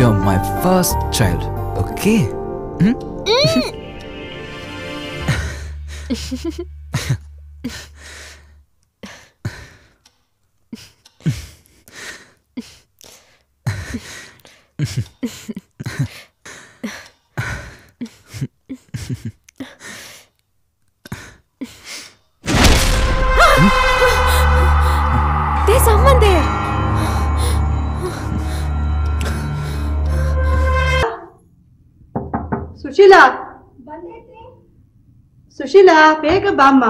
You're my first child, okay? Hmm? Det är samman det! Sushila Sushila ಬೇಗ ಬಾಮ್ಮ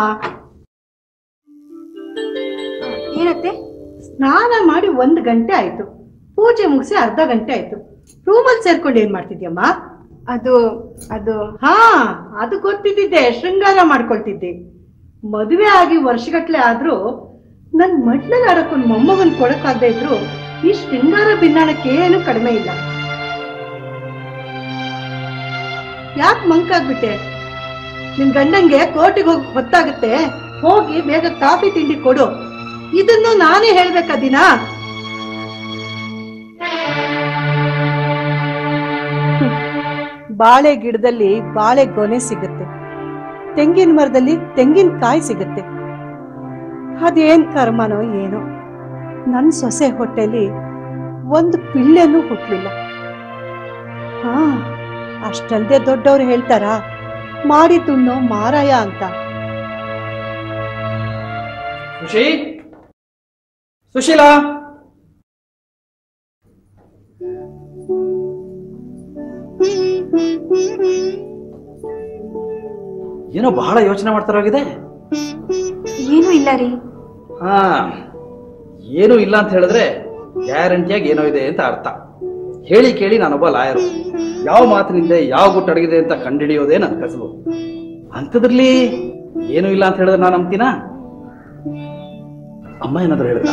ಏನತ್ತೆ ಸ್ನಾನ ಮಾಡಿ ಒಂದ್ ಗಂಟೆ ಆಯ್ತು ಪೂಜೆ ಮುಗಿಸಿ ಅರ್ಧ ಗಂಟೆ ಆಯ್ತು ರೂಮಲ್ಲಿ ಸೇರ್ಕೊಂಡು ಏನ್ ಮಾಡ್ತಿದ್ಯಮ್ಮ ಅದು ಅದು ಹಾ ಅದು ಗೊತ್ತಿದ್ದಿದ್ದೆ ಶೃಂಗಾರ ಮಾಡ್ಕೊಳ್ತಿದ್ದೆ ಮದುವೆ ಆಗಿ ವರ್ಷಗಟ್ಲೆ ಆದ್ರೂ ನನ್ ಮಡ್ಲಲ್ಲಿ ಆಡಕ್ಕೊಂದ್ ಮೊಮ್ಮಗನ್ ಕೊಡಕ್ಕಾಗದೆ ಇದ್ರು ಈ ಶೃಂಗಾರ ಭಿನ್ನಾಣಕ್ಕೆ ಏನು ಕಡಿಮೆ ಇಲ್ಲ ಯಾಕೆ ಮಂಕಾಗ್ಬಿಟ್ಟೆ ನಿನ್ ಗಂಡಂಗೆ ಕೋರ್ಟಿಗೆ ಹೋಗಿ ಗೊತ್ತಾಗುತ್ತೆ ಹೋಗಿ ಬೇಗ ಕಾಫಿ ತಿಂಡಿ ಕೊಡು ಇದನ್ನು ನಾನೇ ಹೇಳ್ಬೇಕಾ ದಿನ ಬಾಳೆ ಗಿಡದಲ್ಲಿ ಬಾಳೆ ಗೊನೆ ಸಿಗುತ್ತೆ ತೆಂಗಿನ ಮರದಲ್ಲಿ ತೆಂಗಿನ ಕಾಯಿ ಸಿಗುತ್ತೆ ಅದೇನ್ ಕರ್ಮನೋ ಏನೋ ನನ್ ಸೊಸೆ ಹೊಟ್ಟೆಲಿ ಒಂದು ಪಿಳ್ಳೆನೂ ಹುಟ್ಲಿಲ್ಲ ಹಾ ಅಷ್ಟಲ್ದೆ ದೊಡ್ಡವ್ರು ಹೇಳ್ತಾರ ಮಾಡಿ ತುಣ್ಣೋ ಮಾರಾಯ ಅಂತ ಸುಶಿ ಸುಶೀಲಾ ಏನೋ ಬಹಳ ಯೋಚನೆ ಮಾಡ್ತಾರೋಗಿದೆ ಏನೂ ಇಲ್ಲ ರೀ ಹಾ ಏನೂ ಇಲ್ಲ ಅಂತ ಹೇಳಿದ್ರೆ ಗ್ಯಾರಂಟಿಯಾಗಿ ಏನೋ ಇದೆ ಅಂತ ಅರ್ಥ ಹೇಳಿ ಕೇಳಿ ನಾನೊಬ್ಬ ಲಾಯರು ಯಾವ ಮಾತಿನಿಂದ ಯಾವ ಗುಟ್ಟು ಅಡಗಿದೆ ಅಂತ ಕಂಡುಹಿಡಿಯೋದೇ ನನ್ನ ಕಸಬು ಅಂಥದ್ರಲ್ಲಿ ಏನೂ ಇಲ್ಲ ಅಂತ ಹೇಳಿದ್ರೆ ನಾನು ನಂಬ್ತೀನಾ ಅಮ್ಮ ಏನಾದ್ರು ಹೇಳಿದ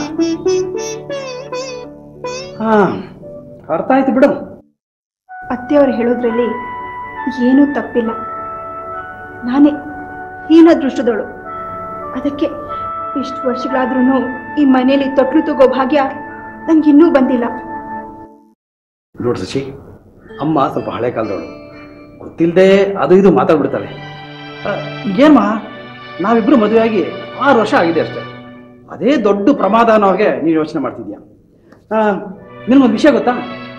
ಹಾ ಅರ್ಥ ಆಯ್ತು ಬಿಡು ಅತ್ತೆಯವರು ಹೇಳೋದ್ರಲ್ಲಿ ಏನೂ ತಪ್ಪಿಲ್ಲ ನಾನೇ ಹೀನ ದೃಷ್ಟದವಳು ಅದಕ್ಕೆ ಇಷ್ಟು ವರ್ಷಗಳಾದ್ರೂ ಈ ಮನೆಯಲ್ಲಿ ತೊಟ್ಲು ತಗೋ ಭಾಗ್ಯ ನಂಗಿನ್ನೂ ಬಂದಿಲ್ಲ ನೋಡು ಶಶಿ ಅಮ್ಮ ಸ್ವಲ್ಪ ಹಳೆ ಕಾಲದವಳು ಗೊತ್ತಿಲ್ಲದೆ ಅದು ಇದು ಮಾತಾಡ್ಬಿಡ್ತಾಳೆ ಆ, ಈಗೇನಮ್ಮ ನಾವಿಬ್ರು ಮದುವೆಯಾಗಿ ಆರು ವರ್ಷ ಆಗಿದೆ ಅಷ್ಟೇ ಅದೇ ದೊಡ್ಡ ಪ್ರಮಾದ ಅನ್ನೋಗೆ ನೀನು ಯೋಚನೆ ಮಾಡ್ತಿದ್ಯಾ ನಿನಗೊಂದು ವಿಷಯ ಗೊತ್ತಾ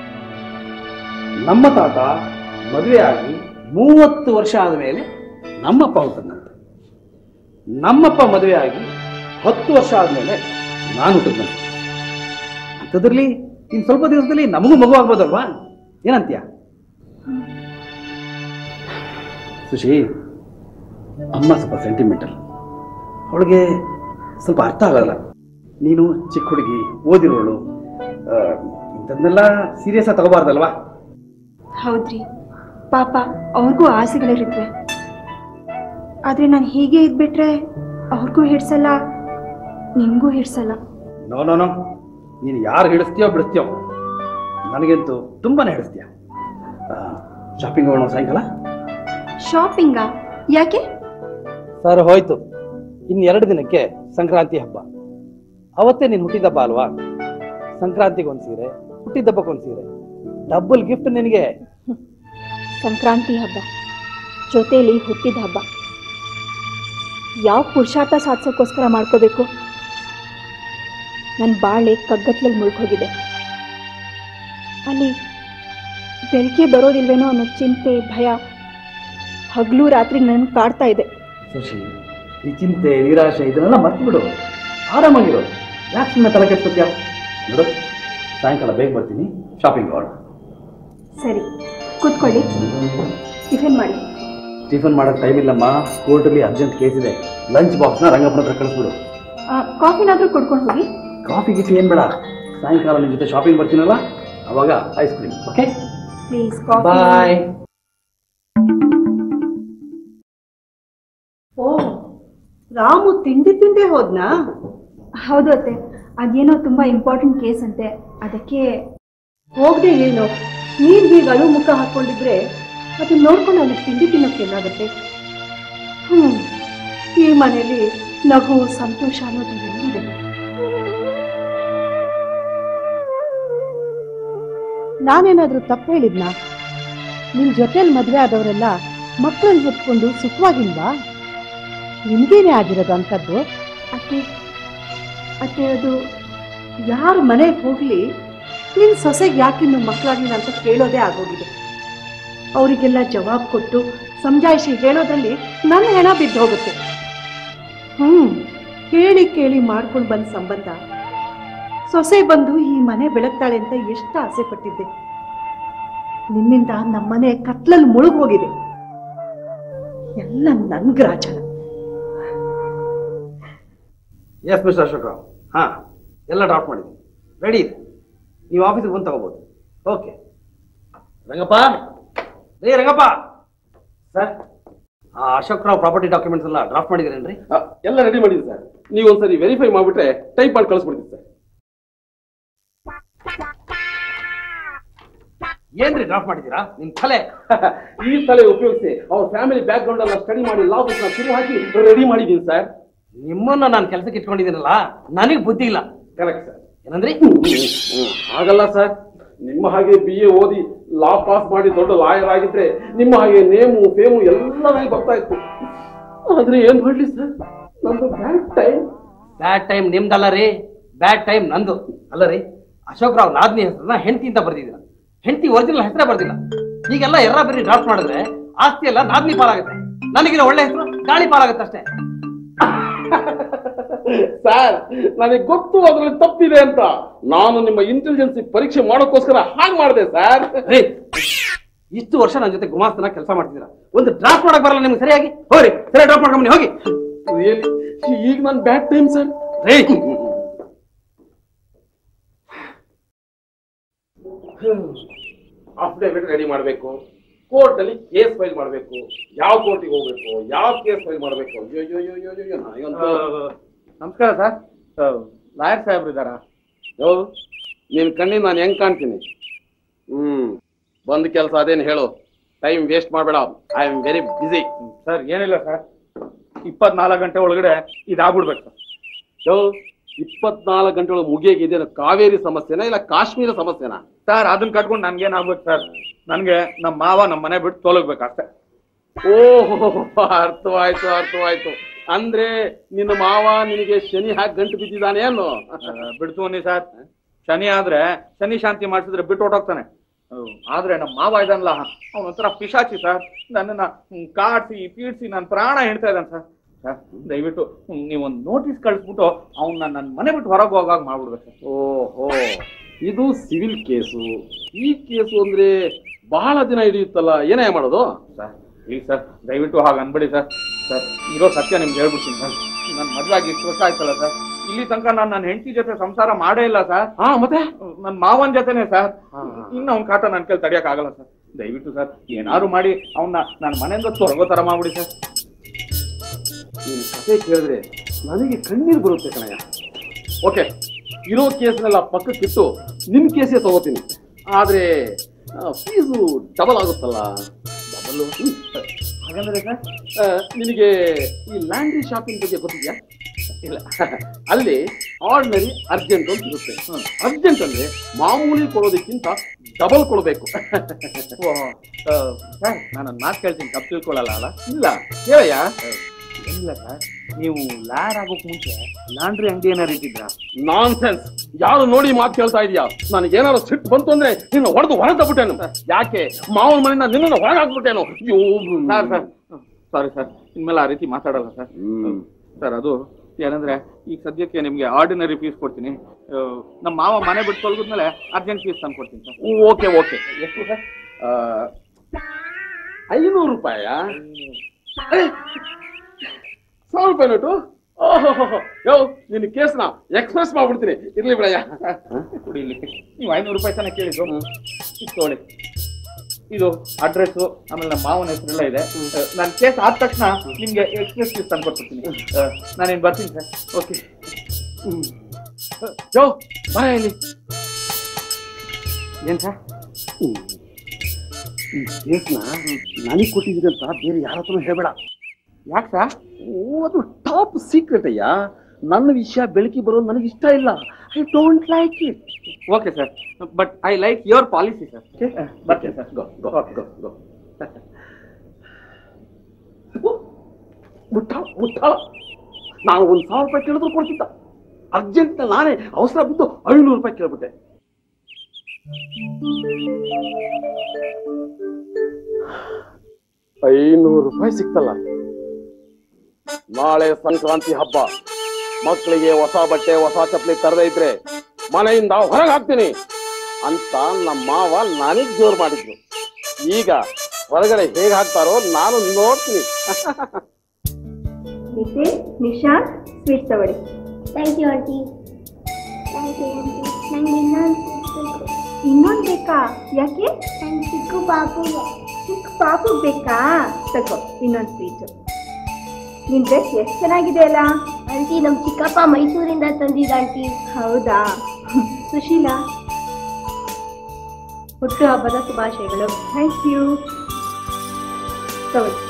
ನಮ್ಮ ತಾತ ಮದುವೆಯಾಗಿ ಮೂವತ್ತು ವರ್ಷ ಆದಮೇಲೆ ನಮ್ಮಪ್ಪ ಹುಟ್ಟಿದ್ನಂತೆ ನಮ್ಮಪ್ಪ ಮದುವೆಯಾಗಿ ಹತ್ತು ವರ್ಷ ಆದಮೇಲೆ ನಾನು ಹುಟ್ಟಿದ್ನಂತೆ ಅಂಥದ್ರಲ್ಲಿ ಇನ್ನು ಸ್ವಲ್ಪ ದಿವಸದಲ್ಲಿ ನಮಗೂ ಮಗು ಆಗ್ಬೋದಲ್ವಾ ಏನಂತೀಯ ಸುಶಿ ಅಮ್ಮ ಸ್ವಲ್ಪ ಸೆಂಟಿಮೆಂಟಲ್ ಅವಳಿಗೆ ಸ್ವಲ್ಪ ಅರ್ಥ ಆಗಲ್ಲ ನೀನು ಚಿಕ್ಕ ಹುಡುಗಿ ಓದಿರೋಳು ಆ, ಇಂಥದ್ನೆಲ್ಲ ಸೀರಿಯಸ್ ಆಗಿ ತಗೋಬಾರ್ದಲ್ವಾ ಹೌದ್ರಿ ಪಾಪ ಅವ್ರಿಗೂ ಆಸೆಗಳಿರುತ್ತವೆ ಆದ್ರೆ ನಾನು ಹೀಗೆ ಇದ್ಬಿಟ್ರೆ ಅವ್ರಿಗೂ ಹಿಡ್ಸಲ್ಲ ನಿಮ್ಗೂ ಹಿಡ್ಸಲ್ಲ ನೋ ನೋ ನೋ ನೀನು ಯಾರು ಹಿಡಿಸ್ತೀಯೋ ಬಿಡಿಸ್ತೀಯೋ ನನಗಂತೂ ತುಂಬಾನೇ ಹಿಡಿಸ್ತೀಯ ಶಾಪಿಂಗ್ ಹೋಗೋಣ ಸಾಯಂಕಾಲ ಶಾಪಿಂಗಾ ಯಾಕೆ ಸರ್ ಹೋಯ್ತು ಇನ್ನು ಎರಡು ದಿನಕ್ಕೆ ಸಂಕ್ರಾಂತಿ ಹಬ್ಬ ಅವತ್ತೇ ನೀನು ಹುಟ್ಟಿದಬ್ಬ ಅಲ್ವಾ ಸಂಕ್ರಾಂತಿಗೊಂದು ಸೀರೆ ಹುಟ್ಟಿದಬ್ಬಕ್ಕೊಂದು ಸೀರೆ ಡಬಲ್ ಗಿಫ್ಟ್ ನಿನಗೆ ಸಂಕ್ರಾಂತಿ ಹಬ್ಬ ಜೊತೆಲಿ ಹುಟ್ಟಿದ ಹಬ್ಬ ಯಾವ ಪುರುಷಾರ್ಥ ಸಾಧಿಸೋಕ್ಕೋಸ್ಕರ ಮಾಡ್ಕೋಬೇಕು ನನ್ನ ಬಾಳೆ ಕಗ್ಗತ್ಲಲ್ಲಿ ಮುಳುಗೋಗಿದೆ ಅಲ್ಲಿ ಬೆಳಗ್ಗೆ ಬರೋದಿಲ್ವೇನೋ ಅನ್ನೋ ಚಿಂತೆ ಭಯ ಹಗಲು ರಾತ್ರಿ ನನ್ನ ಕಾಡ್ತಾ ಇದೆ ಸುಶಿ ಈ ಚಿಂತೆ ನಿರಾಶೆ ಇದನ್ನೆಲ್ಲ ಮರ್ತು ಬಿಡು ಆರಾಮಾಗಿರು ಯಾಕೆ ಸುಮ್ಮನೆ ತಲೆ ಕೆಡ್ಸ್ಕೊತ್ಯಾ ನೋಡು ಸಾಯಂಕಾಲ ಬೇಗ ಬರ್ತೀನಿ ಶಾಪಿಂಗ್ ಹೋಗೋಣ ಸರಿ ಕೂತ್ಕೊಳ್ಳಿ ಟಿಫಿನ್ ಮಾಡಿ ಟಿಫನ್ ಮಾಡೋಕೆ ಟೈಮ್ ಇಲ್ಲಮ್ಮ ಕೋರ್ಟಲ್ಲಿ ಅರ್ಜೆಂಟ್ ಕೇಸ್ ಇದೆ ಲಂಚ್ ಬಾಕ್ಸ್ನ ರಂಗಪ್ಪನ ಹತ್ರ ಕಳಿಸ್ಬಿಡು ಆ, ಕಾಫಿನಾದ್ರೂ ಕುಡ್ಕೊಂಡು ಹೋಗಿ ಕಾಫಿ ಗೀಫಿ ಏನು ಬೇಡ ಸಾಯಂಕಾಲ ನಿನ್ನ ಜೊತೆ ಶಾಪಿಂಗ್ ಬರ್ತೀನಲ್ಲ ಅವಾಗ ice cream okay please coffee boy ಓ ರಾಮು ತಿಂಡಿ ತಿಂದೇ ಹೋದ್ನಾ ಹೌದು ಅತ್ತೆ ಅದೇನೋ ತುಂಬಾ ಇಂಪಾರ್ಟೆಂಟ್ ಕೇಸ್ ಅಂತೆ ಅದಕ್ಕೆ ಹೋಗದೆ ಏನು ನೀನ್ ಹೀಗೆ ಅಳು ಮುಖ ಹಾಕೊಂಡಿದ್ರೆ ಅದನ್ನ ನೋಡ್ಕೊಂಡು ಅವನಿಗೆ ತಿಂಡಿ ತಿನ್ನೋಕೆ ಏನಾಗುತ್ತೆ ಹ್ಮ್ ಈ ಮನೆಯಲ್ಲಿ ನಗು ಸಂತೋಷ ಅನ್ನೋದು ಎಲ್ಲಿದೆ ನಾನೇನಾದ್ರೂ ತಪ್ಪು ಹೇಳಿದ್ನಾ ನಿಮ್ ಜೊತೆಲಿ ಮದ್ವೆ ಆದವರೆಲ್ಲ ಮಕ್ಕಳನ್ನ ಹೊತ್ಕೊಂಡು ಸುಖವಾಗಿಲ್ವಾ ನಿಮ್ಗೇನೆ ಆಗಿರೋದು ಅಂಥದ್ದು ಅತ್ತೆ ಅತ್ತೆ ಅದು ಯಾರ ಮನೆಗೆ ಹೋಗ್ಲಿ ನಿನ್ ಸೊಸೆಗೆ ಯಾಕಿನ್ನು ಮಕ್ಕಳಾಗಿಲ್ಲ ಅಂತ ಕೇಳೋದೇ ಆಗೋಗಿದೆ ಅವರಿಗೆಲ್ಲ ಜವಾಬ್ ಕೊಟ್ಟು ಸಮಜಾಯಿಸಿ ಹೇಳೋದ್ರಲ್ಲಿ ನನ್ನ ಹೆಣ ಬಿದ್ದು ಹೋಗುತ್ತೆ ಹ್ಮ್ ಕೇಳಿ ಕೇಳಿ ಮಾಡ್ಕೊಂಡು ಬಂದ ಸಂಬಂಧ ಸೊಸೆ ಬಂದು ಈ ಮನೆ ಬೆಳಗ್ತಾಳೆ ಅಂತ ಎಷ್ಟು ಆಸೆ ಪಟ್ಟಿದ್ದೆ ನಿನ್ನಿಂದ ನಮ್ಮನೆ ಕತ್ಲಲ್ಲಿ ಮುಳುಗ್ ಹೋಗಿದೆ ಎಲ್ಲ ನನ್ ಗ್ರಾಚಾರ ಎಸ್ ಮಿಸ್ಟರ್ ಅಶೋಕ್ ರಾವ್ ಹಾಂ ಎಲ್ಲ ಡ್ರಾಪ್ ಮಾಡಿದ್ದೀನಿ ರೆಡಿ ಇದೆ ನೀವು ಆಫೀಸಿಗೆ ಬಂದು ತಗೋಬೋದು ಓಕೆ ರಂಗಪ್ಪ ರೇ ರಂಗಪ್ಪ ಸರ್ ಆ ಅಶೋಕ್ ರಾವ್ ಪ್ರಾಪರ್ಟಿ ಡಾಕ್ಯುಮೆಂಟ್ಸ್ ಎಲ್ಲ ಡ್ರಾಫ್ಟ್ ಮಾಡಿದ್ದೀರೇನ್ರಿ ಆ, ಎಲ್ಲ ರೆಡಿ ಮಾಡಿದ್ವಿ ಸರ್ ನೀವು ಒಂದ್ಸರಿ ವೆರಿಫೈ ಮಾಡ್ಬಿಟ್ರೆ ಟೈಪ್ ಮಾಡಿ ಕಳಿಸ್ಬಿಡ್ತೀವಿ ಸರ್ ಏನ್ರಿ ಡ್ರಾಫ್ಟ್ ಮಾಡಿದ್ದೀರಾ ನಿಮ್ ತಲೆ ಈ ತಲೆ ಉಪಯೋಗಿಸಿ ಅವ್ರ ಫ್ಯಾಮಿಲಿ ಬ್ಯಾಕ್ ಗ್ರೌಂಡ್ ಎಲ್ಲ ಸ್ಟಡಿ ಮಾಡಿ ಲಾ ಬುಕ್ ಶುರು ಹಾಕಿ ರೆಡಿ ಮಾಡಿದ್ದೀನಿ ಸರ್ ನಿಮ್ಮನ್ನ ನಾನು ಕೆಲಸಕ್ಕೆ ಇಟ್ಕೊಂಡಿದ್ದೀನಲ್ಲ ನನಗೆ ಬುದ್ಧಿ ಇಲ್ಲ ಕರೆಕ್ಟ್ ಸರ್ ಏನಂದ್ರಿ ಹಾಗಲ್ಲ ಸರ್ ನಿಮ್ಮ ಹಾಗೆ ಬಿ ಎ ಓದಿ ಲಾ ಪಾಸ್ ಮಾಡಿ ದೊಡ್ಡ ಲಾಯರ್ ಆಗಿದ್ರೆ ನಿಮ್ಮ ಹಾಗೆ ನೇಮು ಫೇಮು ಎಲ್ಲ ನನಗೆ ಬರ್ತಾ ಇತ್ತು ಆದ್ರೆ ಏನ್ ಮಾಡ್ಲಿ ಸರ್ ನಮ್ದು ಬ್ಯಾಡ್ ಟೈಮ್ ಬ್ಯಾಡ್ ಟೈಮ್ ನಿಮ್ದಲ್ಲ ರೀ ಬ್ಯಾಡ್ ಟೈಮ್ ನಂದು ಅಲ್ಲ ರೀ ಅಶೋಕ್ ರಾವ್ ನಾದ್ನಿ ಹೆಸರನ್ನ ಹೆಂಡತಿ ಅಂತ ಬರ್ದಿದ್ದೀರ ಹೆಂಡತಿ ಒರಿಜಿನಲ್ ಹೆಸರೇ ಬರ್ದಿಲ್ಲ ಹೀಗೆಲ್ಲ ಎರ್ರ ಬರೀ ಡ್ರಾಫ್ಟ್ ಮಾಡಿದ್ರೆ ಆಸ್ತಿ ಎಲ್ಲ ನಾದ್ನಿ ಪಾಲಾಗುತ್ತೆ ನನಗಿರೋ ಒಳ್ಳೆ ಹೆಸರು ಗಾಳಿ ಪಾಲಾಗುತ್ತೆ ಅಷ್ಟೇ ಸರ್ ನನಗೆ ಗೊತ್ತು ಅದ್ರಲ್ಲಿ ತಪ್ಪಿದೆ ಅಂತ ನಾನು ನಿಮ್ಮ ಇಂಟೆಲಿಜೆನ್ಸಿ ಪರೀಕ್ಷೆ ಮಾಡೋಕ್ಕೋಸ್ಕರ ಹಾಗೆ ಮಾಡಿದೆ ಸರ್ ರೀ ಇಷ್ಟು ವರ್ಷ ನನ್ನ ಜೊತೆ ಗುಮಾಸ್ತನ ಕೆಲಸ ಮಾಡ್ತಿದ್ದೀರಾ ಒಂದು ಡ್ರಾಫ್ಟ್ ಮಾಡಕ್ ಬರಲ್ಲ ನಿಮ್ಗೆ ಸರಿಯಾಗಿ ಹೋಗ್ರಿ ಸರಿ ಡ್ರಾಫ್ಟ್ ಮಾಡ್ಕೊಂಬನಿ ಹೋಗಿ ರಿಯಲಿ ಈಗ ನನ್ನ ಬ್ಯಾಡ್ ಟೈಮ್ ಸರ್ ರೀ ಅಫಿಡೇವಿಟ್ ರೆಡಿ ಮಾಡಬೇಕು ಕೋರ್ಟ್ ಅಲ್ಲಿ ಕೇಸ್ ಫೈಲ್ ಮಾಡಬೇಕು ಯಾವ ಕೋರ್ಟಿಗೆ ಹೋಗ್ಬೇಕು ಯಾವ ಕೇಸ್ ಫೈಲ್ ಮಾಡಬೇಕು ಅಯ್ಯೋ ಅಯ್ಯೋ ಅಯ್ಯೋ ಅಯ್ಯೋ ಅಯ್ಯೋ ನನಗಂತೂ ನಮಸ್ಕಾರ ಸರ್ ಲಾಯರ್ ಸಾಹೇಬ್ರು ಇದ್ದಾರಾ ಹೌದು ನಿನ್ ಕಣ್ಣಿನ ನಾನು ಹೆಂಗ್ ಕಾಣ್ತೀನಿ ಹ್ಮ್ ಬಂದ್ ಕೆಲಸ ಅದೇನು ಹೇಳು ಟೈಮ್ ವೇಸ್ಟ್ ಮಾಡಬೇಡ I am very busy sir ಏನಿಲ್ಲ ಸರ್ ಇಪ್ಪತ್ನಾಲ್ಕು ಗಂಟೆ ಒಳಗಡೆ ಇದಾಗ್ಬಿಡ್ಬೇಕು ಸರ್ ಹೌದು ಇಪ್ಪತ್ನಾಲ್ಕು ಗಂಟೆ ಒಳಗೆ ಮುಗಿಯಾಗಿದೆ ಕಾವೇರಿ ಸಮಸ್ಯೆನಾ ಇಲ್ಲ ಕಾಶ್ಮೀರ ಸಮಸ್ಯೆನಾ ಸರ್ ಅದನ್ನ ಕಟ್ಕೊಂಡು ನನ್ಗೇನಾಗ್ಬೇಕು ಸರ್ ನನ್ಗೆ ನಮ್ಮ ಮಾವ ನಮ್ಮ ಮನೆ ಬಿಟ್ಟು ತೊಲಗ್ಬೇಕು ಅಷ್ಟೇ ಓಹೋ ಅರ್ಥವಾಯ್ತು ಅರ್ಥವಾಯ್ತು ಅಂದ್ರೆ ನಿನ್ನ ಮಾವ ನಿನಗೆ ಶನಿ ಹಾಕಿ ಗಂಟು ಬಿದ್ದಿದ್ದಾನೆ ಅನ್ನೋ ಬಿಡ್ತು ಅನ್ನಿ ಸರ್ ಶನಿ ಆದ್ರೆ ಶನಿ ಶಾಂತಿ ಮಾಡಿಸಿದ್ರೆ ಬಿಟ್ಟು ಹೊಟ್ಟೋಗ್ತಾನೆ ಹ್ಮ್. ಆದ್ರೆ ನಮ್ಮ ಮಾವ ಇದನ್ನಲ್ಲ ಅವನ ಒಂಥರ ಪಿಶಾಚಿ ಸರ್ ನನ್ನನ್ನ ಹ್ಮ್, ಕಾಡ್ಸಿ ಪೀಡ್ಸಿ ನನ್ನ ಪ್ರಾಣ ಹೇಳ್ತಾ ಇದ್ದಾನೆ ಸರ್ ಸರ್ ದಯವಿಟ್ಟು ಹ್ಮ್, ನೀವೊಂದು ನೋಟಿಸ್ ಕಳಿಸ್ಬಿಟ್ಟು ಅವನ್ನ ನನ್ನ ಮನೆ ಬಿಟ್ಟು ಹೊರಗೆ ಹೋಗಾಗ ಮಾಡ್ಬಿಡ್ಬೇಕು ಸರ್ ಓಹೋ ಇದು ಸಿವಿಲ್ ಕೇಸು ಈ ಕೇಸು ಅಂದ್ರೆ ಬಹಳ ದಿನ ಹಿಡಿಯುತ್ತಲ್ಲ ಏನೇ ಮಾಡೋದು ಸರ್ ಪ್ಲೀಸ್ ಸರ್ ದಯವಿಟ್ಟು ಹಾಗೆ ಅನ್ಬೇಡಿ ಸರ್ ಸರ್ ಇರೋ ಸತ್ಯ ನಿಮ್ಗೆ ಹೇಳ್ಬಿಡ್ತೀನಿ ಸರ್ ನನ್ನ ಮದುವೆ ಆಗಿ ಇಷ್ಟು ವರ್ಷ ಆಯ್ತಲ್ಲ ಸರ್ ಇಲ್ಲಿ ತನಕ ನಾನು ನನ್ನ ಹೆಂಡತಿ ಜೊತೆ ಸಂಸಾರ ಮಾಡೇ ಇಲ್ಲ ಸರ್ ಹಾ ಮತ್ತೆ ನನ್ನ ಮಾವನ್ ಜೊತೆನೆ ಸರ್ ಹಾ, ಹಾ. ಇನ್ನು ಅವ್ನ ಕಾಟ ನನ್ನ ಕೈಲಿ ತಡಿಯಕ್ ಆಗಲ್ಲ ಸರ್ ದಯವಿಟ್ಟು ಸರ್ ಏನಾದ್ರು ಮಾಡಿ ಅವನ್ನ ನನ್ನ ಮನೆಯಿಂದ ತೊರಗೋ ತರ ಮಾಡ್ಬಿಡಿ ಸರ್ ನೀನು ಕತೆ ಕೇಳಿದ್ರೆ ನನಗೆ ಕಣ್ಣೀರು ಬರುತ್ತೆ ಕಣಯ್ಯ ಓಕೆ ಇರೋ ಕೇಸ್ನೆಲ್ಲ ಪಕ್ಕಕ್ಕಿಟ್ಟು ನಿಮ್ ಕೇಸೇ ತಗೋತೀನಿ ಆದ್ರೆ ಫೀಸು ಡಬಲ್ ಆಗುತ್ತಲ್ಲ ಡಬಲ್ ಹಾಗಂದ್ರೆ ಸರ್ ನಿನಗೆ ಈ ಲ್ಯಾಂಡ್ರಿ ಶಾಪಿಂಗ್ ಬಗ್ಗೆ ಗೊತ್ತಿದ್ಯಾ ಇಲ್ಲ ಅಲ್ಲಿ ಆರ್ಡಿನರಿ ಅರ್ಜೆಂಟ್ ಅಂತ ಇರುತ್ತೆ ಅರ್ಜೆಂಟ್ ಅಂದ್ರೆ ಮಾಮೂಲಿ ಕೊಡೋದಕ್ಕಿಂತ ಡಬಲ್ ಕೊಡಬೇಕು ಸರ್ ನಾನು ಮಾತು ಕೇಳ್ತೀನಿ ತಪ್ಪು ತಿಳ್ಕೊಳ್ಳಲ್ಲ ಅಲ್ಲ ಇಲ್ಲ ಹೇಳಯ್ಯ ಏನಿಲ್ಲ ಸರ್ ನೀವು ಲಾಯರ್ ಆಗೋಕ್ ಮುಂಚೆ ಲಾಂಡ್ರಿ ಅಂಗಡಿ ಏನಾರು ಇಟ್ಟಿದ್ರಾ ನಾನ್ ಸೆನ್ಸ್ ಯಾರು ನೋಡಿ ಮಾತು ಕೇಳ್ತಾ ಇದೀಯಾ ನನಗೆ ಏನಾದ್ರು ಸಿಟ್ಟು ಬಂತು ಅಂದ್ರೆ ನಿನ್ನ ಹೊಡೆದು ಹೊರಗೆ ತಗ್ಬಿಟ್ಟೇನು ಯಾಕೆ ಮಾವನ ಮನೆಯಿಂದ ನಿನ್ನ ಹೊರಗೆ ಹಾಕ್ಬಿಟ್ಟೇನು ಅಯ್ಯೋ ಸರ್ ಸರ್ ಸಾರಿ ಸರ್ ಇನ್ಮೇಲೆ ಆ ರೀತಿ ಮಾತಾಡಲ್ಲ ಸರ್ ಹ್ಮ್. ಸರ್ ಅದು ಏನಂದ್ರೆ ಈಗ ಸದ್ಯಕ್ಕೆ ನಿಮ್ಗೆ ಆರ್ಡಿನರಿ ಫೀಸ್ ಕೊಡ್ತೀನಿ ಆ, ನಮ್ಮ ಮಾವ ಮನೆ ಬಿಟ್ಟು ತೊಲಗಿದ್ಮೇಲೆ ಅರ್ಜೆಂಟ್ ಫೀಸ್ ತಂದು ಕೊಡ್ತೀನಿ ಸರ್ ಓಕೆ ಓಕೆ ಎಷ್ಟು ಸರ್ ಐನೂರು ರೂಪಾಯ ಸಾವಿರ ರೂಪಾಯಿ ನೋಟು ಓಹೋ ಯೋ ನಿನ್ನ ಕೇಸ್ನ ಎಕ್ಸ್ಪ್ರೆಸ್ ಮಾಡ್ಬಿಡ್ತೀನಿ ಇರ್ಲಿ ಬಿಡಯ್ಯ ಕುಡಿಲಿ ನೀವು ಐನೂರು ರೂಪಾಯಿ ತಾನೇ ಕೇಳಿದ್ದು ಇದು ತಗೊಳ್ಳಿ ಇದು ಅಡ್ರೆಸ್ಸು ಆಮೇಲೆ ನಮ್ಮ ಮಾವನ ಹೆಸರೆಲ್ಲ ಇದೆ ನನ್ನ ಕೇಸ್ ಆದ ತಕ್ಷಣ ನಿಮ್ಗೆ ಎಕ್ಸ್ಪ್ರೆಸ್ ಫೀಸ್ ತಂದು ಕೊಟ್ಬಿಡ್ತೀನಿ ನಾನೇನು ಬರ್ತೀನಿ ಸರ್ ಓಕೆ ಯೋ ಬರ ಇಲ್ಲಿ ಏನು ಸರ್ ಈ ಕೇಸ್ನ ನನಗೆ ಕೊಟ್ಟಿದ್ದೀರಿ ಅಂತ ಬೇರೆ ಯಾರ ಹತ್ರನೂ ಹೇಳ್ಬೇಡ ಯಾಕೆ ಸರ್ ಓ ಅದು ಟಾಪ್ ಸೀಕ್ರೆಟ್ ಅಯ್ಯ ನನ್ನ ವಿಷಯ ಬೆಳಕಿ ಬರೋದು ನನಗೆ ಇಷ್ಟ ಇಲ್ಲ I don't like it okay sir but I like your policy sir ಬರ್ತೀನಿ sir go go go go ಮುಟ್ಟ ಮುಟ್ಟ ನಾನು ಒಂದು ಸಾವಿರ ರೂಪಾಯಿ ಕೇಳಿದ್ರು ಕೊಡ್ತಿದ್ದ ಅರ್ಜೆಂಟ್ ನಾನೇ ಅವಸರ ಬಿದ್ದು ಐನೂರು ರೂಪಾಯಿ ಕೇಳ್ಬಿಟ್ಟೆ ಐನೂರು ರೂಪಾಯಿ ಸಿಕ್ತಲ್ಲ ನಾಳೆ ಸಂಕ್ರಾಂತಿ ಹಬ್ಬ ಮಕ್ಕಳಿಗೆ ಹೊಸ ಬಟ್ಟೆ ಹೊಸ ಚಪ್ಪಲಿ ತರದೇ ಇದ್ರೆ ಮನೆಯಿಂದ ಹೊರಗೆ ಹಾಕ್ತೀನಿ ಅಂತ ನಮ್ಮ ಮಾವ ನನಗ್ ಜೋರ್ ಮಾಡಿದ್ರು ಈಗ ಹೊರಗಡೆ ಹೇಗೆ ಹಾಕ್ತಾರೋ ನಾನು ನೋಡ್ತೀನಿ ನಿಶೆ ನಿಶಾಂತ್ ಸ್ವೀಟ್ ತಗೊಳ್ಳಿ thank you aunty thank you aunty ನಂಗೆ ಇನ್ನೊಂದು ಇನ್ನೊಂದು ಬೇಕಾ ಯಾಕೆ ನಂಗೆ ಚಿಕ್ಕು ಪಾಪುಗೆ ಚಿಕ್ಕ ಪಾಪು ಬೇಕಾ ತಗೋ ಇನ್ನೊಂದು ಸ್ವೀಟು ನಿನ್ ಡ್ರೆಸ್ ಎಷ್ಟು ಚೆನ್ನಾಗಿದೆ ಅಲ್ಲ ಆಂಟಿ ನಮ್ಮ ಚಿಕ್ಕಪ್ಪ ಮೈಸೂರಿಂದ ತಂದಿದ್ದ ಆಂಟಿ ಹೌದಾ ಸುಶೀಲಾ ಹುಟ್ಟು ಹಬ್ಬದ ಶುಭಾಶಯಗಳು ಥ್ಯಾಂಕ್ ಯು ತಗೊಳ್ಳಿ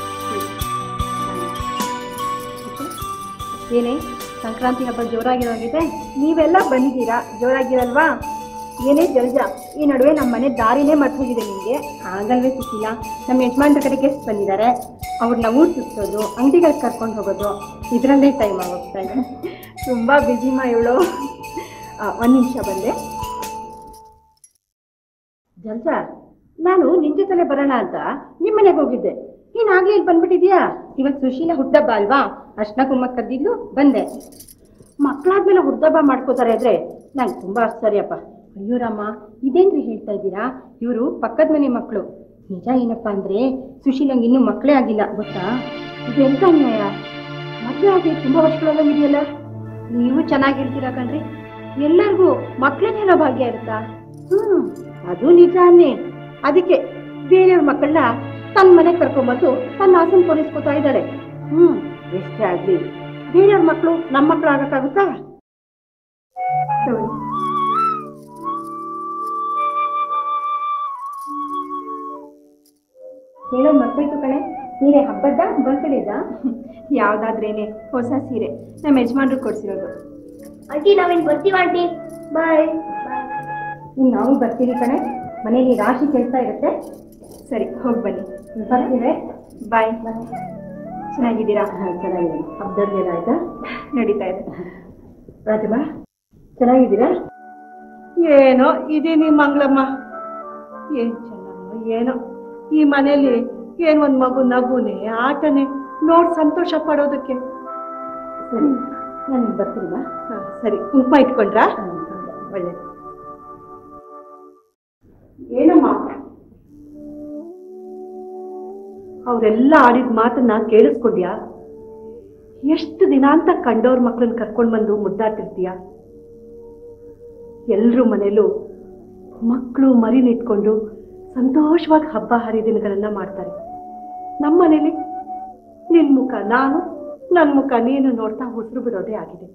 ಏನೇ ಸಂಕ್ರಾಂತಿ ಹಬ್ಬ ಜೋರಾಗಿರೋಗಿದೆ ನೀವೆಲ್ಲ ಬಂದಿದ್ದೀರಾ ಜೋರಾಗಿರಲ್ವಾ ಏನೇ ಜಲಜ ಈ ನಡುವೆ ನಮ್ಮ ಮನೆ ದಾರಿನೇ ಮರ್ತು ಹೋಗಿದೆ ನಿಮಗೆ ಹಾಗಲ್ವೇ ಸುಶೀಲಾ ನಮ್ಮ ಯಜಮಾನ್ರ ಕಡೆ ಗೆಸ್ಟ್ ಬಂದಿದ್ದಾರೆ ಅವ್ರನ್ನ ಊಟ ಸುತ್ತೋದು ಅಂಗಡಿಗಳಿಗೆ ಕರ್ಕೊಂಡು ಹೋಗೋದು ಇದರಲ್ಲೇ ಟೈಮ್ ಆಗೋಗ್ತಾ ಇದೆ ತುಂಬ ಬ್ಯುಸಿಮ ಇವಳು ಒಂದು ನಿಮಿಷ ಬಂದೆ ಜಲ್ಜ ನಾನು ನಿನ್ ಜೊತೆಲೆ ಬರೋಣ ಅಂತ ನಿಮ್ಮ ಮನೆಗೆ ಹೋಗಿದ್ದೆ ನೀನ್ ಆಗ್ಲೇ ಇಲ್ಲಿ ಬಂದ್ಬಿಟ್ಟಿದ್ಯಾ ಇವತ್ತು ಸುಶೀಲ ಹುಟ್ಟಬ್ಬ ಅಲ್ವಾ ಅರ್ಶನ ಕುಮ್ಮ ಕದ್ದಿದ್ಲು ಬಂದೆ ಮಕ್ಕಳಾದ್ಮೇಲೆ ಹುಡ್ದಬ್ಬ ಮಾಡ್ಕೋತಾರೆ ಅಂದ್ರೆ ನಂಗೆ ತುಂಬಾ ಆಶ್ಚರ್ಯಪ್ಪ ಅಯ್ಯೋ ರಾಮ ಇದೇನ್ರಿ ಹೇಳ್ತಾ ಇದ್ದೀರಾ ಇವರು ಪಕ್ಕದ ಮನೆ ಮಕ್ಕಳು ನಿಜ ಏನಪ್ಪಾ ಅಂದ್ರೆ ಸುಶೀಲಂಗೆ ಇನ್ನೂ ಮಕ್ಕಳೇ ಆಗಿಲ್ಲ ಗೊತ್ತಾ ಇದೆಂತ ಅನ್ಯಾಯ ಮದುವೆ ಆಗಿ ತುಂಬಾ ವರ್ಷಗಳಾಗಿದೆಯಲ್ಲ ನೀವು ಚೆನ್ನಾಗಿ ಹೇಳ್ತೀರಾ ಕಣ್ರಿ ಎಲ್ಲರಿಗೂ ಮಕ್ಕಳನ್ನೇನೋ ಭಾಗ್ಯ ಇರುತ್ತಾ ಹ್ಮ್ ಅದು ನಿಜಾನೇ ಅದಕ್ಕೆ ಬೇರೆಯವ್ರ ಮಕ್ಕಳನ್ನ ತನ್ನ ಮನೆಗೆ ಕರ್ಕೊಂಬಂದು ತನ್ನ ಆಸನ ಪೊಲೀಸ್ಕೋತಾ ಇದ್ದಾಳೆ ಹ್ಮ್ ಎಷ್ಟೇ ಆಗ್ಲಿ ಬೇರೆಯವ್ರ ಮಕ್ಕಳು ನಮ್ಮ ಮಕ್ಕಳು ಆಗಕ್ಕಾಗುತ್ತಾ ತಗೊಳ್ಳಿ. ಹೇಳೋ ಮಕ್ಕಳಿತ್ತು ಕಣೆ ಸೀರೆ ಹಬ್ಬದ ಬರ್ತ್ಡೇದ ಯಾವ್ದಾದ್ರೇನೆ ಹೊಸ ಸೀರೆ ನಮ್ಮ ಯಜಮಾನ್ರು ಕೊಡ್ಸಿರೋದು ಆಂಟಿ ನಾವೇನು ಬರ್ತೀವಿ ಆಂಟಿ ಬಾಯ್ ಇನ್ನು ನಾವು ಬರ್ತೀವಿ ಕಣೆ ಮನೇಲಿ ರಾಶಿ ಕೆಲಸ ಇರುತ್ತೆ ಸರಿ ಹೋಗಿ ಬನ್ನಿ ಬರ್ತೀವಿ ಬಾಯ್ ಚೆನ್ನಾಗಿದ್ದೀರಾ ಹಾಂ ಚೆನ್ನಾಗಿದೆ ಹಬ್ಬದಲ್ಲಿ ಆಯ್ತಾ ನಡೀತಾ ಇದೆ ರಾಜಮ್ಮ ಚೆನ್ನಾಗಿದ್ದೀರಾ ಏನೋ ಇದೀನಿ ಮಂಗಳಮ್ಮ ಏನ್ ಚೆನ್ನಮ್ಮ ಏನೋ ಈ ಮನೇಲಿ ಏನ್ ಒಂದ್ ಮಗು ನಗುನೆ ಆಟನೆ ನೋಡ್ ಸಂತೋಷ ಪಡೋದಕ್ಕೆ ಸರಿ ನಾನು ಬರ್ತೀರಾ ಹ, ಸರಿ ಕುಂಕುಮ ಇಟ್ಕೊಂಡ್ರಾ ಒಳ್ಳೇದು ಏನಮ್ಮ ಅವರೆಲ್ಲ ಆಡಿದ ಮಾತನ್ನ ಕೇಳಿಸ್ಕೊಂಡ್ಯಾ ಎಷ್ಟು ದಿನ ಅಂತ ಕಂಡವ್ರ ಮಕ್ಳನ್ನ ಕರ್ಕೊಂಡ್ ಬಂದು ಮುದ್ದಾಡ್ತಿರ್ತೀಯ ಎಲ್ರ ಮನೇಲೂ ಮಕ್ಕಳು ಮರಿನಿಟ್ಕೊಂಡು ಸಂತೋಷವಾಗಿ ಹಬ್ಬ ಹರಿದಿನಗಳನ್ನ ಮಾಡ್ತಾರೆ ನಮ್ಮ ಮನೇಲಿ ನಿನ್ ಮುಖ ನಾನು ನನ್ನ ಮುಖ ನೀನು ನೋಡ್ತಾ ಉಸಿರು ಬಿಡೋದೇ ಆಗಿದೆ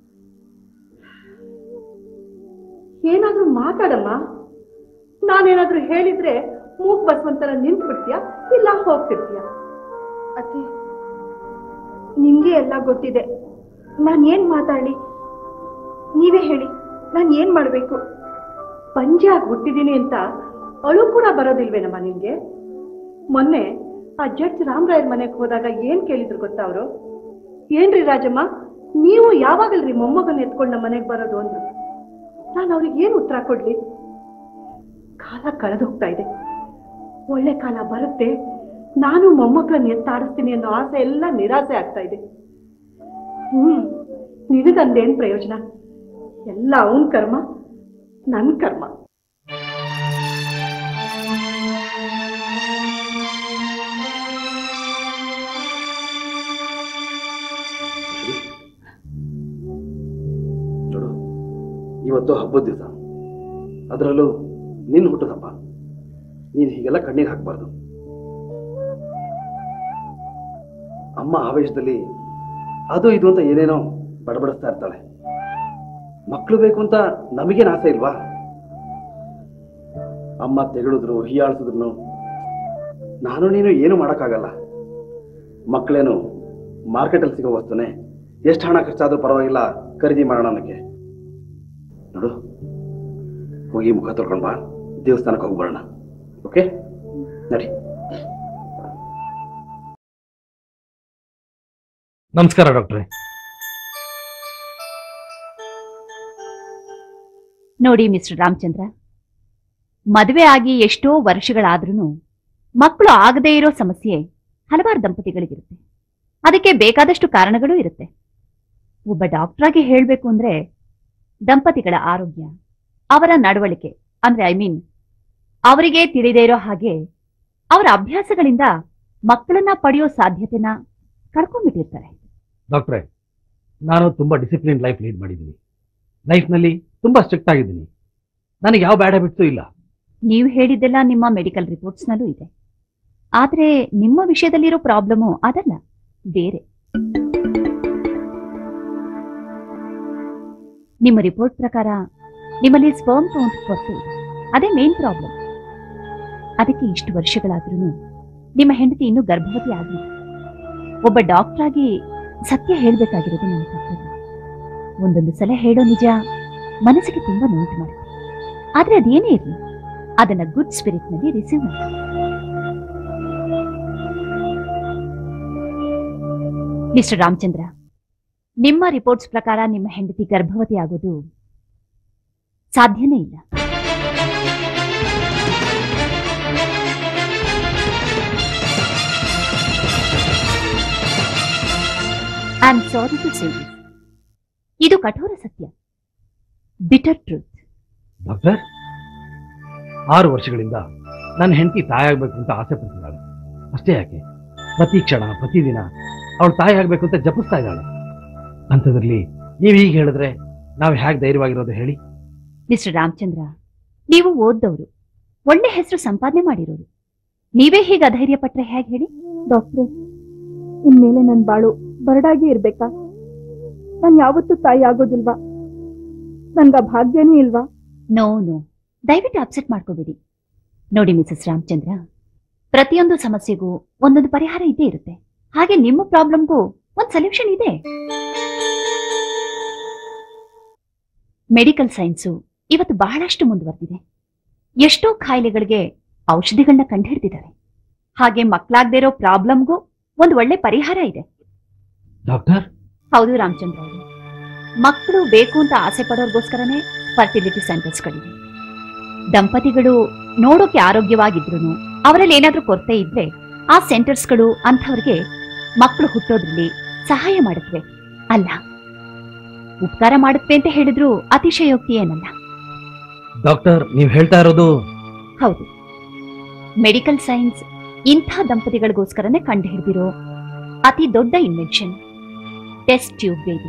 ಏನಾದ್ರೂ ಮಾತಾಡಮ್ಮ ನಾನೇನಾದ್ರೂ ಹೇಳಿದ್ರೆ ಮೂಗ್ ಬಸವಂತರ ನಿಂತು ಬಿಡ್ತೀಯಾ ಇಲ್ಲ ಹೋಗ್ತಿರ್ತೀಯ ಅತ್ತೆ ನಿಮ್ಗೆ ಎಲ್ಲ ಗೊತ್ತಿದೆ ನಾನು ಏನ್ ಮಾತಾಡ್ಲಿ ನೀವೇ ಹೇಳಿ ನಾನು ಏನ್ ಮಾಡ್ಬೇಕು ಪಂಜಾಗ್ ಹುಟ್ಟಿದೀನಿ ಅಂತ ಅಳು ಕೂಡ ಬರೋದಿಲ್ವೇನಮ್ಮ ನಿಮ್ಗೆ ಮೊನ್ನೆ ಆ ಜಡ್ಜ್ ರಾಮರಾಯರ್ ಮನೆಗೆ ಹೋದಾಗ ಏನ್ ಕೇಳಿದ್ರು ಗೊತ್ತಾ ಅವರು ಏನ್ರಿ ರಾಜಮ್ಮ ನೀವು ಯಾವಾಗಲ್ರಿ ಮೊಮ್ಮಗನ್ ಎತ್ಕೊಂಡು ನಮ್ಮ ಮನೆಗೆ ಬರೋದು ಅಂದ್ರು ನಾನು ಅವ್ರಿಗೆ ಏನ್ ಉತ್ತರ ಕೊಡ್ಲಿ ಕಾಲ ಕಳೆದು ಹೋಗ್ತಾ ಇದೆ ಒಳ್ಳೆ ಕಾಲ ಬರುತ್ತೆ ನಾನು ಮೊಮ್ಮಕ್ಕಳನ್ನ ಎತ್ತಾಡಿಸ್ತೀನಿ ಅನ್ನೋ ಆಸೆ ಎಲ್ಲ ನಿರಾಸೆ ಆಗ್ತಾ ಇದೆ ಹ್ಮ್ ನಿನಗಂದೇನ್ ಪ್ರಯೋಜನ ಎಲ್ಲ ಅವನ್ ಕರ್ಮ ನನ್ ಕರ್ಮ ನೋಡು ಇವತ್ತು ಹಬ್ಬದ ದಿವಸ ಅದರಲ್ಲೂ ನಿನ್ನ ಹುಟ್ಟದ ಹಬ್ಬ ನೀನು ಹೀಗೆಲ್ಲ ಕಣ್ಣಿಗೆ ಹಾಕಬಾರ್ದು ಅಮ್ಮ ಆವೇಶದಲ್ಲಿ ಅದು ಇದು ಅಂತ ಏನೇನೋ ಬಡಬಡಿಸ್ತಾ ಇರ್ತಾಳೆ ಮಕ್ಕಳು ಬೇಕು ಅಂತ ನಮಗೇನು ಆಸೆ ಇಲ್ವಾ ಅಮ್ಮ ತೆಗಳಿದ್ರು ಹೀಯಾಳ್ಸಿದ್ರು ನಾನು ನೀನು ಏನು ಮಾಡೋಕ್ಕಾಗಲ್ಲ ಮಕ್ಕಳೇನು ಮಾರ್ಕೆಟಲ್ಲಿ ಸಿಗೋ ವಸ್ತುನೇ ಎಷ್ಟು ಹಣ ಖರ್ಚಾದ್ರೂ ಪರವಾಗಿಲ್ಲ ಖರೀದಿ ಮಾಡೋಣ ಅನ್ನಕ್ಕೆ ನೋಡು ಹೋಗಿ ಮುಖ ತೊಳ್ಕೊಂಡು ಬಾ ದೇವಸ್ಥಾನಕ್ಕೆ ಹೋಗಿ ಬರೋಣ ಓಕೆ ನಡಿ ನಮಸ್ಕಾರ ಡಾಕ್ಟ್ರೆ ನೋಡಿ ಮಿಸ್ಟರ್ ರಾಮಚಂದ್ರ ಮದುವೆ ಆಗಿ ಎಷ್ಟೋ ವರ್ಷಗಳಾದ್ರೂ ಮಕ್ಕಳು ಆಗದೇ ಇರೋ ಸಮಸ್ಯೆ ಹಲವಾರು ದಂಪತಿಗಳಿಗಿರುತ್ತೆ ಅದಕ್ಕೆ ಬೇಕಾದಷ್ಟು ಕಾರಣಗಳು ಇರುತ್ತೆ ಒಬ್ಬ ಡಾಕ್ಟ್ರಾಗಿ ಹೇಳಬೇಕು ಅಂದ್ರೆ ದಂಪತಿಗಳ ಆರೋಗ್ಯ ಅವರ ನಡವಳಿಕೆ ಅಂದ್ರೆ ಐ ಮೀನ್ ಅವರಿಗೆ ತಿಳಿದೇ ಇರೋ ಹಾಗೆ ಅವರ ಅಭ್ಯಾಸಗಳಿಂದ ಮಕ್ಕಳನ್ನ ಪಡೆಯೋ ಸಾಧ್ಯತೆನ ಕಳ್ಕೊಂಡ್ಬಿಟ್ಟಿರ್ತಾರೆ ಡಾಕ್ಟ್ರೆ ನಾನು ತುಂಬಾ ಡಿಸಿಪ್ಲಿನ್ ಲೈಫ್ ಲೀಡ್ ಮಾಡಿದ್ದೀನಿ ಲೈಫ್ನಲ್ಲಿ ತುಂಬಾ ಸ್ಟ್ರಿಕ್ಟ್ ಆಗಿದ್ದೀನಿ ನನಗೆ ಯಾವ ಬ್ಯಾಡ್ ಹ್ಯಾಬಿಟ್ಸು ಇಲ್ಲ ನೀವು ಹೇಳಿದ್ದೆಲ್ಲ ನಿಮ್ಮ ಮೆಡಿಕಲ್ ರಿಪೋರ್ಟ್ಸ್ನಲ್ಲೂ ಇದೆ ಆದ್ರೆ ನಿಮ್ಮ ವಿಷಯದಲ್ಲಿರೋ ಪ್ರಾಬ್ಲಮು ಅದಲ್ಲ ಬೇರೆ ನಿಮ್ಮ ರಿಪೋರ್ಟ್ ಪ್ರಕಾರ ನಿಮ್ಮಲ್ಲಿ ಸ್ಪರ್ಮ್ ಕೌಂಟ್ ಕೊರತೆ ಇದೆ ಅದೇ ಮೇನ್ ಪ್ರಾಬ್ಲಮ್ ಅದಕ್ಕೆ ಇಷ್ಟು ವರ್ಷಗಳಾದ್ರೂ ನಿಮ್ಮ ಹೆಂಡತಿ ಇನ್ನೂ ಗರ್ಭವತಿ ಆಗಿಲ್ಲ ಒಬ್ಬ ಡಾಕ್ಟರ್ ಆಗಿ ಸತ್ಯ ಹೇಳಬೇಕಾಗಿರೋದು ನನ್ನ ಕರ್ತವ್ಯ ಒಂದೊಂದು ಸಲ ಹೇಳೋ ನಿಜ ಮನಸ್ಸಿಗೆ ತುಂಬಾ ನೋವು ಮಾಡುತ್ತೆ ಆದ್ರೆ ಅದೇನೇ ಇರಲಿ ಅದನ್ನ ಗುಡ್ ಸ್ಪಿರಿಟ್ ನಲ್ಲಿ ರಿಸೀವ್ ಮಾಡಿ ಮಿಸ್ಟರ್ ರಾಮಚಂದ್ರ ನಿಮ್ಮ ರಿಪೋರ್ಟ್ಸ್ ಪ್ರಕಾರ ನಿಮ್ಮ ಹೆಂಡತಿ ಗರ್ಭವತಿ ಆಗೋದು ಸಾಧ್ಯನೇ ಇಲ್ಲ I am sorry to say ಇದು ಕಠೋರ ಸತ್ಯ ಬಿಟರ್ ಟ್ರೂತ್ ಡಾಕ್ಟರ್ ಆರು ವರ್ಷಗಳಿಂದ ನನ್ನ ಹೆಂಡತಿ ತಾಯಿ ಆಗ್ಬೇಕು ಅಂತ ಆಸೆ ಪಡ್ತಿದ್ದಾಳೆ ಅಷ್ಟೇ ಯಾಕೆ ಪ್ರತಿ ಕ್ಷಣ ಪ್ರತಿದಿನ ಅವಳು ತಾಯಿ ಆಗ್ಬೇಕು ಅಂತ ಜಪಿಸ್ತಾ ಇದ್ದಾಳೆ ಅಂಥದ್ರಲ್ಲಿ ನೀವು ಈಗ ಹೇಳಿದ್ರೆ ನಾವು ಹೇಗೆ ಧೈರ್ಯವಾಗಿರೋದು ಹೇಳಿ ಮಿಸ್ಟರ್ ರಾಮಚಂದ್ರ ನೀವು ಓದ್ದವರು ಒಳ್ಳೆ ಹೆಸರು ಸಂಪಾದನೆ ಮಾಡಿರೋರು ನೀವೇ ಹೀಗೆ ಅಧೈರ್ಯ ಪಟ್ರೆ ಹೇಗೆ ಹೇಳಿ ಡಾಕ್ಟ್ರೆ ಇನ್ಮೇಲೆ ನನ್ ಬಾಳು ಬರಡಾಗಿ ಇರ್ಬೇಕಾ ನಾನ್ ಯಾವತ್ತೂ ತಾಯಿ ಆಗೋದಿಲ್ವಾ ನನ್ಗ ಭಾಗ್ಯನೇ ಇಲ್ವಾ ನೋ ನೋ ದಯವಿಟ್ಟು ಅಪ್ಸೆಟ್ ಮಾಡ್ಕೋಬೇಡಿ ನೋಡಿ ಮಿಸಸ್ ರಾಮಚಂದ್ರ ಪ್ರತಿಯೊಂದು ಸಮಸ್ಯೆಗೂ ಒಂದೊಂದು ಪರಿಹಾರ ಇದ್ದೇ ಇರುತ್ತೆ ಹಾಗೆ ನಿಮ್ಮ ಪ್ರಾಬ್ಲಮ್ಗೂ ಒಂದು ಸೊಲ್ಯೂಷನ್ ಇದೆ ಮೆಡಿಕಲ್ ಸೈನ್ಸು ಇವತ್ತು ಬಹಳಷ್ಟು ಮುಂದುವರೆದಿದೆ ಎಷ್ಟೋ ಕಾಯಿಲೆಗಳಿಗೆ ಔಷಧಿಗಳನ್ನ ಕಂಡುಹಿಡ್ದಿದ್ದಾರೆ ಹಾಗೆ ಮಕ್ಕಳಾಗದೇ ಇರೋ ಪ್ರಾಬ್ಲಮ್ಗೂ ಒಂದು ಒಳ್ಳೆ ಪರಿಹಾರ ಇದೆ ಡಾಕ್ಟರ್ ಹೌದು ರಾಮಚಂದ್ರ ಅವರು ಮಕ್ಕಳು ಬೇಕು ಅಂತ ಆಸೆ ಪಡೋರ್ಗೋಸ್ಕರನೇ ಫರ್ಟಿಲಿಟಿ ಸೆಂಟರ್ಸ್ಗಳಿವೆ ದಂಪತಿಗಳು ನೋಡೋಕೆ ಆರೋಗ್ಯವಾಗಿದ್ರು ಅವರಲ್ಲಿ ಏನಾದ್ರೂ ಕೊರತೆ ಇದ್ರೆ ಆ ಸೆಂಟರ್ಸ್ಗಳು ಅಂಥವ್ರಿಗೆ ಮಕ್ಕಳು ಹುಟ್ಟೋದ್ರಲ್ಲಿ ಸಹಾಯ ಮಾಡುತ್ತವೆ ಅಲ್ಲ ಉಪಕಾರ ಮಾಡುತ್ತವೆ ಅಂತ ಹೇಳಿದ್ರು ಅತಿಶಯೋಕ್ತಿ ಏನಲ್ಲ ಡಾಕ್ಟರ್ ನೀವು ಹೇಳ್ತಾ ಇರೋದು ಹೌದು ಮೆಡಿಕಲ್ ಸೈನ್ಸ್ ಇಂಥ ದಂಪತಿಗಳಿಗೋಸ್ಕರನೇ ಕಂಡು ಹಿಡಿದಿರೋ ಅತಿ ದೊಡ್ಡ invention test tube baby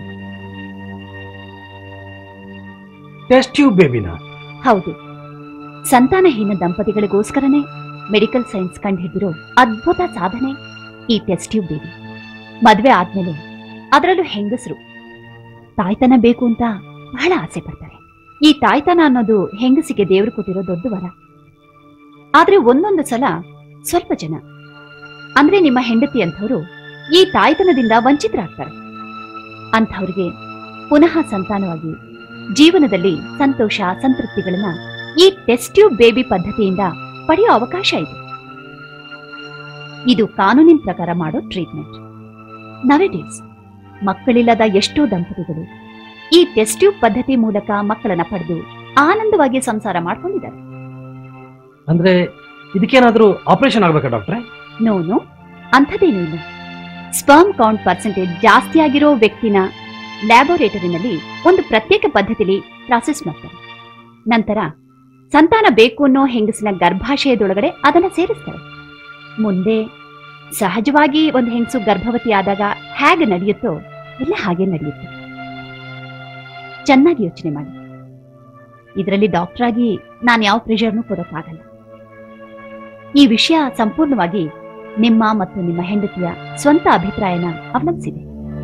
test tube ಬೇಬಿನ ಹೌದು ಸಂತಾನಹೀನ ದಂಪತಿಗಳಿಗೋಸ್ಕರನೇ ಮೆಡಿಕಲ್ ಸೈನ್ಸ್ ಕಂಡುಹಿಡಿದಿರೋ ಅದ್ಭುತ ಸಾಧನೆ ಈ ಟೆಸ್ಟ್ ಟ್ಯೂಬ್ ಬೇಬಿ ಮದ್ವೆ ಆದ್ಮೇಲೆ ಅದರಲ್ಲೂ ಹೆಂಗಸರು ತಾಯ್ತನ ಬೇಕು ಅಂತ ಬಹಳ ಆಸೆ ಪಡ್ತಾರೆ ಈ ತಾಯ್ತನ ಅನ್ನೋದು ಹೆಂಗಸಿಗೆ ದೇವರು ಕೊಟ್ಟಿರೋ ದೊಡ್ಡ ವರ ಆದ್ರೆ ಒಂದೊಂದು ಸಲ ಸ್ವಲ್ಪ ಜನ ಅಂದ್ರೆ ನಿಮ್ಮ ಹೆಂಡತಿ ಅಂಥವ್ರು ಈ ತಾಯ್ತನದಿಂದ ವಂಚಿತರಾಗ್ತಾರೆ ಅಂಥವ್ರಿಗೆ ಪುನಃ ಸಂತಾನವಾಗಿ ಜೀವನದಲ್ಲಿ ಸಂತೋಷ ಸಂತೃಪ್ತಿಗಳನ್ನ ಈ ಟೆಸ್ಟ್ ಟ್ಯೂಬ್ ಬೇಬಿ ಪದ್ಧತಿಯಿಂದ ಪಡೆಯೋ ಅವಕಾಶ ಇದೆ ಇದು ಕಾನೂನಿನ ಪ್ರಕಾರ ಮಾಡೋ ಟ್ರೀಟ್ಮೆಂಟ್ ನವೆಡೇಸ್ ಮಕ್ಕಳಿಲ್ಲದ ಎಷ್ಟೋ ದಂಪತಿಗಳು ಈ ಟೆಸ್ಟ್ ಟ್ಯೂಬ್ ಪದ್ಧತಿ ಮೂಲಕ ಮಕ್ಕಳನ್ನ ಪಡೆದು ಆನಂದವಾಗಿ ಸಂಸಾರ ಮಾಡ್ಕೊಂಡಿದ್ದಾರೆ ಅಂದ್ರೆ ಇದಕ್ಕೇನಾದ್ರೂ ಆಪರೇಷನ್ ಆಗ್ಬೇಕಾ ಡಾಕ್ಟ್ರೆ ನೋನು ಅಂಥದ್ದೇನೂ ಇಲ್ಲ ಸ್ಪರ್ಮ್ ಕೌಂಟ್ ಪರ್ಸೆಂಟೇಜ್ ಜಾಸ್ತಿ ಆಗಿರೋ ವ್ಯಕ್ತಿನ ಲ್ಯಾಬೋರೇಟರಿನಲ್ಲಿ ಒಂದು ಪ್ರತ್ಯೇಕ ಪದ್ಧತಿಲಿ ಪ್ರಾಸೆಸ್ ಮಾಡ್ತಾರೆ ನಂತರ ಸಂತಾನ ಬೇಕು ಅನ್ನೋ ಹೆಂಗಸಿನ ಗರ್ಭಾಶಯದೊಳಗಡೆ ಅದನ್ನ ಸೇರಿಸ್ತಾರೆ ಮುಂದೆ ಸಹಜವಾಗಿ ಒಂದು ಹೆಂಗಸು ಗರ್ಭವತಿ ಆದಾಗ ಹೇಗೆ ನಡೆಯುತ್ತೋ ಎಲ್ಲ ಹಾಗೆ ನಡೆಯುತ್ತೆ ಚೆನ್ನಾಗಿ ಯೋಚನೆ ಮಾಡಿ ಇದರಲ್ಲಿ ಡಾಕ್ಟರ್ ಆಗಿ ನಾನು ಯಾವ ಪ್ರೆಷರ್ನೂ ಕೊಡೋಕ್ಕಾಗಲ್ಲ ಈ ವಿಷಯ ಸಂಪೂರ್ಣವಾಗಿ ನಿಮ್ಮ ಮತ್ತು ನಿಮ್ಮ ಹೆಂಡತಿಯ ಸ್ವಂತ ಅಭಿಪ್ರಾಯನ ಅವಲಂಬಿಸಿದೆ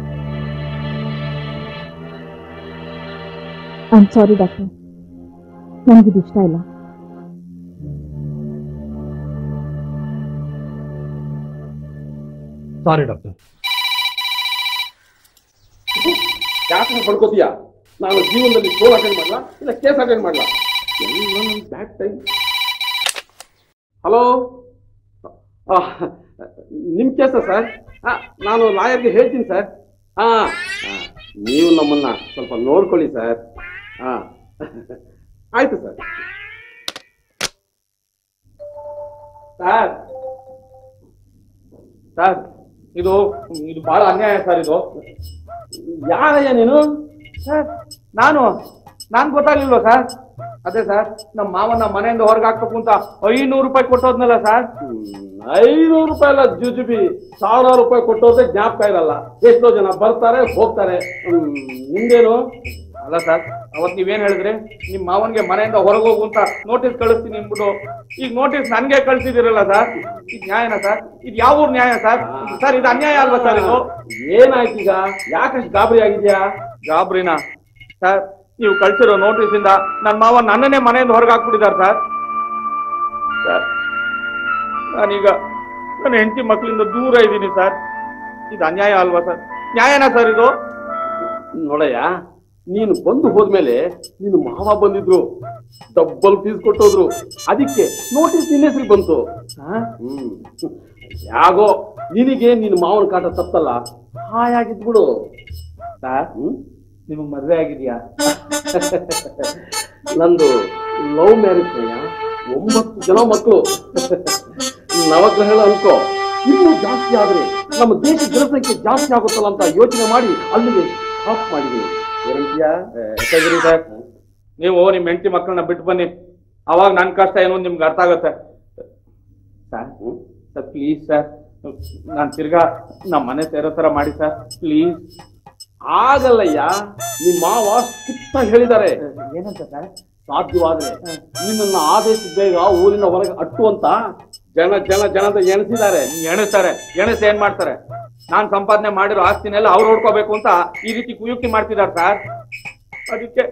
ಐ ಆಮ್ ಸಾರಿ ಡಾಕ್ಟರ್ ನನಗಿದು ಇಷ್ಟ ಇಲ್ಲ ಸಾರಿ ಡಾಕ್ಟರ್ ಯಾಕೆ ಪಡ್ಕೋತೀಯ ನಾನು ಜೀವನದಲ್ಲಿ ಸೋಲ್ ಅಟೆಂಡ್ ಮಾಡಲ್ಲ ಇಲ್ಲ ಕೇಸ್ ಅಟೆಂಡ್ ಮಾಡಲ್ಲ ಬ್ಯಾಡ್ ಟೈಮ್ ಹಲೋ ನಿಮ್ಮ ಕೇಸ ಸರ್ ನಾನು ಲಾಯರ್ಗೆ ಹೇಳ್ತೀನಿ ಸರ್ ಹಾಂ ನೀವು ನಮ್ಮನ್ನ ಸ್ವಲ್ಪ ನೋಡ್ಕೊಳ್ಳಿ ಸರ್ ಹಾಂ ಆಯ್ತು ಸರ್ ಸರ್ ಸರ್ ಇದು ಇದು ಬಹಳ ಅನ್ಯಾಯ ಸರ್ ಇದು ಯಾರಯ್ಯ ನೀನು ಸರ್ ನಾನು ನಾನ್ ಗೊತ್ತಾಗ್ಲಿಲ್ವಾ ಸರ್ ಅದೇ ಸರ್ ನಮ್ಮ ಮಾವನ ಮನೆಯಿಂದ ಹೊರಗೆ ಹಾಕ್ಬೇಕು ಅಂತ ಐನೂರು ರೂಪಾಯಿ ಕೊಟ್ಟೋದ್ನಲ್ಲ ಸರ್ ಐನೂರು ರೂಪಾಯಿ ಎಲ್ಲ ಜುಜುಬಿ ಸಾವಿರಾರು ರೂಪಾಯಿ ಕೊಟ್ಟೋದ್ರೆ ಜ್ಞಾಪಕ ಇರಲ್ಲ ಎಷ್ಟೋ ಜನ ಬರ್ತಾರೆ ಹೋಗ್ತಾರೆ ಹ್ಮ್, ನಿಮ್ದೇನು ಅಲ್ಲ ಸರ್ ಅವತ್ ನೀವೇನ್ ಹೇಳಿದ್ರಿ ನಿಮ್ ಮಾವನ್ಗೆ ಮನೆಯಿಂದ ಹೊರಗೆ ಹೋಗು ಅಂತ ನೋಟಿಸ್ ಕಳಿಸ್ತೀನಿ ಅಂದ್ಬಿಟ್ಟು ಈಗ ನೋಟಿಸ್ ನನ್ಗೆ ಕಳ್ಸಿದಿರಲ್ಲ ಸರ್ ಇದು ನ್ಯಾಯನಾ ಸರ್ ಇದು ಯಾವ ಊರ್ ನ್ಯಾಯ ಸರ್ ಸರ್ ಇದು ಅನ್ಯಾಯ ಅಲ್ವಾ ಸರ್ ಇದು ಏನಾಯ್ತು ಈಗ ಯಾಕಷ್ಟು ಗಾಬರಿ ಆಗಿದ್ಯಾ ಗಾಬ್ರಿನಾ ಸರ್ ನೀವು ಕಳ್ಸಿರೋ ನೋಟಿಸ್ ಇಂದ ನನ್ನ ಮಾವ ನನ್ನನ್ನೇ ಮನೆಯಿಂದ ಹೊರಗೆ ಹಾಕ್ಬಿಟ್ಟಿದ್ದಾರೆ ಸರ್ ಸರ್ ನಾನೀಗ ನನ್ನ ಹೆಂಡತಿ ಮಕ್ಕಳಿಂದ ದೂರ ಇದ್ದೀನಿ ಸರ್ ಇದು ಅನ್ಯಾಯ ಅಲ್ವಾ ಸರ್ ನ್ಯಾಯನಾ ಸರ್ ಇದು ನೋಡಯ್ಯ ನೀನು ಬಂದು ಹೋದ್ಮೇಲೆ ನೀನು ಮಾವ ಬಂದಿದ್ರು ಡಬ್ಬಲ್ ಫೀಸ್ ಕೊಟ್ಟೋದ್ರು ಅದಕ್ಕೆ ನೋಟಿಸ್ ನಿನ್ನ ಹೆಸರಿಗೆ ಬಂತು ಹ್ಮ್ ಯಾಗೋ ನಿನಗೆ ನಿನ್ನ ಮಾವನ ಕಾಟ ತಪ್ಪಲ್ಲ ಹಾಯಾಗಿದ್ಬಿಡು ಸರ್ ಹ್ಮ್ ನಿಮಗೆ ಮದುವೆ ಆಗಿದೆಯಾ ನಂದು ಲವ್ ಮ್ಯಾರೇಜ್ ಒಂಬತ್ತು ಜನ ಮಕ್ಕಳು ನವಗ್ರಹಗಳು ಅನ್ಕೋ ಇನ್ನೂ ಜಾಸ್ತಿ ಆದ್ರೆ ನಮ್ಮ ದೇಶ ಜನಸಂಖ್ಯೆ ಜಾಸ್ತಿ ಆಗುತ್ತಲ್ಲ ಅಂತ ಯೋಚನೆ ಮಾಡಿ ಅಲ್ಲಿಗೆ ಸ್ಟಾಪ್ ಮಾಡಿದೀನಿ ಏನಂತೀಯ ತೆಗೀರಿ ಸರ್ ನೀವು ನಿಮ್ಮ ಹೆಂಡತಿ ಮಕ್ಕಳನ್ನ ಬಿಟ್ಟು ಬನ್ನಿ ಅವಾಗ ನನ್ನ ಕಷ್ಟ ಏನು ಅಂತ ನಿಮ್ಗೆ ಅರ್ಥ ಆಗುತ್ತೆ ಸರ್ ಸರ್ ಪ್ಲೀಸ್ ಸರ್ ನಾನು ತಿರ್ಗಾ ನಮ್ಮ ಮನೆ ಸೇರೋ ಥರ ಮಾಡಿ ಸರ್ ಪ್ಲೀಸ್ ಆಗಲ್ಲಯ್ಯ ನಿಮ್ಮ ಮಾವ ಸ್ಟ್ರಿಕ್ಟ್ ಆಗಿ ಹೇಳಿದ್ದಾರೆ ಏನಂತ ಸರ್ ಸಾಧ್ಯವಾದ್ರೆ ನಿನ್ನನ್ನ ಆದಷ್ಟು ಬೇಗ ಊರಿನ ಹೊರಗೆ ಅಟ್ಟು ಅಂತ ಜನ ಜನ ಜನ ಅಂತ ಎಣಿಸಿದ್ದಾರೆ ಎಣಿಸ್ತಾರೆ ಎಣಿಸಿ ಏನ್ ಮಾಡ್ತಾರೆ ನಾನ್ ಸಂಪಾದನೆ ಮಾಡಿರೋ ಆಸ್ತಿನೆಲ್ಲ ಅವ್ರು ನೋಡ್ಕೋಬೇಕು ಅಂತ ಈ ರೀತಿ ಕುಯುಕ್ತಿ ಮಾಡ್ತಿದ್ದಾರೆ ಸರ್ ಅದಕ್ಕೆ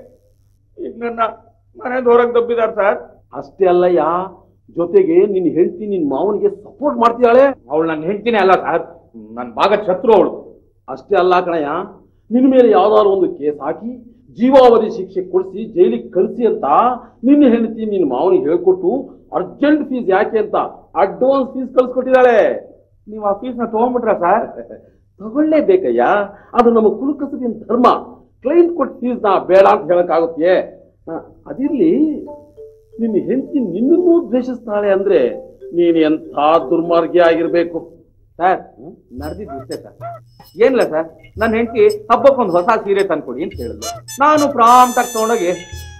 ಈಗ ನನ್ನ ಮನೆಯಿಂದ ಹೊರಗೆ ದಬ್ಬಿದ್ದಾರೆ ಸರ್ ಅಷ್ಟೇ ಅಲ್ಲಯ್ಯ ಜೊತೆಗೆ ನಿನ್ನ ಹೆಂಡತಿ ನಿನ್ನ ಮಾವನಿಗೆ ಸಪೋರ್ಟ್ ಮಾಡ್ತಿದ್ದಾಳೆ ಅವಳು ನನ್ನ ಹೆಂಡ್ತಿನೇ ಅಲ್ಲ ಸರ್ ನನ್ನ ಭಾಗ ಶತ್ರು ಅವಳು ಅಷ್ಟೇ ಅಲ್ಲ ಕಣಯ್ಯ ನಿನ್ನ ಮೇಲೆ ಯಾವ್ದಾದ್ರು ಒಂದು ಕೇಸ್ ಹಾಕಿ ಜೀವಾವಧಿ ಶಿಕ್ಷೆ ಕೊಡಿಸಿ ಜೈಲಿಗೆ ಕಳಿಸಿ ಅಂತ ನಿನ್ನ ಹೆಂಡತಿ ನಿನ್ನ ಮಾವನಿಗೆ ಹೇಳ್ಕೊಟ್ಟು ಅರ್ಜೆಂಟ್ ಫೀಸ್ ಯಾಕೆ ಅಂತ ಅಡ್ವಾನ್ಸ್ ಫೀಸ್ ಕಳ್ಸಿಕೊಟ್ಟಿದ್ದಾಳೆ ನೀವು ಆ ಫೀಸ್ನ ತಗೊಂಡ್ಬಿಟ್ರ ಸರ್ ತಗೊಳ್ಳೇಬೇಕಯ್ಯ ಅದು ನಮ್ಮ ಕುಲಕಸದಿನ ಧರ್ಮ ಕ್ಲೈಂಟ್ ಕೊಟ್ಟ ಫೀಸ್ ನಾ ಬೇಡ ಅಂತ ಹೇಳಕ್ಕಾಗುತ್ತೆ ಆ, ಅದಿರ್ಲಿ ನಿನ್ನ ಹೆಂಡತಿ ನಿನ್ನನ್ನೂ ದ್ವೇಷಿಸ್ತಾಳೆ ಅಂದ್ರೆ ನೀನು ಎಂಥ ದುರ್ಮಾರ್ಗಿ ಆಗಿರ್ಬೇಕು ಸರ್ ನಡೆದಿದ್ದು ಇಷ್ಟೇ ಸರ್ ಏನಿಲ್ಲ ಸರ್ ನನ್ನ ಹೆಂಡತಿ ಹಬ್ಬಕ್ಕೊಂದು ಹೊಸ ಸೀರೆ ತಂದ್ಕೊಡಿ ಅಂತ ಹೇಳಿದ್ಲು ನಾನು ಪ್ರಾಂಪ್ಟ್ ಆಗಿ ತಗೊಂಡೋಗಿ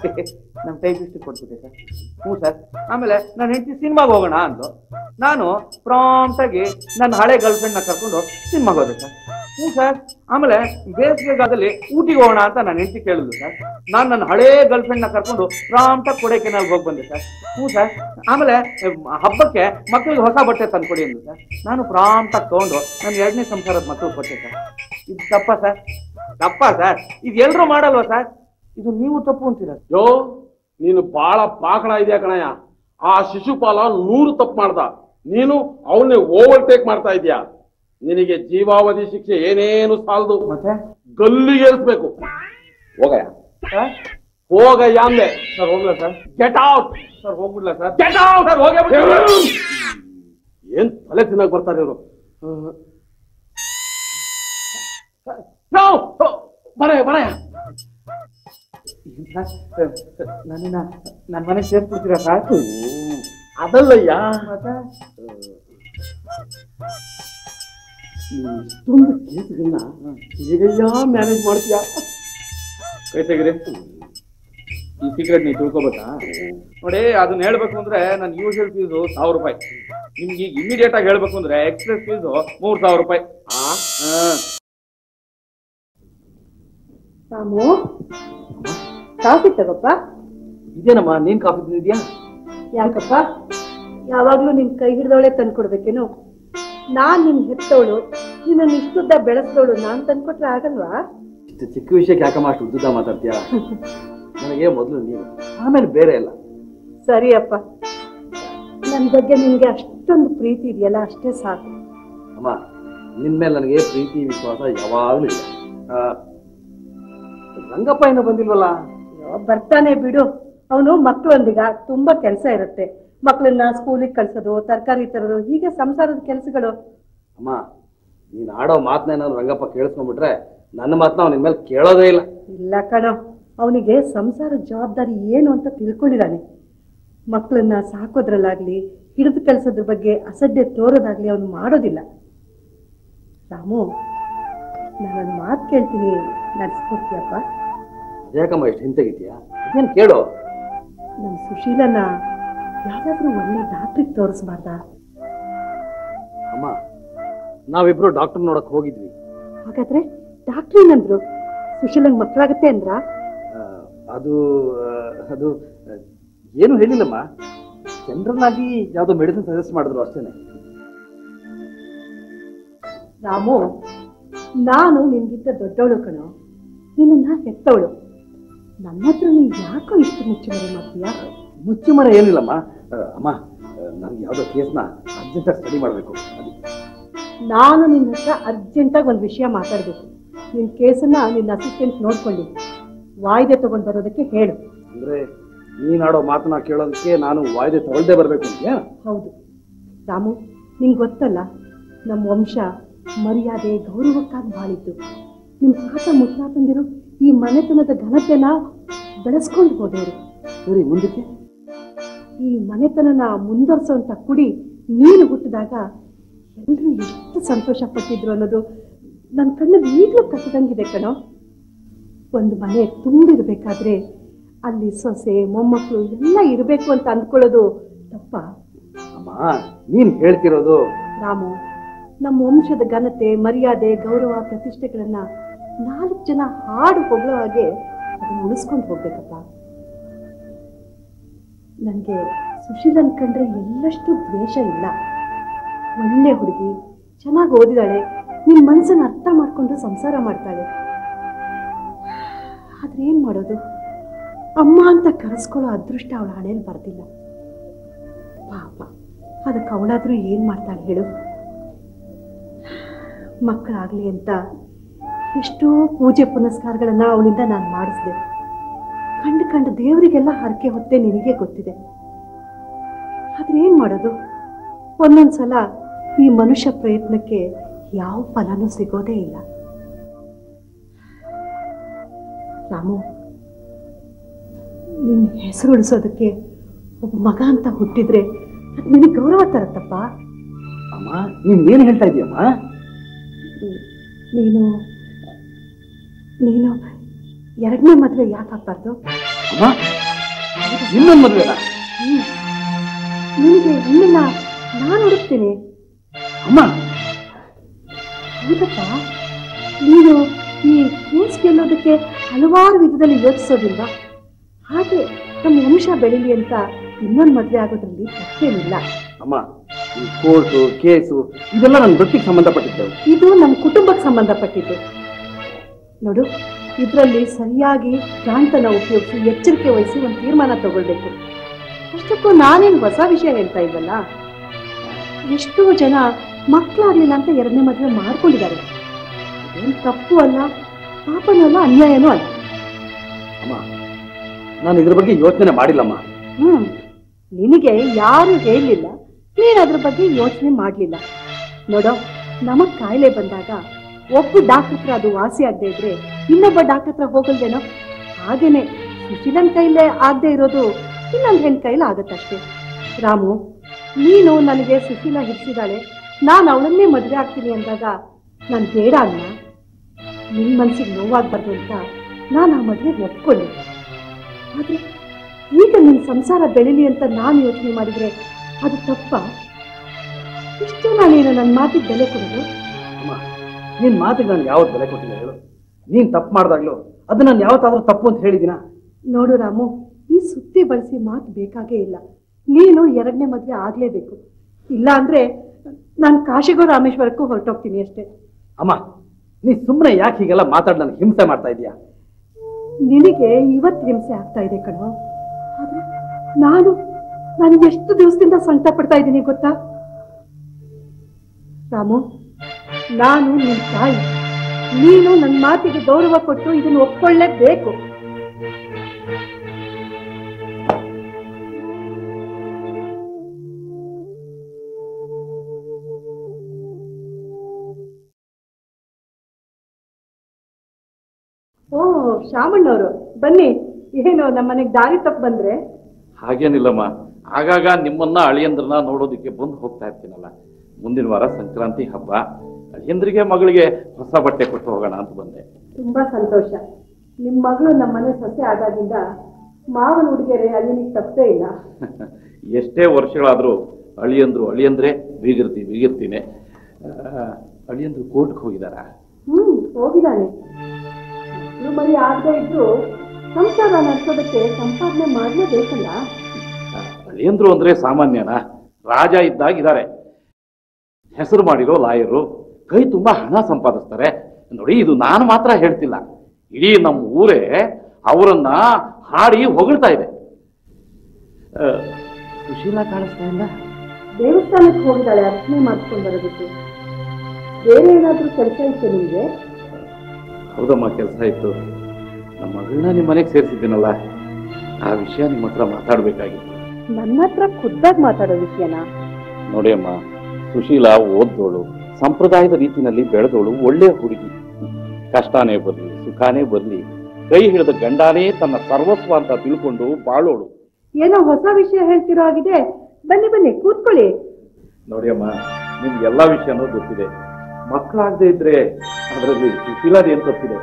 ನಮ್ಮ ಟೈಪಿಸ್ಟ್ ಕೊಟ್ಬಿಟ್ಟೆ ಸರ್ ಹ್ಞೂ ಸರ್ ಆಮೇಲೆ ನನ್ನ ಹೆಂಡತಿ ಸಿನಿಮಾಗೆ ಹೋಗೋಣ ಅಂದ್ಲು ನಾನು ಪ್ರಾಂಪ್ಟ್ ಆಗಿ ನನ್ನ ಹಳೆ ಗರ್ಲ್ ಫ್ರೆಂಡ್ನ ಕರ್ಕೊಂಡು ಸಿನಿಮಾಗೆ ಹೋದೆ ಸರ್ ಹ್ಞೂ ಸರ್ ಆಮೇಲೆ ಬೇಸಿಗೆಗಾಲದಲ್ಲಿ ಊಟಿಗೆ ಹೋಗೋಣ ಅಂತ ನನ್ನ ಹೆಂಡತಿ ಕೇಳಿದ್ಲು ಸರ್ ನಾನು ನನ್ನ ಹಳೇ ಗರ್ಲ್ ಫ್ರೆಂಡ್ನ ಕರ್ಕೊಂಡು ಪ್ರಾಂಪ್ಟ್ ಆಗಿ ಕೊಡೈಕೆನಾಲ್ಗೆ ಹೋಗಿ ಬಂದೆ ಸರ್ ಹ್ಞೂ ಸರ್ ಆಮೇಲೆ ಅಹ್, ಹಬ್ಬಕ್ಕೆ ಮಕ್ಕಳಿಗೆ ಹೊಸ ಬಟ್ಟೆ ತಂದ್ಕೊಡಿ ಅಂದ್ರು ಸರ್ ನಾನು ಪ್ರಾಂಪ್ಟ್ ಆಗಿ ತಗೊಂಡು ನನ್ನ ಎರಡನೇ ಸಂಸಾರದ ಮಕ್ಕಳು ಕೊಟ್ಟೆ ಸರ್ ಇದು ತಪ್ಪ ಸರ್ ತಪ್ಪ ಸರ್ ಇದು ಎಲ್ರು ಮಾಡಲ್ವಾ ಸರ್ ಇದು ನೀವು ತಪ್ಪು ಅಂತೀರ ಯೋ ನೀನು ಬಹಳ ಪಾಕಣ ಇದೆಯಾ ಕಣಯ್ಯ ಆ ಶಿಶುಪಾಲ ನೂರು ತಪ್ಪು ಮಾಡ್ದ ನೀನು ಅವನ್ನೇ ಓವರ್ಟೇಕ್ ಮಾಡ್ತಾ ಇದೀಯಾ ನಿನಗೆ ಜೀವಾವಧಿ ಶಿಕ್ಷೆ ಏನೇನು ಸಾಲದು ಮತ್ತೆ ಗಲ್ಲಿಗೇರಿಸ್ಬೇಕು ಹೋಗಯ್ಯ ಸರ್ ಹೋಗಯ್ಯ ಅಂದೆ ಸರ್ ಹೋಗ್ಲಾ ಸರ್ ಗೆಟ್ ಔಟ್ ಸರ್ ಹೋಗ್ಬಿಡ್ಲಾ ಸರ್ ಗೆಟ್ ಔಟ್ ಸರ್ ಹೋಗೇ ಏನ್ ತಲೆ ತಿನ್ನಕ್ ಬರ್ತಾರೆ ಇವರು ಬರ ಬರಯ್ಯ ನನ್ನನ್ನ ನನ್ನ ಮನೆಗೆ ಸೇರ್ಸ್ಬಿಡ್ತೀರಾ ಸರ್ ಅದಲ್ಲಯ್ಯ ಮತ್ತೆ ನೀನು ಇಷ್ಟೊಂದು ಕೇಸ್ಗಳನ್ನ ಹೇಗಯ್ಯ ಮ್ಯಾನೇಜ್ ಮಾಡ್ತೀಯಾ ಕೈ ತೆಗಿರಿ ಈ ಸೀಕ್ರೆಟ್ ನೀವು ತಿಳ್ಕೊಬೇಕಾ ನೋಡಿ ಅದನ್ನ ಹೇಳ್ಬೇಕು ಅಂದ್ರೆ ನನ್ನ ಯೂಶುವಲ್ ಫೀಸು ಸಾವಿರ ರೂಪಾಯಿ ನಿಮ್ಗೆ ಈಗ ಇಮಿಡಿಯೇಟ್ ಆಗಿ ಹೇಳ್ಬೇಕು ಅಂದ್ರೆ ಎಕ್ಸ್ಪ್ರೆಸ್ ಫೀಸು ಮೂರ್ ಸಾವಿರ ರೂಪಾಯಿ ಹಾ ರಾಮು ಕಾಫಿ ತಗೋಪ್ಪ ಇದೇನಮ್ಮ ನೀನ್ ಕಾಫಿ ತಿಂದಿದ್ಯಾ ಯಾಕಪ್ಪ ಯಾವಾಗ್ಲೂ ನಿನ್ ಕೈ ಹಿಡ್ದವಳೆ ತಂದ್ಕೊಡ್ಬೇಕೇನು ನಾನ್ ನಿನ್ ಹೆತ್ತವಳು ನಿನ್ನ ಇಷ್ಟುದ್ದ ಬೆಳೆಸ್ದವಳು ನಾನ್ ತಂದ್ಕೊಟ್ರೆ ಆಗಲ್ವಾ ಇಷ್ಟು ಚಿಕ್ಕ ವಿಷಯಕ್ಕೆ ಯಾಕಮ್ಮ ಅಷ್ಟು ಉದ್ದುದ್ದ ಮಾತಾಡ್ತೀಯ ನನಗೆ ಮೊದಲು ನೀನು ಆಮೇಲೆ ಬೇರೆ ಎಲ್ಲ ಸರಿ ಅಪ್ಪ ನನ್ ಬಗ್ಗೆ ನಿನ್ಗೆ ಅಷ್ಟೊಂದು ಪ್ರೀತಿ ಇದೆಯಲ್ಲ ಅಷ್ಟೇ ಸಾಕು ಅಮ್ಮ ನಿನ್ ಮೇಲೆ ನನಗೆ ಪ್ರೀತಿ ವಿಶ್ವಾಸ ಯಾವಾಗಲೂ ಇದೆ ಆ, ರಂಗಪ್ಪ ಇನ್ನೂ ಬಂದಿಲ್ವಲ್ಲ ಅಯ್ಯೋ, ಬರ್ತಾನೆ ಬಿಡು ಅವನು ಮಕ್ಕಳೊಂದಿಗ ತುಂಬಾ ಕೆಲಸ ಇರುತ್ತೆ ಮಕ್ಕಳನ್ನ ಸ್ಕೂಲಿಗೆ ಕಳ್ಸೋದು ತರಕಾರಿ ತರೋದು ಹೀಗೆ ಸಂಸಾರದ ಕೆಲಸಗಳು ಅಮ್ಮ ನೀನು ಆಡೋ ಮಾತನ್ನ ನಾನು ರಂಗಪ್ಪ ಕೇಳಿಸ್ಕೊಂಡ್ಬಿಟ್ರೆ ನನ್ನ ಮಾತನ್ನ ಅವನ ಮೇಲೆ ಕೇಳೋದೇ ಇಲ್ಲ ಇಲ್ಲ ಕಣೋ ಅವನಿಗೆ ಸಂಸಾರದ ಜವಾಬ್ದಾರಿ ಏನು ಅಂತ ತಿಳ್ಕೊಂಡಿದ್ದಾನೆ ಮಕ್ಕಳನ್ನ ಸಾಕೋದ್ರಲ್ಲಾಗ್ಲಿ ಹಿಡಿದು ಕಳ್ಸೋದ್ರ ಬಗ್ಗೆ ಅಸಡ್ಡೆ ತೋರೋದಾಗ್ಲಿ ಅವನು ಮಾಡೋದಿಲ್ಲ ರಾಮು ನಾನೊಂದು ಮಾತು ಕೇಳ್ತೀನಿ ನಡ್ಸ್ಕೊಡ್ತೀಯಪ್ಪ ಯಾಕಮ್ಮ ಇಷ್ಟು ಹಿಂತೆಗಿತೀಯಾ ಅದೇನು ಕೇಳು ನಮ್ಮ ಸುಶೀಲನ ಯಾವ್ದಾದ್ರೂ ಒಳ್ಳೆ ಡಾಕ್ಟ್ರಿಗೆ ತೋರಿಸ್ಬಾರ್ದಾ ಅಮ್ಮ ನಾವಿಬ್ರು ಡಾಕ್ಟರ್ ನೋಡಕ್ ಹೋಗಿದ್ವಿ ಹಾಗಾದ್ರೆ ಡಾಕ್ಟ್ರ್ ಏನಂದ್ರು ಸುಶೀಲಂಗ್ ಮಕ್ಕಳಾಗತ್ತೆ ಅಂದ್ರ ಆ, ಅದು ಆ, ಅದು ಆ, ಏನು ಹೇಳಿಲ್ಲಮ್ಮ ಜನರಲ್ ಆಗಿ ಯಾವ್ದೋ ಮೆಡಿಸಿನ್ ಸಜೆಸ್ಟ್ ಮಾಡಿದ್ರು ಅಷ್ಟೇನೆ ರಾಮು ನಾನು ನಿನ್ಗಿಂತ ದೊಡ್ಡವಳು ಕಣೋ ನಿನ್ನ ಹೆತ್ತವಳು ನನ್ನ ಹತ್ರ ನೀನ್ ಯಾಕೋ ಇಷ್ಟು ಮುಚ್ಚುಮರೆ ಮಾಡ್ತೀಯಾ ಮುಚ್ಚು ಮರ ಏನಿಲ್ಲಮ್ಮ ಆ, ಅಮ್ಮ ನನಗೆ ಯಾವ್ದೋ ಕೇಸ್ನ ಅರ್ಜೆಂಟಾಗಿ ಸ್ಟಡಿ ಮಾಡಬೇಕು ನಾನು ನಿನ್ನ ಹತ್ರ ಅರ್ಜೆಂಟಾಗಿ ಒಂದು ವಿಷಯ ಮಾತಾಡ್ಬೇಕು ನಿನ್ ಕೇಸನ್ನ ನಿನ್ನ ಅಸಿಸ್ಟೆಂಟ್ ನೋಡ್ಕೊಳ್ಳಿ ವಾಯ್ದೆ ತಗೊಂಡ್ ಬರೋದಕ್ಕೆ ಹೇಳು ಅಂದ್ರೆ ನೀನಾಡೋ ಮಾತನ್ನ ಕೇಳೋದಕ್ಕೆ ನಾನು ವಾಯ್ದೆ ತಗೊಳ್ದೇ ಬರ್ಬೇಕು ಅಂತೀಯಾ ಹೌದು ರಾಮು ನಿಂಗೆ ಗೊತ್ತಲ್ಲ ನಮ್ಮ ವಂಶ ಮರ್ಯಾದೆ ಗೌರವಕ್ಕಾಗಿ ಬಾಳಿತ್ತು ನಿಮ್ಮ ತಾತ ಮುತ್ತಾತಂದಿರು ಈ ಮನೆತನದ ಘನತೆನ ಬೆಳೆಸ್ಕೊಂಡು ಹೋದವರು ಸರಿ ಮುಂದಕ್ಕೆ ಈ ಮನೆತನನ ಮುಂದುವರ್ಸೋಂಥ ಕುಡಿ ನೀನು ಹುಟ್ಟಿದಾಗ ಎಲ್ಲರೂ ಎಷ್ಟು ಸಂತೋಷ ಪಟ್ಟಿದ್ರು ಅನ್ನೋದು ನನ್ನ ಕಣ್ಣಲ್ಲಿ ಈಗಲೂ ಕಟ್ಟದಂಗಿದೆ ಕಣೋ ಒಂದು ಮನೆ ತುಂಬಿರ್ಬೇಕಾದ್ರೆ ಅಲ್ಲಿ ಸೊಸೆ ಮೊಮ್ಮಕ್ಕಳು ಎಲ್ಲ ಇರಬೇಕು ಅಂತ ಅಂದ್ಕೊಳ್ಳೋದು ತಪ್ಪ ಅಮ್ಮ ನೀನ್ ಹೇಳ್ತಿರೋದು ರಾಮು ನಮ್ಮ ವಂಶದ ಘನತೆ ಮರ್ಯಾದೆ ಗೌರವ ಪ್ರತಿಷ್ಠೆಗಳನ್ನ ನಾಲ್ಕು ಜನ ಹಾಡು ಹೊಗಳೋ ಹಾಗೆ ಅದನ್ನ ಉಳಿಸ್ಕೊಂಡು ಹೋಗ್ಬೇಕಪ್ಪ ನನಗೆ ಸುಶೀಲನ್ ಕಂಡ್ರೆ ಎಲ್ಲಷ್ಟು ದ್ವೇಷ ಇಲ್ಲ ಒಳ್ಳೆ ಹುಡುಗಿ ಚೆನ್ನಾಗಿ ಓದಿದಾಳೆ ನಿನ್ ಮನ್ಸನ್ನ ಅರ್ಥ ಮಾಡ್ಕೊಂಡು ಸಂಸಾರ ಮಾಡ್ತಾಳೆ ಆದ್ರೆ ಏನ್ ಮಾಡೋದು ಅಮ್ಮ ಅಂತ ಕರೆಸ್ಕೊಳ್ಳೋ ಅದೃಷ್ಟ ಅವಳ ಹಣೆಯಲ್ಲಿ ಬರ್ದಿಲ್ಲ ಪಾಪ ಅದಕ್ಕೆ ಅವಳಾದ್ರೂ ಏನ್ ಮಾಡ್ತಾಳೆ ಹೇಳು ಮಕ್ಕಳಾಗ್ಲಿ ಅಂತ ಎಷ್ಟೋ ಪೂಜೆ ಪುನಸ್ಕಾರಗಳನ್ನ ಅವಳಿಂದ ನಾನು ಮಾಡಿಸ್ದೆ ಕಂಡು ಕಂಡು ದೇವರಿಗೆಲ್ಲ ಹರಕೆ ಹೊತ್ತೆ ನಿನಗೆ ಗೊತ್ತಿದೆ ಆದ್ರೆ ಏನ್ ಮಾಡೋದು ಒಂದೊಂದ್ಸಲ ಈ ಮನುಷ್ಯ ಪ್ರಯತ್ನಕ್ಕೆ ಯಾವ ಫಲನೂ ಸಿಗೋದೇ ಇಲ್ಲ ರಾಮು ನಿನ್ನ ಹೆಸರು ಉಳಿಸೋದಕ್ಕೆ ಒಬ್ಬ ಮಗ ಅಂತ ಹುಟ್ಟಿದ್ರೆ ಅದು ನಿನಗೆ ಗೌರವ ತರತ್ತಪ್ಪ ಅಮ್ಮ ನೀನ್ ಏನ್ ಹೇಳ್ತಾ ಇದೀಯಮ್ಮ ನೀನು ನೀನು ಎರಡನೇ ಮದುವೆ ಯಾಕೆ ಆಗ್ಬಾರ್ದು ಅಮ್ಮ ಇನ್ನೊಂದು ಮದುವೆನಾ ಹ್ಮ್. ನಿನಗೆ ಹೆಣ್ಣನ್ನ ನಾನು ಹುಡುಕ್ತೀನಿ ಅಮ್ಮ ಹೌದಪ್ಪ ನೀನು ಈ ಕೇಸ್ ಗೆಲ್ಲೋದಕ್ಕೆ ಹಲವಾರು ವಿಧದಲ್ಲಿ ಯೋಚಿಸೋದಿಲ್ವಾ ಹಾಗೆ ನಮ್ಮ ವಂಶ ಬೆಳೀಲಿ ಅಂತ ಇನ್ನೊಂದು ಮದುವೆ ಆಗೋದ್ರಲ್ಲಿ ತಪ್ಪೇನಿಲ್ಲ ಅಮ್ಮ ಈ ಕೋರ್ಟು ಕೇಸು ಇದೆಲ್ಲ ನನ್ನ ವೃತ್ತಿಗೆ ಸಂಬಂಧಪಟ್ಟಿದ್ದವು ಇದು ನಮ್ಮ ಕುಟುಂಬಕ್ಕೆ ಸಂಬಂಧಪಟ್ಟಿದ್ದು ನೋಡು ಇದರಲ್ಲಿ ಸರಿಯಾಗಿ ಜಾಣ್ತನ ಉಪಯೋಗಿಸಿ ಎಚ್ಚರಿಕೆ ವಹಿಸಿ ಒಂದು ತೀರ್ಮಾನ ತಗೊಳ್ಬೇಕು ಅಷ್ಟಕ್ಕೂ ನಾನೇನು ಹೊಸ ವಿಷಯ ಹೇಳ್ತಾ ಇಲ್ವಲ್ಲ ಎಷ್ಟೋ ಜನ ಮಕ್ಕಳಾಗ್ಲಿಲ್ಲ ಅಂತ ಎರಡನೇ ಮದುವೆ ಮಾಡ್ಕೊಂಡಿದ್ದಾರೆ ಅದೇನು ತಪ್ಪು ಅಲ್ಲ ಪಾಪನೂ ಅಲ್ಲ ಅನ್ಯಾಯನೂ ಅಲ್ಲ ಅಮ್ಮ ನಾನು ಇದ್ರ ಬಗ್ಗೆ ಯೋಚನೆ ಮಾಡಿಲ್ಲಮ್ಮ ಹ್ಮ್ ನಿನಗೆ ಯಾರು ಹೇಳಿಲ್ಲ ನೀನ್ ಅದ್ರ ಬಗ್ಗೆ ಯೋಚನೆ ಮಾಡ್ಲಿಲ್ಲ ನೋಡೋ ನಮಗ್ ಕಾಯಿಲೆ ಬಂದಾಗ ಒಬ್ಬ ಡಾಕ್ಟರ್ ಹತ್ರ ಅದು ವಾಸಿ ಆಗದೆ ಇದ್ರೆ ಇನ್ನೊಬ್ಬ ಡಾಕ್ಟರ್ ಹತ್ರ ಹೋಗಲ್ದೇನೋ ಹಾಗೇನೆ ಸುಶೀಲನ್ ಕೈಲೇ ಆಗದೆ ಇರೋದು ಇನ್ನೊಂದು ಹೆಣ್ ಕೈಲಿ ಆಗತ್ತಷ್ಟೇ ರಾಮು ನೀನು ನನಗೆ ಸುಶೀಲ ಹಿಡಿಸಿದಾಳೆ ನಾನು ಅವಳನ್ನೇ ಮದುವೆ ಆಗ್ತೀನಿ ಅಂದಾಗ ನಾನು ಬೇಡ ಅನ್ನ ನಿನ್ ಮನ್ಸಿಗೆ ನೋವಾಗ್ಬಾರ್ದು ಅಂತ ನಾನು ಆ ಮದುವೆಗೆ ಒಪ್ಕೊಂಡೆ ಆದ್ರೆ ಈಗ ನಿನ್ ಸಂಸಾರ ಬೆಳಿಲಿ ಅಂತ ನಾನು ಯೋಚನೆ ಮಾಡಿದ್ರೆ ಅದು ತಪ್ಪ ಇಷ್ಟು ನಾನೇನು ನನ್ನ ಮಾತಿಗೆ ಬೆಲೆ ಕೊಡೋದು ಅಮ್ಮ ನಿನ್ ಮಾತಿಗೆ ನಾನು ಯಾವತ್ತು ಬೆಲೆ ಕೊಟ್ಟಿಲ್ಲ ಹೇಳು ನೀನ್ ತಪ್ಪು ಮಾಡ್ದಾಗ್ಲೂ ಅದು ನಾನು ಯಾವತ್ತಾದ್ರೂ ತಪ್ಪು ಅಂತ ಹೇಳಿದಿನ ನೋಡು ರಾಮು ಈ ಸುತ್ತಿ ಬಳಸಿ ಮಾತು ಬೇಕಾಗೇ ಇಲ್ಲ ನೀನು ಎರಡನೇ ಮದ್ವೆ ಆಗ್ಲೇಬೇಕು ಇಲ್ಲ ಅಂದ್ರೆ ನಾನು ಕಾಶಿಗೋ ರಾಮೇಶ್ವರಕ್ಕೂ ಹೊರಟೋಗ್ತೀನಿ ಅಷ್ಟೇ ಅಮ್ಮ ನೀ ಸುಮ್ಮನೆ ಯಾಕೆ ಹೀಗೆಲ್ಲ ಮಾತಾಡಿ ನನಗೆ ಹಿಂಸೆ ಮಾಡ್ತಾ ಇದೀಯಾ ನಿನಗೆ ಇವತ್ತು ಹಿಂಸೆ ಆಗ್ತಾ ಇದೆ ಕಣೋ ಆದ್ರೆ ನಾನು ನಾನು ಎಷ್ಟು ದಿವಸದಿಂದ ಸಂಕಟ ಪಡ್ತಾ ಇದ್ದೀನಿ ಗೊತ್ತಾ ರಾಮು ನಾನು ನಿನ್ ತಾಯಿ ನೀನು ನನ್ನ ಮಾತಿಗೆ ಗೌರವ ಕೊಟ್ಟು ಇದನ್ನು ಒಪ್ಕೊಳ್ಳೇಬೇಕು ಶಾಮಣ್ಣವರು ಬನ್ನಿ ಏನು ನಮ್ಮನೆಗೆ ದಾರಿ ತಪ್ಪು ಬಂದ್ರೆ ಹಾಗೇನಿಲ್ಲಮ್ಮ ಆಗಾಗ ನಿಮ್ಮನ್ನ ಅಳಿಯಂದ್ರನ್ನ ನೋಡೋದಕ್ಕೆ ಬಂದು ಹೋಗ್ತಾ ಇರ್ತೀನಲ್ಲ ಮುಂದಿನ ವಾರ ಸಂಕ್ರಾಂತಿ ಹಬ್ಬ ಅಳಿಯಂದ್ರಿಗೆ ಮಗಳಿಗೆ ಹೊಸ ಬಟ್ಟೆ ಕೊಟ್ಟು ಹೋಗೋಣ ಅಂತ ಬಂದೆ ತುಂಬಾ ಸಂತೋಷ ನಿಮ್ ಮಗಳು ನಮ್ಮನೆ ಸೊಸೆ ಆದಾಗಿಂದ ಮಾವನ ಉಡುಗೆರೆ ಅಲ್ಲಿನಿಗೆ ತಪ್ಪೇ ಇಲ್ಲ ಎಷ್ಟೇ ವರ್ಷಗಳಾದ್ರೂ ಅಳಿಯಂದ್ರು ಅಳಿಯಂದ್ರೆ ಬೀಗಿರ್ತಿ ಬೀಗಿರ್ತೀನಿ ಆ, ಅಳಿಯಂದ್ರು ಕೋರ್ಟ್ಗೆ ಹೋಗಿದಾರ ಹ್ಮ್ ಹೋಗಿದ್ದಾನೆ ಮಕ್ಕಳು ಮರಿ ಆಗದೆ ಇದ್ರು ಸಂಸಾರ ನಡೆಸೋದಕ್ಕೆ ಸಂಪಾದನೆ ಮಾಡಲೇಬೇಕಲ್ಲ ಅಳಿಯಂದ್ರು ಅಂದ್ರೆ ಸಾಮಾನ್ಯನಾ ರಾಜ ಇದ್ದಾಗ ಇದ್ದಾರೆ ಹೆಸರು ಮಾಡಿರೋ ಲಾಯರು ಕೈ ತುಂಬಾ ಹಣ ಸಂಪಾದಿಸ್ತಾರೆ ನೋಡಿ ಇದು ನಾನು ಮಾತ್ರ ಹೇಳ್ತಿಲ್ಲ ಇಡೀ ನಮ್ಮ ಊರೇ ಅವರನ್ನ ಹಾಡಿ ಹೊಗಳ್ತಾ ಇದೆ ಆ, ಸುಶೀಲಾ ಕಾಣಿಸ್ತಾ ಇಲ್ಲ ದೇವಸ್ಥಾನಕ್ಕೆ ಹೋಗಿದ್ದಾಳೆ ಅರ್ಚನೆ ಮಾಡ್ಕೊಂಡು ಬರೋದಕ್ಕೆ ಬೇರೆ ಏನಾದ್ರೂ ಕೆಲಸ ಇತ್ತು ನಿಮ್ಗೆ ಹೌದಮ್ಮ ಕೆಲಸ ಇತ್ತು ನಮ್ಮ ಮಗಳನ್ನ ನಿಮ್ಮ ಮನೆಗೆ ಸೇರಿಸಿದ್ದೀನಲ್ಲ ಆ ವಿಷಯ ನಿಮ್ಮ ಹತ್ರ ಮಾತಾಡ್ಬೇಕಾಗಿತ್ತು ನನ್ನ ಹತ್ರ ಖುದ್ದಾಗಿ ಮಾತಾಡೋ ವಿಷಯನಾ ನೋಡಿ ಅಮ್ಮ ಸುಶೀಲಾ ಓದ್ದೋಳು ಸಂಪ್ರದಾಯದ ರೀತಿನಲ್ಲಿ ಬೆಳೆದೋಳು ಒಳ್ಳೆ ಹುಡುಗಿ ಕಷ್ಟನೇ ಬರಲಿ ಸುಖಾನೇ ಬರಲಿ ಕೈ ಹಿಡಿದ ಗಂಡಾನೇ ತನ್ನ ಸರ್ವಸ್ವ ಅಂತ ತಿಳ್ಕೊಂಡು ಬಾಳೋಳು ಏನೋ ಹೊಸ ವಿಷಯ ಹೇಳ್ತಿರೋ ಆಗಿದೆ ಬನ್ನಿ ಬನ್ನಿ ಕೂತ್ಕೊಳ್ಳಿ ನೋಡಿ ಅಮ್ಮ ನಿಮ್ಗೆ ಎಲ್ಲಾ ವಿಷಯನೂ ಗೊತ್ತಿದೆ ಮಕ್ಕಳಾಗದೆ ಇದ್ರೆ ಅದರಲ್ಲಿ ಸುಶೀಲಾದ ಏನ್ ತಪ್ಪಿದೆ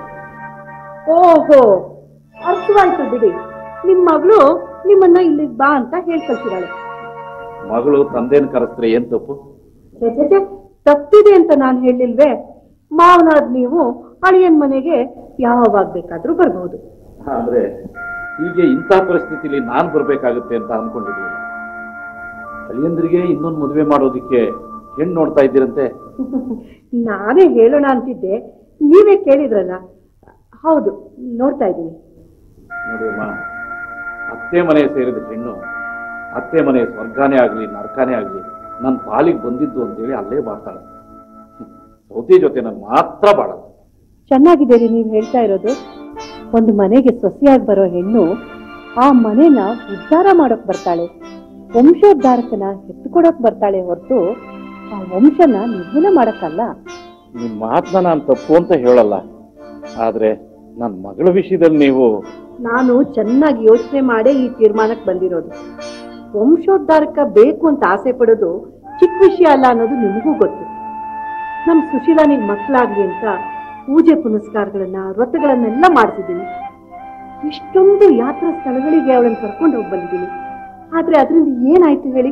ಓಹೋ ಅರ್ಥವಾಯ್ತು ಬಿಡಿ ನಿಮ್ ಮಗಳು ನಿಮ್ಮನ್ನ ಇಲ್ಲಿಗೆ ಬಾ ಅಂತ ಹೇಳ್ಕೊಳ್ತಿದ್ದಾಳೆ ಮಗಳು ತಂದೆನ ಕರೆಸಿದ್ರೆ ಏನ್ ತಪ್ಪು ಛೆ, ಛೆ, ಛೆ, ತಪ್ಪಿದೆ ಅಂತ ನಾನು ಹೇಳಿಲ್ವೇ ಮಾವನಾದ್ ನೀವು ಅಳಿಯನ್ ಮನೆಗೆ ಯಾವಾಗ ಬೇಕಾದ್ರೂ ಬರ್ಬಹುದು ಆದ್ರೆ ಹೀಗೆ ಇಂಥ ಪರಿಸ್ಥಿತಿಲಿ ನಾನ್ ಬರ್ಬೇಕಾಗುತ್ತೆ ಅಂತ ಅನ್ಕೊಂಡಿರ್ಲಿಲ್ಲ ಅಳಿಯಂದ್ರಿಗೆ ಇನ್ನೊಂದು ಮದುವೆ ಮಾಡೋದಿಕ್ಕೆ ಹೆಣ್ಣು ನೋಡ್ತಾ ಇದ್ದೀರಂತೆ ನಾನೇ ಹೇಳೋಣ ಅಂತಿದ್ದೆ ನೀವೇ ಕೇಳಿದ್ರಲ್ಲ ಹೌದು ನೋಡ್ತಾ ಇದ್ದೀನಿ ನೋಡಿ ಅಮ್ಮ ಅತ್ತೆ ಮನೆ ಸೇರಿದ ಹೆಣ್ಣು ಅತ್ತೆ ಮನೆ ಸ್ವರ್ಗಾನೇ ಆಗ್ಲಿ ನರಕಾನೇ ಆಗ್ಲಿ ನನ್ನ ಪಾಲಿಗೆ ಬಂದಿದ್ದು ಅಂತೇಳಿ ಅಲ್ಲೇ ಬಾಳ್ತಾಳೆ ಸೌತಿ ಜೊತೆ ನಾನು ಮಾತ್ರ ಬಾಳಲ್ಲ ಚೆನ್ನಾಗಿದೆ ರೀ ನೀವು ಹೇಳ್ತಾ ಇರೋದು ಒಂದು ಮನೆಗೆ ಸೊಸೆಯಾಗಿ ಬರೋ ಹೆಣ್ಣು ಆ ಮನೆನ ಉದ್ಧಾರ ಮಾಡೋಕ್ ಬರ್ತಾಳೆ ವಂಶೋದ್ಧಾರಕನ ಎತ್ತುಕೊಡೋಕ್ ಬರ್ತಾಳೆ ಹೊರತು ಆ ವಂಶನ ನಿರ್ಮೂಲ ಮಾಡಕ್ಕಲ್ಲ ನಿಮ್ಮ ಮಾತನ್ನ ನಾನು ತಪ್ಪು ಅಂತ ಹೇಳಲ್ಲ ಆದ್ರೆ ನನ್ನ ಮಗಳ ವಿಷಯದಲ್ಲಿ ನೀವು ನಾನು ಚೆನ್ನಾಗಿ ಯೋಚನೆ ಮಾಡೇ ಈ ತೀರ್ಮಾನಕ್ಕೆ ಬಂದಿರೋದು ವಂಶೋದ್ಧಾರಕ ಬೇಕು ಅಂತ ಆಸೆ ಪಡೋದು ಚಿಕ್ಕ ವಿಷಯ ಅಲ್ಲ ಅನ್ನೋದು ನಿಮಗೂ ಗೊತ್ತು ನಮ್ ಸುಶೀಲಾನಿಗೆ ಮಕ್ಕಳಾಗ್ಲಿ ಅಂತ ಪೂಜೆ ಪುನಸ್ಕಾರಗಳನ್ನ ವ್ರತಗಳನ್ನೆಲ್ಲ ಮಾಡಿಸಿದ್ದೀನಿ ಇಷ್ಟೊಂದು ಯಾತ್ರಾ ಸ್ಥಳಗಳಿಗೆ ಅವಳನ್ನ ಕರ್ಕೊಂಡು ಹೋಗಿ ಬಂದಿದ್ದೀನಿ ಆದ್ರೆ ಅದರಿಂದ ಏನಾಯ್ತು ಹೇಳಿ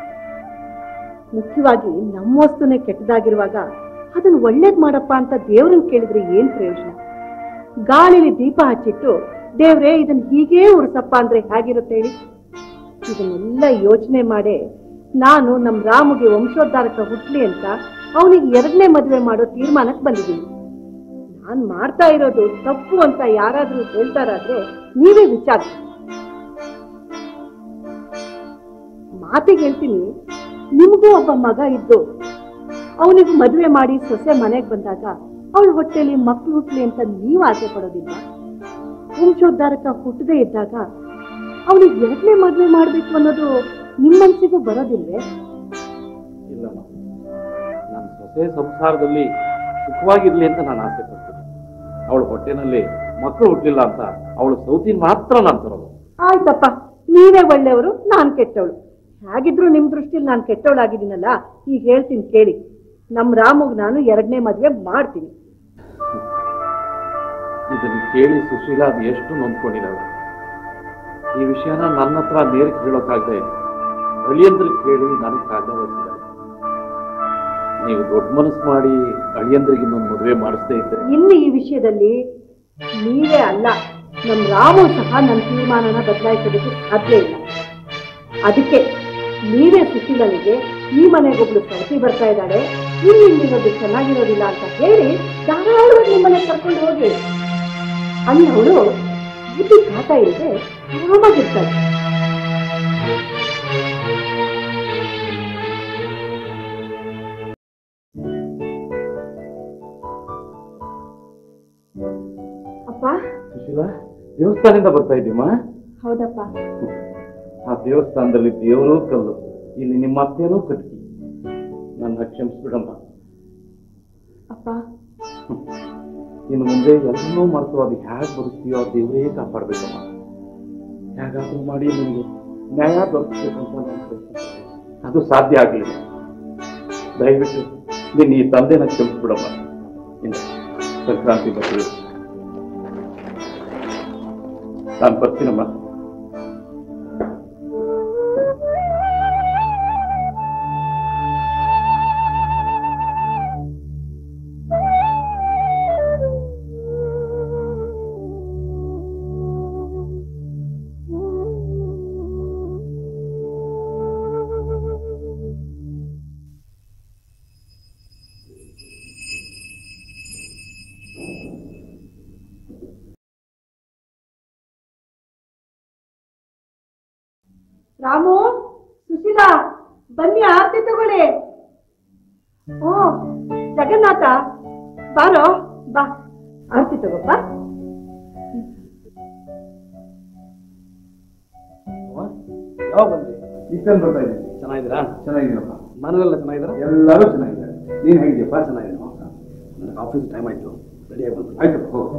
ಮುಖ್ಯವಾಗಿ ನಮ್ಮ ವಸ್ತುನೇ ಕೆಟ್ಟದಾಗಿರುವಾಗ ಅದನ್ನ ಒಳ್ಳೇದ್ ಮಾಡಪ್ಪ ಅಂತ ದೇವ್ರನ್ನ ಕೇಳಿದ್ರೆ ಏನ್ ಪ್ರಯೋಜನ ಗಾಳಿಲಿ ದೀಪ ಹಚ್ಚಿಟ್ಟು ದೇವ್ರೇ ಇದನ್ನ ಹೀಗೇ ಉರ್ಸಪ್ಪ ಅಂದ್ರೆ ಹೇಗಿರುತ್ತೆ ಹೇಳಿ ಇದನ್ನೆಲ್ಲ ಯೋಚನೆ ಮಾಡೇ ನಾನು ನಮ್ ರಾಮುಗೆ ವಂಶೋದ್ಧಾರಕ ಹುಟ್ಲಿ ಅಂತ ಅವನಿಗೆ ಎರಡನೇ ಮದುವೆ ಮಾಡೋ ತೀರ್ಮಾನಕ್ಕೆ ಬಂದಿದ್ದೀನಿ ನಾನ್ ಮಾಡ್ತಾ ಇರೋದು ತಪ್ಪು ಅಂತ ಯಾರಾದ್ರೂ ಹೇಳ್ತಾರಾದ್ರೆ ನೀವೇ ವಿಚಾರಿಸಿ ಮಾತಿಗೆ ಹೇಳ್ತೀನಿ ನಿಮಗೂ ಒಬ್ಬ ಮಗ ಇದ್ದು ಅವನಿಗೆ ಮದುವೆ ಮಾಡಿ ಸೊಸೆ ಮನೆಗೆ ಬಂದಾಗ ಅವಳ ಹೊಟ್ಟೆಲಿ ಮಕ್ಳು ಹುಟ್ಲಿ ಅಂತ ನೀವು ಆಸೆ ಪಡೋದಿಲ್ಲ ವಂಶೋದ್ಧಾರಕ ಹುಟ್ಟದೇ ಇದ್ದಾಗ ಅವನಿಗೆ ಎರಡನೇ ಮದುವೆ ಮಾಡ್ಬೇಕು ಅನ್ನೋದು ನಿಮ್ಮ ಮನ್ಸಿಗೂ ಬರೋದಿಲ್ವೇ ಇಲ್ಲಮ್ಮ ನನ್ನ ಸೊಸೆ ಸಂಸಾರದಲ್ಲಿ ಸುಖವಾಗಿರ್ಲಿ ಅಂತ ನಾನು ಆಸೆ ಪಡ್ತೀನಿ ಅವಳ ಹೊಟ್ಟೆನಲ್ಲಿ ಮಕ್ಕಳು ಹುಟ್ಟಲಿಲ್ಲ ಅಂತ ಅವಳು ಸೌತಿನ ಮಾತ್ರ ನಾನು ತರೋದು ಆಯ್ತಪ್ಪ ನೀವೇ ಒಳ್ಳೆಯವರು ನಾನ್ ಕೆಟ್ಟವಳು ಹಾಗಿದ್ರು ನಿಮ್ ದೃಷ್ಟಿಲಿ ನಾನು ಕೆಟ್ಟವಳಾಗಿದ್ದೀನಲ್ಲ ಈಗ ಹೇಳ್ತೀನಿ ಕೇಳಿ ನಮ್ ರಾಮುಗ್ ನಾನು ಎರಡನೇ ಮದ್ವೆ ಮಾಡ್ತೀನಿ ಇದನ್ನು ಕೇಳಿ ಸುಶೀಲಾ ಅದು ಎಷ್ಟು ನೊಂದ್ಕೊಂಡಿದ್ದಾಳೆ ಈ ವಿಷಯನ ನನ್ನ ಹತ್ರ ನೇರಕ್ಕೆ ಹೇಳೋಕ್ಕಾಗದೆ ಅಳಿಯಂದ್ರಿಗೆ ಹೇಳಿ ನನಗೆ ಕಾಗದ ಬರ್ತಿದ್ದಾಳೆ ನೀವು ದೊಡ್ಡ ಮನಸ್ಸು ಮಾಡಿ ಅಳಿಯಂದ್ರಿಗೆ ಇನ್ನೊಂದು ಮದುವೆ ಮಾಡಿಸ್ದೇ ಇದ್ದರೆ ಇನ್ನು ಈ ವಿಷಯದಲ್ಲಿ ನೀವೇ ಅಲ್ಲ ನಮ್ ರಾಮು ಸಹ ನನ್ನ ತೀರ್ಮಾನನ ಬದಲಾಯಿಸೋದಕ್ಕೆ ಸಾಧ್ಯ ಇಲ್ಲ ಅದಕ್ಕೆ ನೀವೇ ಸುಶೀಲನಿಗೆ ಈ ಮನೆಗೊಬ್ಳು ಸರತಿ ಬರ್ತಾ ಇದ್ದಾಳೆ ಇಲ್ಲಿ ಇಲ್ಲಿರೋದು ಚೆನ್ನಾಗಿರೋದಿಲ್ಲ ಅಂತ ಹೇಳಿ ಧಾರಾಳವಾಗಿ ನಿಮ್ಮನೆ ಕರ್ಕೊಂಡು ಹೋಗಿ ಅಲ್ಲಿ ಅವಳು ಬುದ್ಧಿ ಕಾಟ ಇಲ್ಲದೆ ಆರಾಮಾಗಿರ್ತಾಳೆ ಅಪ್ಪ ಸುಶೀಲಾ ದೇವಸ್ಥಾನದಿಂದ ಬರ್ತಾ ಇದ್ದೀಮ್ಮ ಹೌದಪ್ಪ ಆ ದೇವಸ್ಥಾನದಲ್ಲಿ ದೇವರು ಕಲ್ಲು ಇಲ್ಲಿ ನಿಮ್ಮ ಅತ್ತೆನೂ ಕಟ್ಟಿ ನನ್ನ ಕ್ಷಮಿಸ್ಬಿಡಮ್ಮ ಅಪ್ಪ ಇನ್ನು ಮುಂದೆ ಎಲ್ಲನೂ ಮರೆತು ಅದು ಹೇಗೆ ಬದುಕ್ತೀಯೋ ಆ ದೇವರೇ ಕಾಪಾಡ್ಬೇಕಮ್ಮ ಹೇಗಾದ್ರೂ ಮಾಡಿ ನಿನಗೆ ನ್ಯಾಯ ದೊರಕಬೇಕು ಅಂತ ನಾನು ಪ್ರಯತ್ನ ಅದು ಸಾಧ್ಯ ಆಗಲಿಲ್ಲ ದಯವಿಟ್ಟು ನಿನ್ನ ಈ ತಂದೆನ ಕ್ಷಮಿಸ್ಬಿಡಮ್ಮ ಇನ್ನು ಸಂಕ್ರಾಂತಿ ಬರ್ತೀವಿ ನಾನು ಬರ್ತೀನಮ್ಮ ರಾಮು ಸುಶೀಲಾ ಬನ್ನಿ ಆರತಿ ತಗೊಳ್ಳಿ ಓ ಜಗನ್ನಾಥ ಬಾರೋ ಬಾ ಆರತಿ ತಗೋಪ್ಪ ಯಾವ ಬಂದ್ರಿ ಇಷ್ಟೊಂದು ಬರ್ತಾ ಇದ್ದೀನಿ ಚೆನ್ನಾಗಿದ್ದೀರಾ ಚೆನ್ನಾಗಿದ್ದೀನಪ್ಪ ಮನೆಯಲ್ಲ ಚೆನ್ನಾಗಿದ್ದೀರಾ ಎಲ್ಲರೂ ಚೆನ್ನಾಗಿದ್ದಾರೆ ನೀನ್ ಹೇಗಿದ್ಯಪ್ಪ ಚೆನ್ನಾಗಿದ್ದೀನಿ ನನಗೆ ಆಫೀಸ್ ಟೈಮ್ ಆಯ್ತು ರೆಡಿಯಾಗಿ ಬಂದು ಆಯ್ತಪ್ಪ ಹೋಗು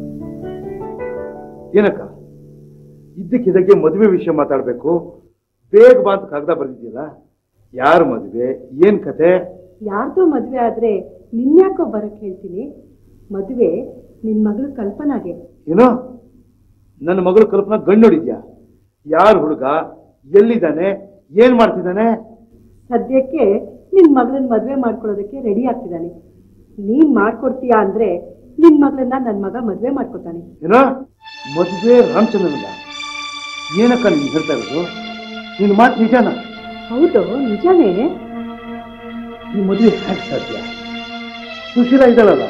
ಏನಕ್ಕ ಇದ್ದಕ್ಕಿದ್ದಕ್ಕೆ ಮದುವೆ ವಿಷಯ ಮಾತಾಡ್ಬೇಕು ಬೇಗ ಬಾ ಅಂತ ಕಾಗದ ಬರ್ದಿದ್ಯಲ್ಲ ಯಾರ ಮದುವೆ ಏನ್ ಕತೆ ಯಾರ್ದೋ ಮದ್ವೆ ಆದ್ರೆ ನಿನ್ಯಾಕೋ ಬರಕ್ ಹೇಳ್ತೀನಿ ಮದ್ವೆ ನಿನ್ ಮಗಳು ಕಲ್ಪನಾಗೆ ಏನೋ ನನ್ನ ಮಗಳು ಕಲ್ಪನಾ ಗಂಡು ನೋಡಿದ್ಯಾ ಯಾರ ಹುಡುಗ ಎಲ್ಲಿದ್ದಾನೆ ಏನ್ ಮಾಡ್ತಿದ್ದಾನೆ ಸದ್ಯಕ್ಕೆ ನಿನ್ ಮಗಳನ್ನ ಮದ್ವೆ ಮಾಡ್ಕೊಳ್ಳೋದಕ್ಕೆ ರೆಡಿ ಆಗ್ತಿದ್ದಾನೆ ನೀನ್ ಮಾಡ್ಕೊಡ್ತೀಯಾ ಅಂದ್ರೆ ನಿನ್ ಮಗಳನ್ನ ನನ್ ಮಗ ಮದ್ವೆ ಮಾಡ್ಕೊತಾನೆ ಏನೋ ಮದುವೆ ರಾಮಚಂದ್ರನಿಂದ ಏನಕ್ಕ ನೀನ್ ಹೇಳ್ತಾ ಇರೋದು ನಿನ್ ಮಾತು ನಿಜಾನ ಹೌದು ನಿಜಾನೇ ಈ ಮದುವೆ ಹ್ಯಾಕ್ ಸಾಧ್ಯ ಸುಶೀಲಾ ಇದ್ದಾಳಲ್ಲ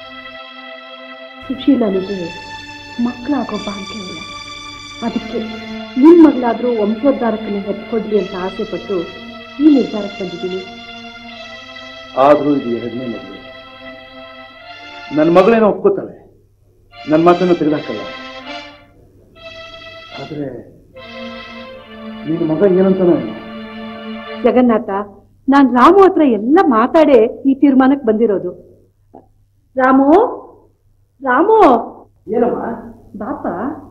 ಸುಶೀಲನಿಗೆ ಮಕ್ಕಳಾಗೋ ಭಾಗ್ಯ ಇಲ್ಲ ಅದಕ್ಕೆ ನಿನ್ ಮಗಳಾದ್ರೂ ವಂಶೋದ್ಧಾರಕನ ಹೆತ್ಕೊಡ್ಲಿ ಅಂತ ಆಸೆ ಪಟ್ಟು ಈ ನಿರ್ಧಾರಕ್ಕೆ ಬಂದಿದ್ದೀನಿ ಆದ್ರೂ ಇದು ಎರಡನೇ ಮದುವೆ ನನ್ನ ಮಗಳೇನೋ ಒಪ್ಕೋತಾಳೆ ನನ್ನ ಮಾತನ್ನು ತೆಗೆದಾಕಲ್ಲ ಆದ್ರೆ ನಿನ್ನ ಮಗ ಏನಂತಾನೆ ಜಗನ್ನಾಥ ನಾನ್ ರಾಮು ಹತ್ರ ಎಲ್ಲ ಮಾತಾಡೇ ಈ ತೀರ್ಮಾನಕ್ಕೆ ಬಂದಿರೋದು ರಾಮು ರಾಮು ಏನಮ್ಮ ಬಾಪ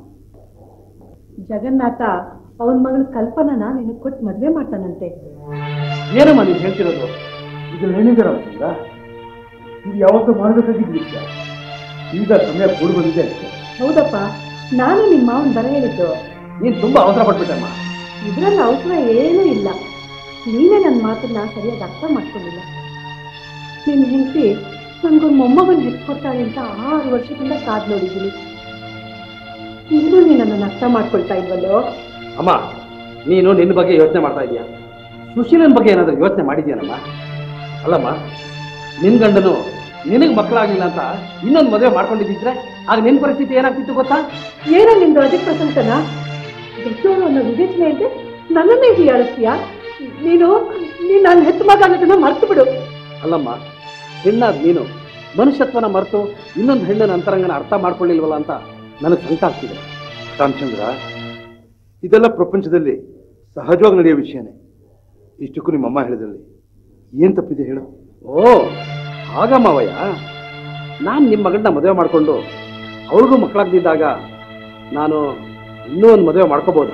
ಜಗನ್ನಾಥ ಅವನ ಮಗಳ ಕಲ್ಪನನ ನಿನಗೆ ಕೊಟ್ಟು ಮದ್ವೆ ಮಾಡ್ತಾನಂತೆ ಏನಮ್ಮ ನೀನು ಹೇಳ್ತಿರೋದು ಇದು ಹೇಳಿದಾರ ಅಂತಂದ ಇದು ಯಾವತ್ತೂ ಮಾಡಬೇಕಾಗಿದ್ದ ವಿಷಯ ಈಗ ಸಮಯ ಕೂಡಿ ಬಂದಿದೆ ಅಷ್ಟೇ ಹೌದಪ್ಪ ನಾನು ನಿಮ್ಮ ಮಾವನ್ ಬರ ಹೇಳಿದ್ದು ನೀನ್ ತುಂಬಾ ಅವಸರ ಪಟ್ಬಿಟ್ಟಮ್ಮ ಇದ್ರಲ್ಲಿ ಅವಸರ ಏನೂ ಇಲ್ಲ ನೀನೇ ನನ್ನ ಮಾತನ್ನ ಸರಿಯಾಗಿ ಅರ್ಥ ಮಾಡ್ಕೊಂಡಿಲ್ಲ ನಿನ್ನ ಹೆಂಡತಿ ನನ್ಗೊಂದು ಮೊಮ್ಮಗನ್ ಹೆತ್ಕೊಡ್ತಾಳೆ ಅಂತ ಆರು ವರ್ಷದಿಂದ ಕಾದ್ ನೋಡಿದ್ದೀನಿ ಇನ್ನೂ ನೀನು ನನ್ನನ್ನು ಅರ್ಥ ಮಾಡ್ಕೊಳ್ತಾ ಇಲ್ವಲ್ಲೋ ಅಮ್ಮ ನೀನು ನಿನ್ನ ಬಗ್ಗೆ ಯೋಚನೆ ಮಾಡ್ತಾ ಇದೀಯ ಸುಶೀಲನ್ ಬಗ್ಗೆ ಏನಾದ್ರೂ ಯೋಚನೆ ಮಾಡಿದ್ಯಾನಮ್ಮ ಅಲ್ಲಮ್ಮ ನಿನ್ ಗಂಡನು ನಿನಗೆ ಮಕ್ಕಳಾಗಿಲ್ಲ ಅಂತ ಇನ್ನೊಂದು ಮದುವೆ ಮಾಡ್ಕೊಂಡಿದ್ದಿದ್ರೆ ಆಗ ನಿನ್ ಪರಿಸ್ಥಿತಿ ಏನಾಗ್ತಿತ್ತು ಗೊತ್ತಾ ಏನೋ ನಿಂದು ಅದಕ್ಕೆ ಪ್ರಸಂತನ ದೊಡ್ಡವರು ಅನ್ನೋ ವಿವೇಚನೆ ಇದೆ ನನ್ನನ್ನೇ ಹೀಯಾಳಿಸ್ತೀಯಾ ನೀನು ನೀನು ನನ್ನ ಹೆತ್ತ ಮಗ ಅನ್ನೋದನ್ನ ಮರ್ತು ಬಿಡು ಅಲ್ಲಮ್ಮ ಹೆಣ್ಣಾದ ನೀನು ಮನುಷ್ಯತ್ವನ ಮರೆತು ಇನ್ನೊಂದು ಹೆಣ್ಣಿನ ಅಂತರಂಗನ ಅರ್ಥ ಮಾಡ್ಕೊಳ್ಳಿಲ್ವಲ್ಲ ಅಂತ ನನಗೆ ಸಂಕಟ ಆಗ್ತಿದೆ ರಾಮಚಂದ್ರ ಇದೆಲ್ಲ ಪ್ರಪಂಚದಲ್ಲಿ ಸಹಜವಾಗಿ ನಡೆಯೋ ವಿಷಯನೇ ಇಷ್ಟಕ್ಕೂ ನಿಮ್ಮ ಅಮ್ಮ ಹೇಳಿದ್ರಲ್ಲಿ ಏನ್ ತಪ್ಪಿದೆ ಹೇಳು ಓ ಆಗ ಮಾವಯ್ಯ ನಾನು ನಿಮ್ಮ ಮಗಳನ್ನ ಮದುವೆ ಮಾಡಿಕೊಂಡು ಅವ್ರಿಗೂ ಮಕ್ಕಳಾಗ್ದಿದ್ದಾಗ ನಾನು ಇನ್ನೂ ಒಂದು ಮದುವೆ ಮಾಡ್ಕೋಬೋದಾ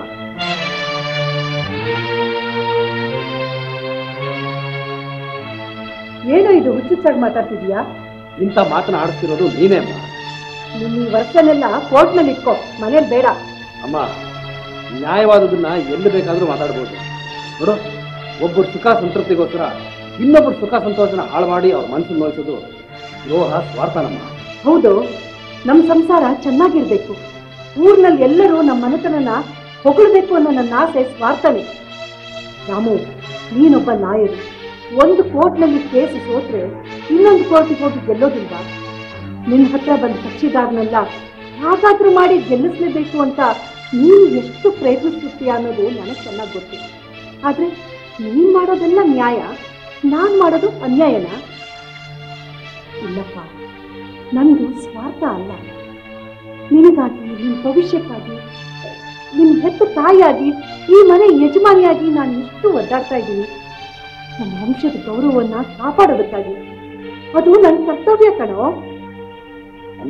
ಏನೋ ಇದು ಹುಚ್ಚುಚ್ಚಾಗಿ ಮಾತಾಡ್ತಿದ್ಯಾ ಇಂಥ ಮಾತನ್ನ ಆಡಿಸ್ತಿರೋದು ನೀನೇ ಅಮ್ಮ ನಿನ್ನ ಈ ವರ್ಷನೆಲ್ಲ ಕೋರ್ಟ್ನಲ್ಲಿ ಇಟ್ಕೋ ಮನೇಲಿ ಬೇಡ ಅಮ್ಮ ನ್ಯಾಯವಾದದನ್ನ ಎಲ್ಲಿ ಬೇಕಾದ್ರೂ ಮಾತಾಡ್ಬೋದು ನೋಡು ಒಬ್ಬರು ಸುಖ ಸಂತೃಪ್ತಿಗೋಸ್ಕರ ಇನ್ನೊಬ್ಬರು ಸುಖ ಸಂತೋಷನ ಹಾಳು ಮಾಡಿ ಅವ್ರ ಮನಸ್ಸನ್ನು ನೋಯಿಸೋದು ದ್ರೋಹ ಸ್ವಾರ್ಥನಮ್ಮ ಹೌದು ನಮ್ಮ ಸಂಸಾರ ಚೆನ್ನಾಗಿರ್ಬೇಕು ಊರ್ನಲ್ಲಿ ಎಲ್ಲರೂ ನಮ್ಮ ಮನೆತನನ ಹೊಗಳ್ಬೇಕು ಅನ್ನೋ ನನ್ನ ಆಸೆ ಸ್ವಾರ್ಥನೇ ರಾಮು ನೀನೊಬ್ಬ ಲಾಯರು ಒಂದು ಕೋರ್ಟ್ನಲ್ಲಿ ಕೇಸ್ ಸೋತ್ರೆ ಇನ್ನೊಂದು ಕೋರ್ಟಿಗೆ ಹೋಗಿ ಗೆಲ್ಲೋದಿಲ್ವಾ ನಿನ್ನ ಹತ್ರ ಬಂದು ಹಚ್ಚಿದಾಗ್ನೆಲ್ಲ ಹಾಗಾದ್ರೂ ಮಾಡಿ ಗೆಲ್ಲಿಸ್ಲೇಬೇಕು ಅಂತ ನೀನು ಎಷ್ಟು ಪ್ರಯತ್ನಿಸ್ತಿರ್ತೀಯ ಅನ್ನೋದು ನನಗೆ ಚೆನ್ನಾಗಿ ಗೊತ್ತು ಆದ್ರೆ ನೀನ್ ಮಾಡೋದೆಲ್ಲ ನ್ಯಾಯ ನಾನ್ ಮಾಡೋದು ಅನ್ಯಾಯನಾ ಇಲ್ಲಪ್ಪ ನಂದು ಸ್ವಾರ್ಥ ಅಲ್ಲ ನಿನಗಾಗಿ ನಿನ್ನ ಭವಿಷ್ಯಕ್ಕಾಗಿ ನಿನ್ನ ಹೆತ್ತ ತಾಯಿಯಾಗಿ ಈ ಮನೆ ಯಜಮಾನಿಯಾಗಿ ನಾನು ಎಷ್ಟು ಒದ್ದಾಡ್ತಾ ಇದ್ದೀನಿ ನಮ್ಮ ವಂಶದ ಗೌರವವನ್ನ ಕಾಪಾಡೋದಕ್ಕಾಗಿ ಅದು ನನ್ನ ಕರ್ತವ್ಯ ಕಣೋ ಅಮ್ಮ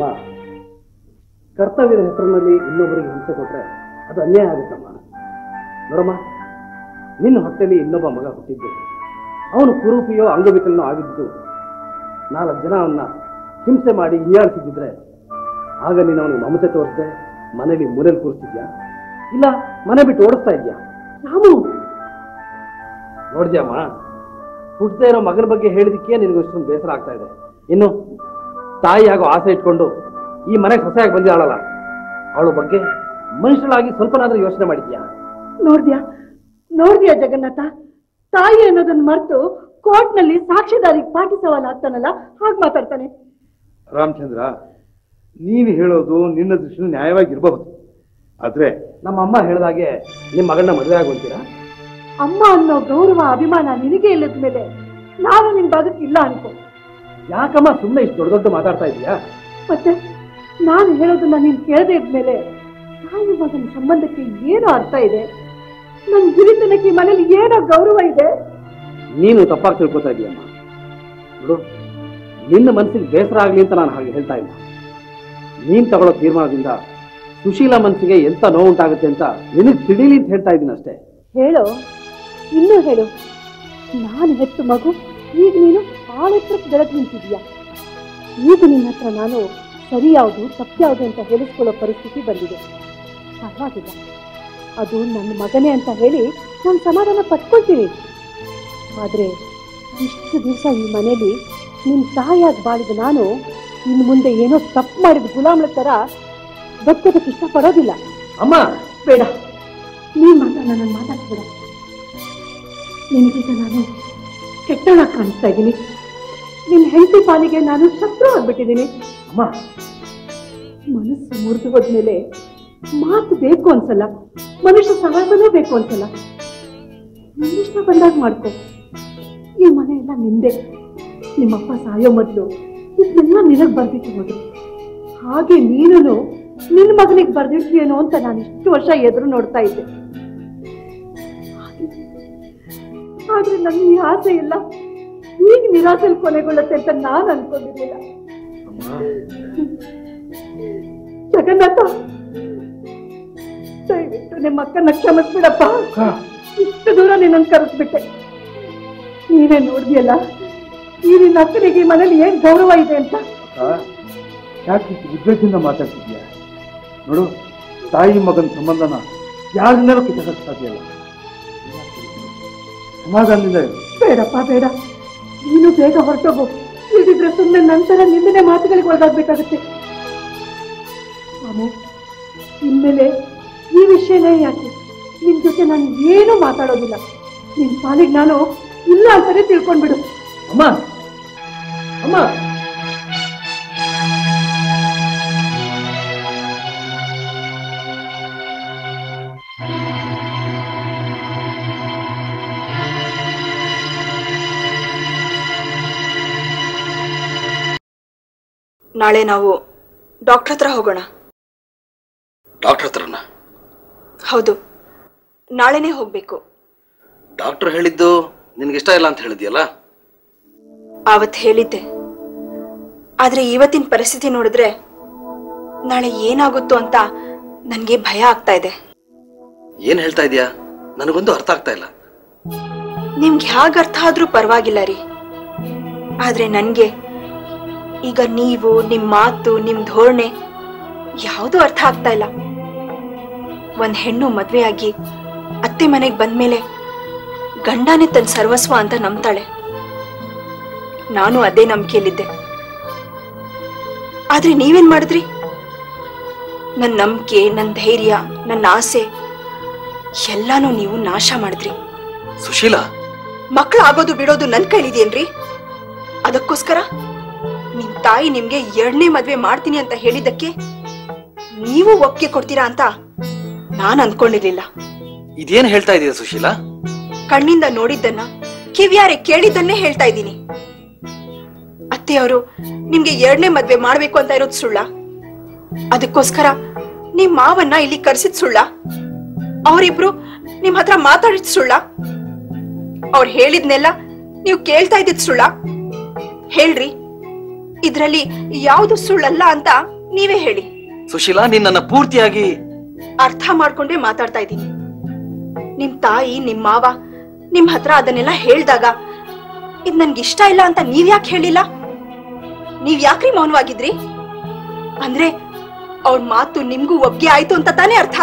ಕರ್ತವ್ಯದ ಹೆಸರಿನಲ್ಲಿ ಇನ್ನೊಬ್ಬರಿಗೆ ಹಿಂಸೆ ಕೊಟ್ರೆ ಅದು ಅನ್ಯಾಯ ಆಗುತ್ತಮ್ಮ ನೋಡಮ್ಮ ನಿನ್ನ ಹೊಟ್ಟೆಲಿ ಇನ್ನೊಬ್ಬ ಮಗ ಹುಟ್ಟಿದ್ದು ಅವನು ಕುರೂಪಿಯೋ ಅಂಗವಿಕಲನೋ ಆಗಿದ್ದು ನಾಲ್ಕು ಜನ ಅವನ್ನ ಹಿಂಸೆ ಮಾಡಿ ಹೀಯಾಳಿಸಿದ್ರೆ ಆಗ ನೀನು ಅವನಿಗೆ ಮಮತೆ ತೋರಿಸ್ದೆ ಮನೇಲಿ ಮೂಲೆಯಲ್ಲಿ ಕೂರಿಸ್ತಿದ್ಯಾ ಇಲ್ಲ ಮನೆ ಬಿಟ್ಟು ಓಡಿಸ್ತಾ ಇದ್ಯಾ ರಾಮು ನೋಡ್ದ್ಯಮ್ಮ ಹುಟ್ಟದೇ ಇರೋ ಮಗನ ಬಗ್ಗೆ ಹೇಳಿದಕ್ಕೆ ನಿನಗೆ ಇಷ್ಟೊಂದು ಬೇಸರ ಆಗ್ತಾ ಇದೆ ಇನ್ನು ತಾಯಿ ಆಗೋ ಆಸೆ ಇಟ್ಕೊಂಡು ಈ ಮನೆಗೆ ಸೊಸೆಯಾಗಿ ಬಂದಿದ್ದಾಳಲ್ಲ ಅವಳ ಬಗ್ಗೆ ಮನುಷ್ಯಳಾಗಿ ಸ್ವಲ್ಪನಾದ್ರೂ ಯೋಚನೆ ಮಾಡಿದ್ಯಾ ನೋಡ್ದ್ಯಾ ನೋಡ್ದ್ಯಾ ಜಗನ್ನಾಥ ತಾಯಿ ಅನ್ನೋದನ್ನ ಮರೆತು ಕೋರ್ಟ್ನಲ್ಲಿ ಸಾಕ್ಷಿದಾರಿಗೆ ಪಾಟಿ ಸವಾಲ್ ಆಗ್ತಾನಲ್ಲ ಹಾಗೆ ಮಾತಾಡ್ತಾನೆ ರಾಮಚಂದ್ರ ನೀನು ಹೇಳೋದು ನಿನ್ನ ದೃಷ್ಟಿ ನ್ಯಾಯವಾಗಿರಬಹುದು ಆದ್ರೆ ನಮ್ಮ ಅಮ್ಮ ಹೇಳ್ದಾಗೆ ನಿಮ್ಮ ಮಗನ ಮದುವೆ ಆಗೋಂತೀರಾ ಅಮ್ಮ ಅನ್ನೋ ಗೌರವ ಅಭಿಮಾನ ನಿನಗೆ ಇಲ್ಲದ ಮೇಲೆ ನಾನು ನಿನ್ ಬದುಕಿಲ್ಲ ಅನ್ಕೋ ಯಾಕಮ್ಮ ಸುಮ್ಮನೆ ಇಷ್ಟು ದೊಡ್ಡ ದೊಡ್ಡ ಮಾತಾಡ್ತಾ ಇದೀಯಾ ಮತ್ತೆ ನಾನು ಹೇಳೋದನ್ನ ನೀನ್ ಕೇಳದೆ ಇದ್ಮೇಲೆ ತಾಯಿ ಮಗನ ಸಂಬಂಧಕ್ಕೆ ಏನೋ ಅರ್ಥ ಇದೆ ನನ್ ಹಿರಿತನಕ್ಕೆ ಈ ಮನೇಲಿ ಏನೋ ಗೌರವ ಇದೆ ನೀನು ತಪ್ಪಾಗಿ ತಿಳ್ಕೊತಾ ಇದೀಯಮ್ಮ ನೋಡು ನಿನ್ನ ಮನಸ್ಸಿಗೆ ಬೇಸರ ಆಗ್ಲಿ ಅಂತ ನಾನು ಹಾಗೆ ಹೇಳ್ತಾ ಇಲ್ಲ ನೀನ್ ತಗೊಳ್ಳೋ ತೀರ್ಮಾನದಿಂದ ಸುಶೀಲ ಮನಸ್ಸಿಗೆ ಎಂತ ನೋವುಂಟಾಗುತ್ತೆ ಅಂತ ನಿನಗೆ ತಿಳಿಲಿ ಅಂತ ಹೇಳ್ತಾ ಇದ್ದೀನಿ ಅಷ್ಟೇ ಹೇಳು ಇನ್ನೂ ಹೇಳು ನಾನು ಹೆತ್ತು ಮಗು ಈಗ ನೀನು ಆಳೆತ್ರಕ್ಕೆ ಬೆಳೆದು ನಿಂತಿದೀಯ ಈಗ ನಿನ್ನ ಹತ್ರ ನಾನು ಸರಿ ಯಾವುದು ತಪ್ಪು ಯಾವುದು ಅಂತ ಹೇಳಿಸ್ಕೊಳ್ಳೋ ಪರಿಸ್ಥಿತಿ ಬಂದಿದೆ ಪರವಾಗಿಲ್ಲ ಅದು ನನ್ನ ಮಗನೇ ಅಂತ ಹೇಳಿ ನಾನು ಸಮಾಧಾನ ಪಟ್ಕೊಳ್ತೀನಿ ಆದರೆ ಇಷ್ಟು ದಿವಸ ಈ ಮನೇಲಿ ನಿನ್ನ ತಾಯಿಯಾಗಿ ಬಾಳಿದ ನಾನು ಇನ್ನು ಮುಂದೆ ಏನೋ ತಪ್ಪು ಮಾಡಿದ ಗುಲಾಮಳ ಥರ ಬದುಕೋದಕ್ಕೆ ಇಷ್ಟಪಡೋದಿಲ್ಲ ಅಮ್ಮ ಬೇಡ ನೀನ್ ಮಾತ್ರ ನನ್ನ ಮಾತಾಡ್ಬೇಡ ನಿನಗೀಗ ನಾನು ಕೆಟ್ಟಳ ಕಾಣಿಸ್ತಾ ಇದ್ದೀನಿ ನಿನ್ನ ಹೆಂಡತಿ ಪಾಲಿಗೆ ನಾನು ಶತ್ರು ಆಗ್ಬಿಟ್ಟಿದ್ದೀನಿ ಅಮ್ಮ ಮನಸ್ಸು ಮುರಿದು ಹೋದ್ಮೇಲೆ ಮಾತು ಬೇಕು ಅನ್ಸಲ್ಲ ಮನುಷ್ಯ ಸಹವಾಸನೂ ಬೇಕು ಅನ್ಸಲ್ಲ ನಿನ್ನಿಷ್ಟ ಬಂದಾಗ ಮಾಡ್ಕೊ ಈ ಮನೆ ಎಲ್ಲ ನಿಂದೆ ನಿಮ್ಮಪ್ಪ ಸಾಯೋ ಮೊದಲು ಇದನ್ನೆಲ್ಲ ನಿನಗ್ ಬರ್ದಿಟ್ಟು ಹೋದ್ರು ಹಾಗೆ ನೀನು ನಿನ್ನ ಮಗನಿಗೆ ಬರ್ದಿಟ್ಯೇನೋ ಅಂತ ನಾನು ಇಷ್ಟು ವರ್ಷ ಎದುರು ನೋಡ್ತಾ ಇದ್ದೆ ಆದ್ರೆ ನನ್ನ ಈ ಆಸೆ ಇಲ್ಲ ಈಗ ನಿರಾಸೆಲ್ ಕೊನೆಗೊಳ್ಳುತ್ತೆ ಅಂತ ನಾನು ಅನ್ಕೊಂಡಿರ್ಲಿಲ್ಲ ಜಗನ್ನಾಥ ದಯವಿಟ್ಟು ನಿಮ್ಮ ಅಕ್ಕನ ಕ್ಷಮಿಸ್ಬಿಡಪ್ಪ ಇಷ್ಟು ದೂರ ನಿನ್ನನ್ನು ಕರೆಸ್ಬಿಟ್ಟೆ ನೀನೇ ನೋಡ್ದಿಯಲ್ಲ ಈ ನಿನ್ನ ಅಕ್ಕನಿಗೆ ಈ ಮನೇಲಿ ಏನ್ ಗೌರವ ಇದೆ ಅಂತ ಯಾಕೆ ಇಷ್ಟು ಉದ್ವೇಗದಿಂದ ಮಾತಾಡ್ತಿದ್ಯಾ ನೋಡು ತಾಯಿ ಮಗನ ಸಂಬಂಧನ ಯಾರಿಂದಲೂ ಕಿತ್ತಕ್ಕೆ ಸಾಧ್ಯ ಇಲ್ಲ ಸಮಾಧಾನದಿಂದ ಇರು ಬೇಡಪ್ಪ ಬೇಡ ನೀನು ಬೇಗ ಹೊರಟೋಗು ಇಲ್ದಿದ್ರೆ ಸುಮ್ಮನೆ ನಂತರ ನಿಂದನೆ ಮಾತುಗಳಿಗೆ ಒಳಗಾಗ್ಬೇಕಾಗತ್ತೆ ಮಾಮು ಇನ್ಮೇಲೆ ಈ ವಿಷಯನೇ ಯಾಕೆ ನಿನ್ ಜೊತೆ ನಾನು ಏನೂ ಮಾತಾಡೋದಿಲ್ಲ ನಿನ್ ಪಾಲಿಗೆ ನಾನು ಇಲ್ಲ ಅಂತಾನೆ ತಿಳ್ಕೊಂಡ್ಬಿಡು ಅಮ್ಮ ಅಮ್ಮ ನಾಳೆ ನಾವು ಡಾಕ್ಟರ್ ಹತ್ರ ಹೋಗೋಣ ಡಾಕ್ಟರ್ ಹತ್ರನ ಹೌದು ನಾಳೆನೇ ಹೋಗ್ಬೇಕು ಡಾಕ್ಟರ್ ಹೇಳಿದ್ದು ನಿನ್ಗೆ ಇಷ್ಟ ಇಲ್ಲ ಅಂತ ಹೇಳಿದ್ಯಲ್ಲ ಆವತ್ ಹೇಳಿದ್ದೆ ಆದ್ರೆ ಇವತ್ತಿನ ಪರಿಸ್ಥಿತಿ ನೋಡಿದ್ರೆ ನಾಳೆ ಏನಾಗುತ್ತೋ ಅಂತ ನನಗೆ ಭಯ ಆಗ್ತಾ ಇದೆ ಏನ್ ಹೇಳ್ತಾ ಇದೀಯಾ ನನಗೊಂದು ಅರ್ಥ ಆಗ್ತಾ ಇಲ್ಲ ನಿಮ್ಗೆ ಹೇಗೆ ಅರ್ಥ ಆದ್ರೂ ಪರವಾಗಿಲ್ಲ ರೀ ಆದ್ರೆ ನನ್ಗೆ ಈಗ ನೀವು ನಿಮ್ ಮಾತು ನಿಮ್ ಧೋರಣೆ ಯಾವುದೂ ಅರ್ಥ ಆಗ್ತಾ ಇಲ್ಲ ಒಂದ್ ಹೆಣ್ಣು ಮದ್ವೆಯಾಗಿ ಅತ್ತೆ ಮನೆಗ್ ಬಂದ್ಮೇಲೆ ಗಂಡನೇ ತನ್ನ ಸರ್ವಸ್ವ ಅಂತ ನಂಬ್ತಾಳೆ ನಾನು ಅದೇ ನಂಬಿಕೆಯಲ್ಲಿದ್ದೆ ಆದ್ರೆ ನೀವೇನ್ ಮಾಡಿದ್ರಿ ನನ್ನ ನಂಬಿಕೆ ನನ್ನ ಧೈರ್ಯ ನನ್ನ ಆಸೆ ಎಲ್ಲಾನು ನೀವು ನಾಶ ಮಾಡಿದ್ರಿ ಸುಶೀಲಾ ಮಕ್ಳು ಆಗೋದು ಬಿಡೋದು ನನ್ ಕೈಲಿದೆಯೇನ್ರಿ ಅದಕ್ಕೋಸ್ಕರ ನಿಮ್ ತಾಯಿ ನಿಮ್ಗೆ ಎರಡನೇ ಮದ್ವೆ ಮಾಡ್ತೀನಿ ಅಂತ ಹೇಳಿದ್ದಕ್ಕೆ ನೀವು ಒಪ್ಪಿಗೆ ಕೊಡ್ತೀರಾ ಅಂತ ನಾನ್ ಅನ್ಕೊಂಡಿರ್ಲಿಲ್ಲ ಇದೇನ್ ಹೇಳ್ತಾ ಇದೀಯ ಸುಶೀಲಾ ಕಣ್ಣಿಂದ ನೋಡಿದ್ದನ್ನ ಕಿವಿಯಾರೆ ಕೇಳಿದ್ದನ್ನೇ ಹೇಳ್ತಾ ಇದ್ದೀನಿ ಅತ್ತೆಯವರು ನಿಮ್ಗೆ ಎರಡನೇ ಮದ್ವೆ ಮಾಡ್ಬೇಕು ಅಂತ ಇರೋದು ಸುಳ್ಳ ಅದಕ್ಕೋಸ್ಕರ ನಿಮ್ ಮಾವನ್ನ ಇಲ್ಲಿ ಕರ್ಸಿದ್ ಸುಳ್ಳ ಅವರಿಬ್ರು ನಿಮ್ ಹತ್ರ ಮಾತಾಡಿದ್ ಸುಳ್ಳ ಅವ್ರು ಹೇಳಿದ್ನೆಲ್ಲ ನೀವು ಕೇಳ್ತಾ ಇದ್ದಿದ್ ಸುಳ್ಳ ಹೇಳ್ರಿ ಇದ್ರಲ್ಲಿ ಯಾವುದು ಸುಳ್ಳಲ್ಲ ಅಂತ ನೀವೇ ಹೇಳಿ ಸುಶೀಲಾ ನೀನ್ ನನ್ನ ಪೂರ್ತಿಯಾಗಿ ಅರ್ಥ ಮಾಡ್ಕೊಂಡೇ ಮಾತಾಡ್ತಾ ಇದ್ದೀನಿ ನಿಮ್ ತಾಯಿ ನಿಮ್ ಮಾವ ನಿಮ್ ಹತ್ರ ಅದನ್ನೆಲ್ಲ ಹೇಳ್ದಾಗ ಇದ್ ನನ್ಗೆ ಇಷ್ಟ ಇಲ್ಲ ಅಂತ ನೀವ್ ಯಾಕೆ ಹೇಳಿಲ್ಲ ನೀವ್ ಯಾಕ್ರಿ ಮೌನವಾಗಿದ್ರಿ ಅಂದ್ರೆ ಅವ್ರ ಮಾತು ನಿಮ್ಗೂ ಒಪ್ಗೆ ಆಯ್ತು ಅಂತ ತಾನೇ ಅರ್ಥ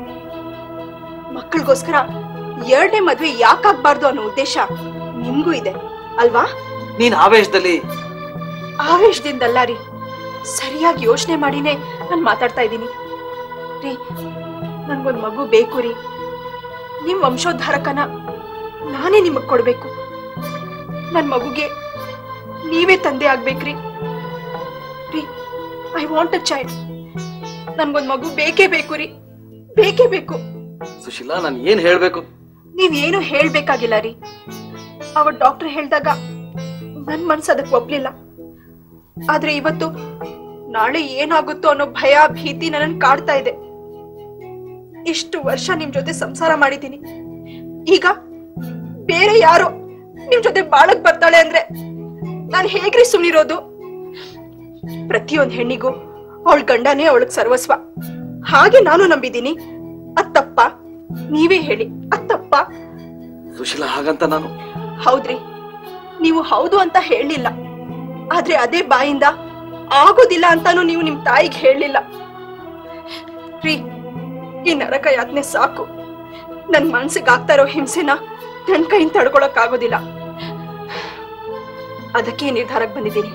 ಮಕ್ಕಳಿಗೋಸ್ಕರ ಎರಡನೇ ಮದ್ವೆ ಯಾಕಾಗ್ಬಾರ್ದು ಅನ್ನೋ ಉದ್ದೇಶ ನಿಮ್ಗೂ ಇದೆ ಅಲ್ವಾ ನೀನ್ ಆವೇಶದಲ್ಲಿ ಆವೇಶದಿಂದಲ್ಲ ರೀ ಸರಿಯಾಗಿ ಯೋಚನೆ ಮಾಡಿನೇ ನಾನ್ ಮಾತಾಡ್ತಾ ಇದ್ದೀನಿ ರೀ ನನ್ಗೊಂದ್ ಮಗು ಬೇಕು ರೀ ನಿಮ್ ವಂಶೋದ್ಧಾರಕನ ನಾನೇ ನಿಮಗ್ ಕೊಡ್ಬೇಕು ನನ್ ಮಗುಗೆ ನೀವೇ ತಂದೆ ಆಗ್ಬೇಕ್ರಿ ರೀ ಐ ವಾಂಟ್ ಅ ಚೈಲ್ಡ್ ನನ್ಗೊಂದ್ ಮಗು ಬೇಕೇ ಬೇಕು ರೀ ಬೇಕೇ ಬೇಕು ಸುಶೀಲಾ ನಾನು ಏನ್ ಹೇಳ್ಬೇಕು ನೀವೇನು ಹೇಳ್ಬೇಕಾಗಿಲ್ಲ ರೀ ಅವ ಡಾಕ್ಟರ್ ಹೇಳ್ದಾಗ ನನ್ ಮನ್ಸು ಅದಕ್ಕೆ ಒಪ್ಲಿಲ್ಲ ಆದ್ರೆ ಇವತ್ತು ನಾಳೆ ಏನಾಗುತ್ತೋ ಅನ್ನೋ ಭಯ ಭೀತಿ ನನ್ನನ್ ಕಾಡ್ತಾ ಇದೆ ಇಷ್ಟು ವರ್ಷ ನಿಮ್ ಜೊತೆ ಸಂಸಾರ ಮಾಡಿದ್ದೀನಿ ಈಗ ಬೇರೆ ಯಾರೋ ನಿಮ್ ಜೊತೆ ಬಾಳಕ್ ಬರ್ತಾಳೆ ಅಂದ್ರೆ ನಾನ್ ಹೇಗ್ರಿ ಸುಮ್ನಿರೋದು ಪ್ರತಿಯೊಂದ್ ಹೆಣ್ಣಿಗೂ ಅವಳ ಗಂಡನೇ ಅವಳಗ್ ಸರ್ವಸ್ವ ಹಾಗೆ ನಾನು ನಂಬಿದ್ದೀನಿ ಅದ್ ತಪ್ಪ ನೀವೇ ಹೇಳಿ ಅದ್ ತಪ್ಪ ಸುಶೀಲಾ ಹಾಗಂತ ನಾನು ಹೌದ್ರಿ ನೀವು ಹೌದು ಅಂತ ಹೇಳಿಲ್ಲ ಆದ್ರೆ ಅದೇ ಬಾಯಿಂದ ಆಗೋದಿಲ್ಲ ಅಂತಾನು ನೀವು ನಿಮ್ ತಾಯಿಗೆ ಹೇಳಲಿಲ್ಲ ರೀ ಈ ನರಕ ಯಾತ್ನೆ ಸಾಕು ನನ್ ಮನ್ಸಿಗೆ ಆಗ್ತಾ ಇರೋ ಹಿಂಸೆನ ನನ್ ಕೈಯಿಂದ ತಡ್ಕೊಳಕ್ ಆಗೋದಿಲ್ಲ ಅದಕ್ಕೆ ಈ ನಿರ್ಧಾರಕ್ಕೆ ಬಂದಿದ್ದೀನಿ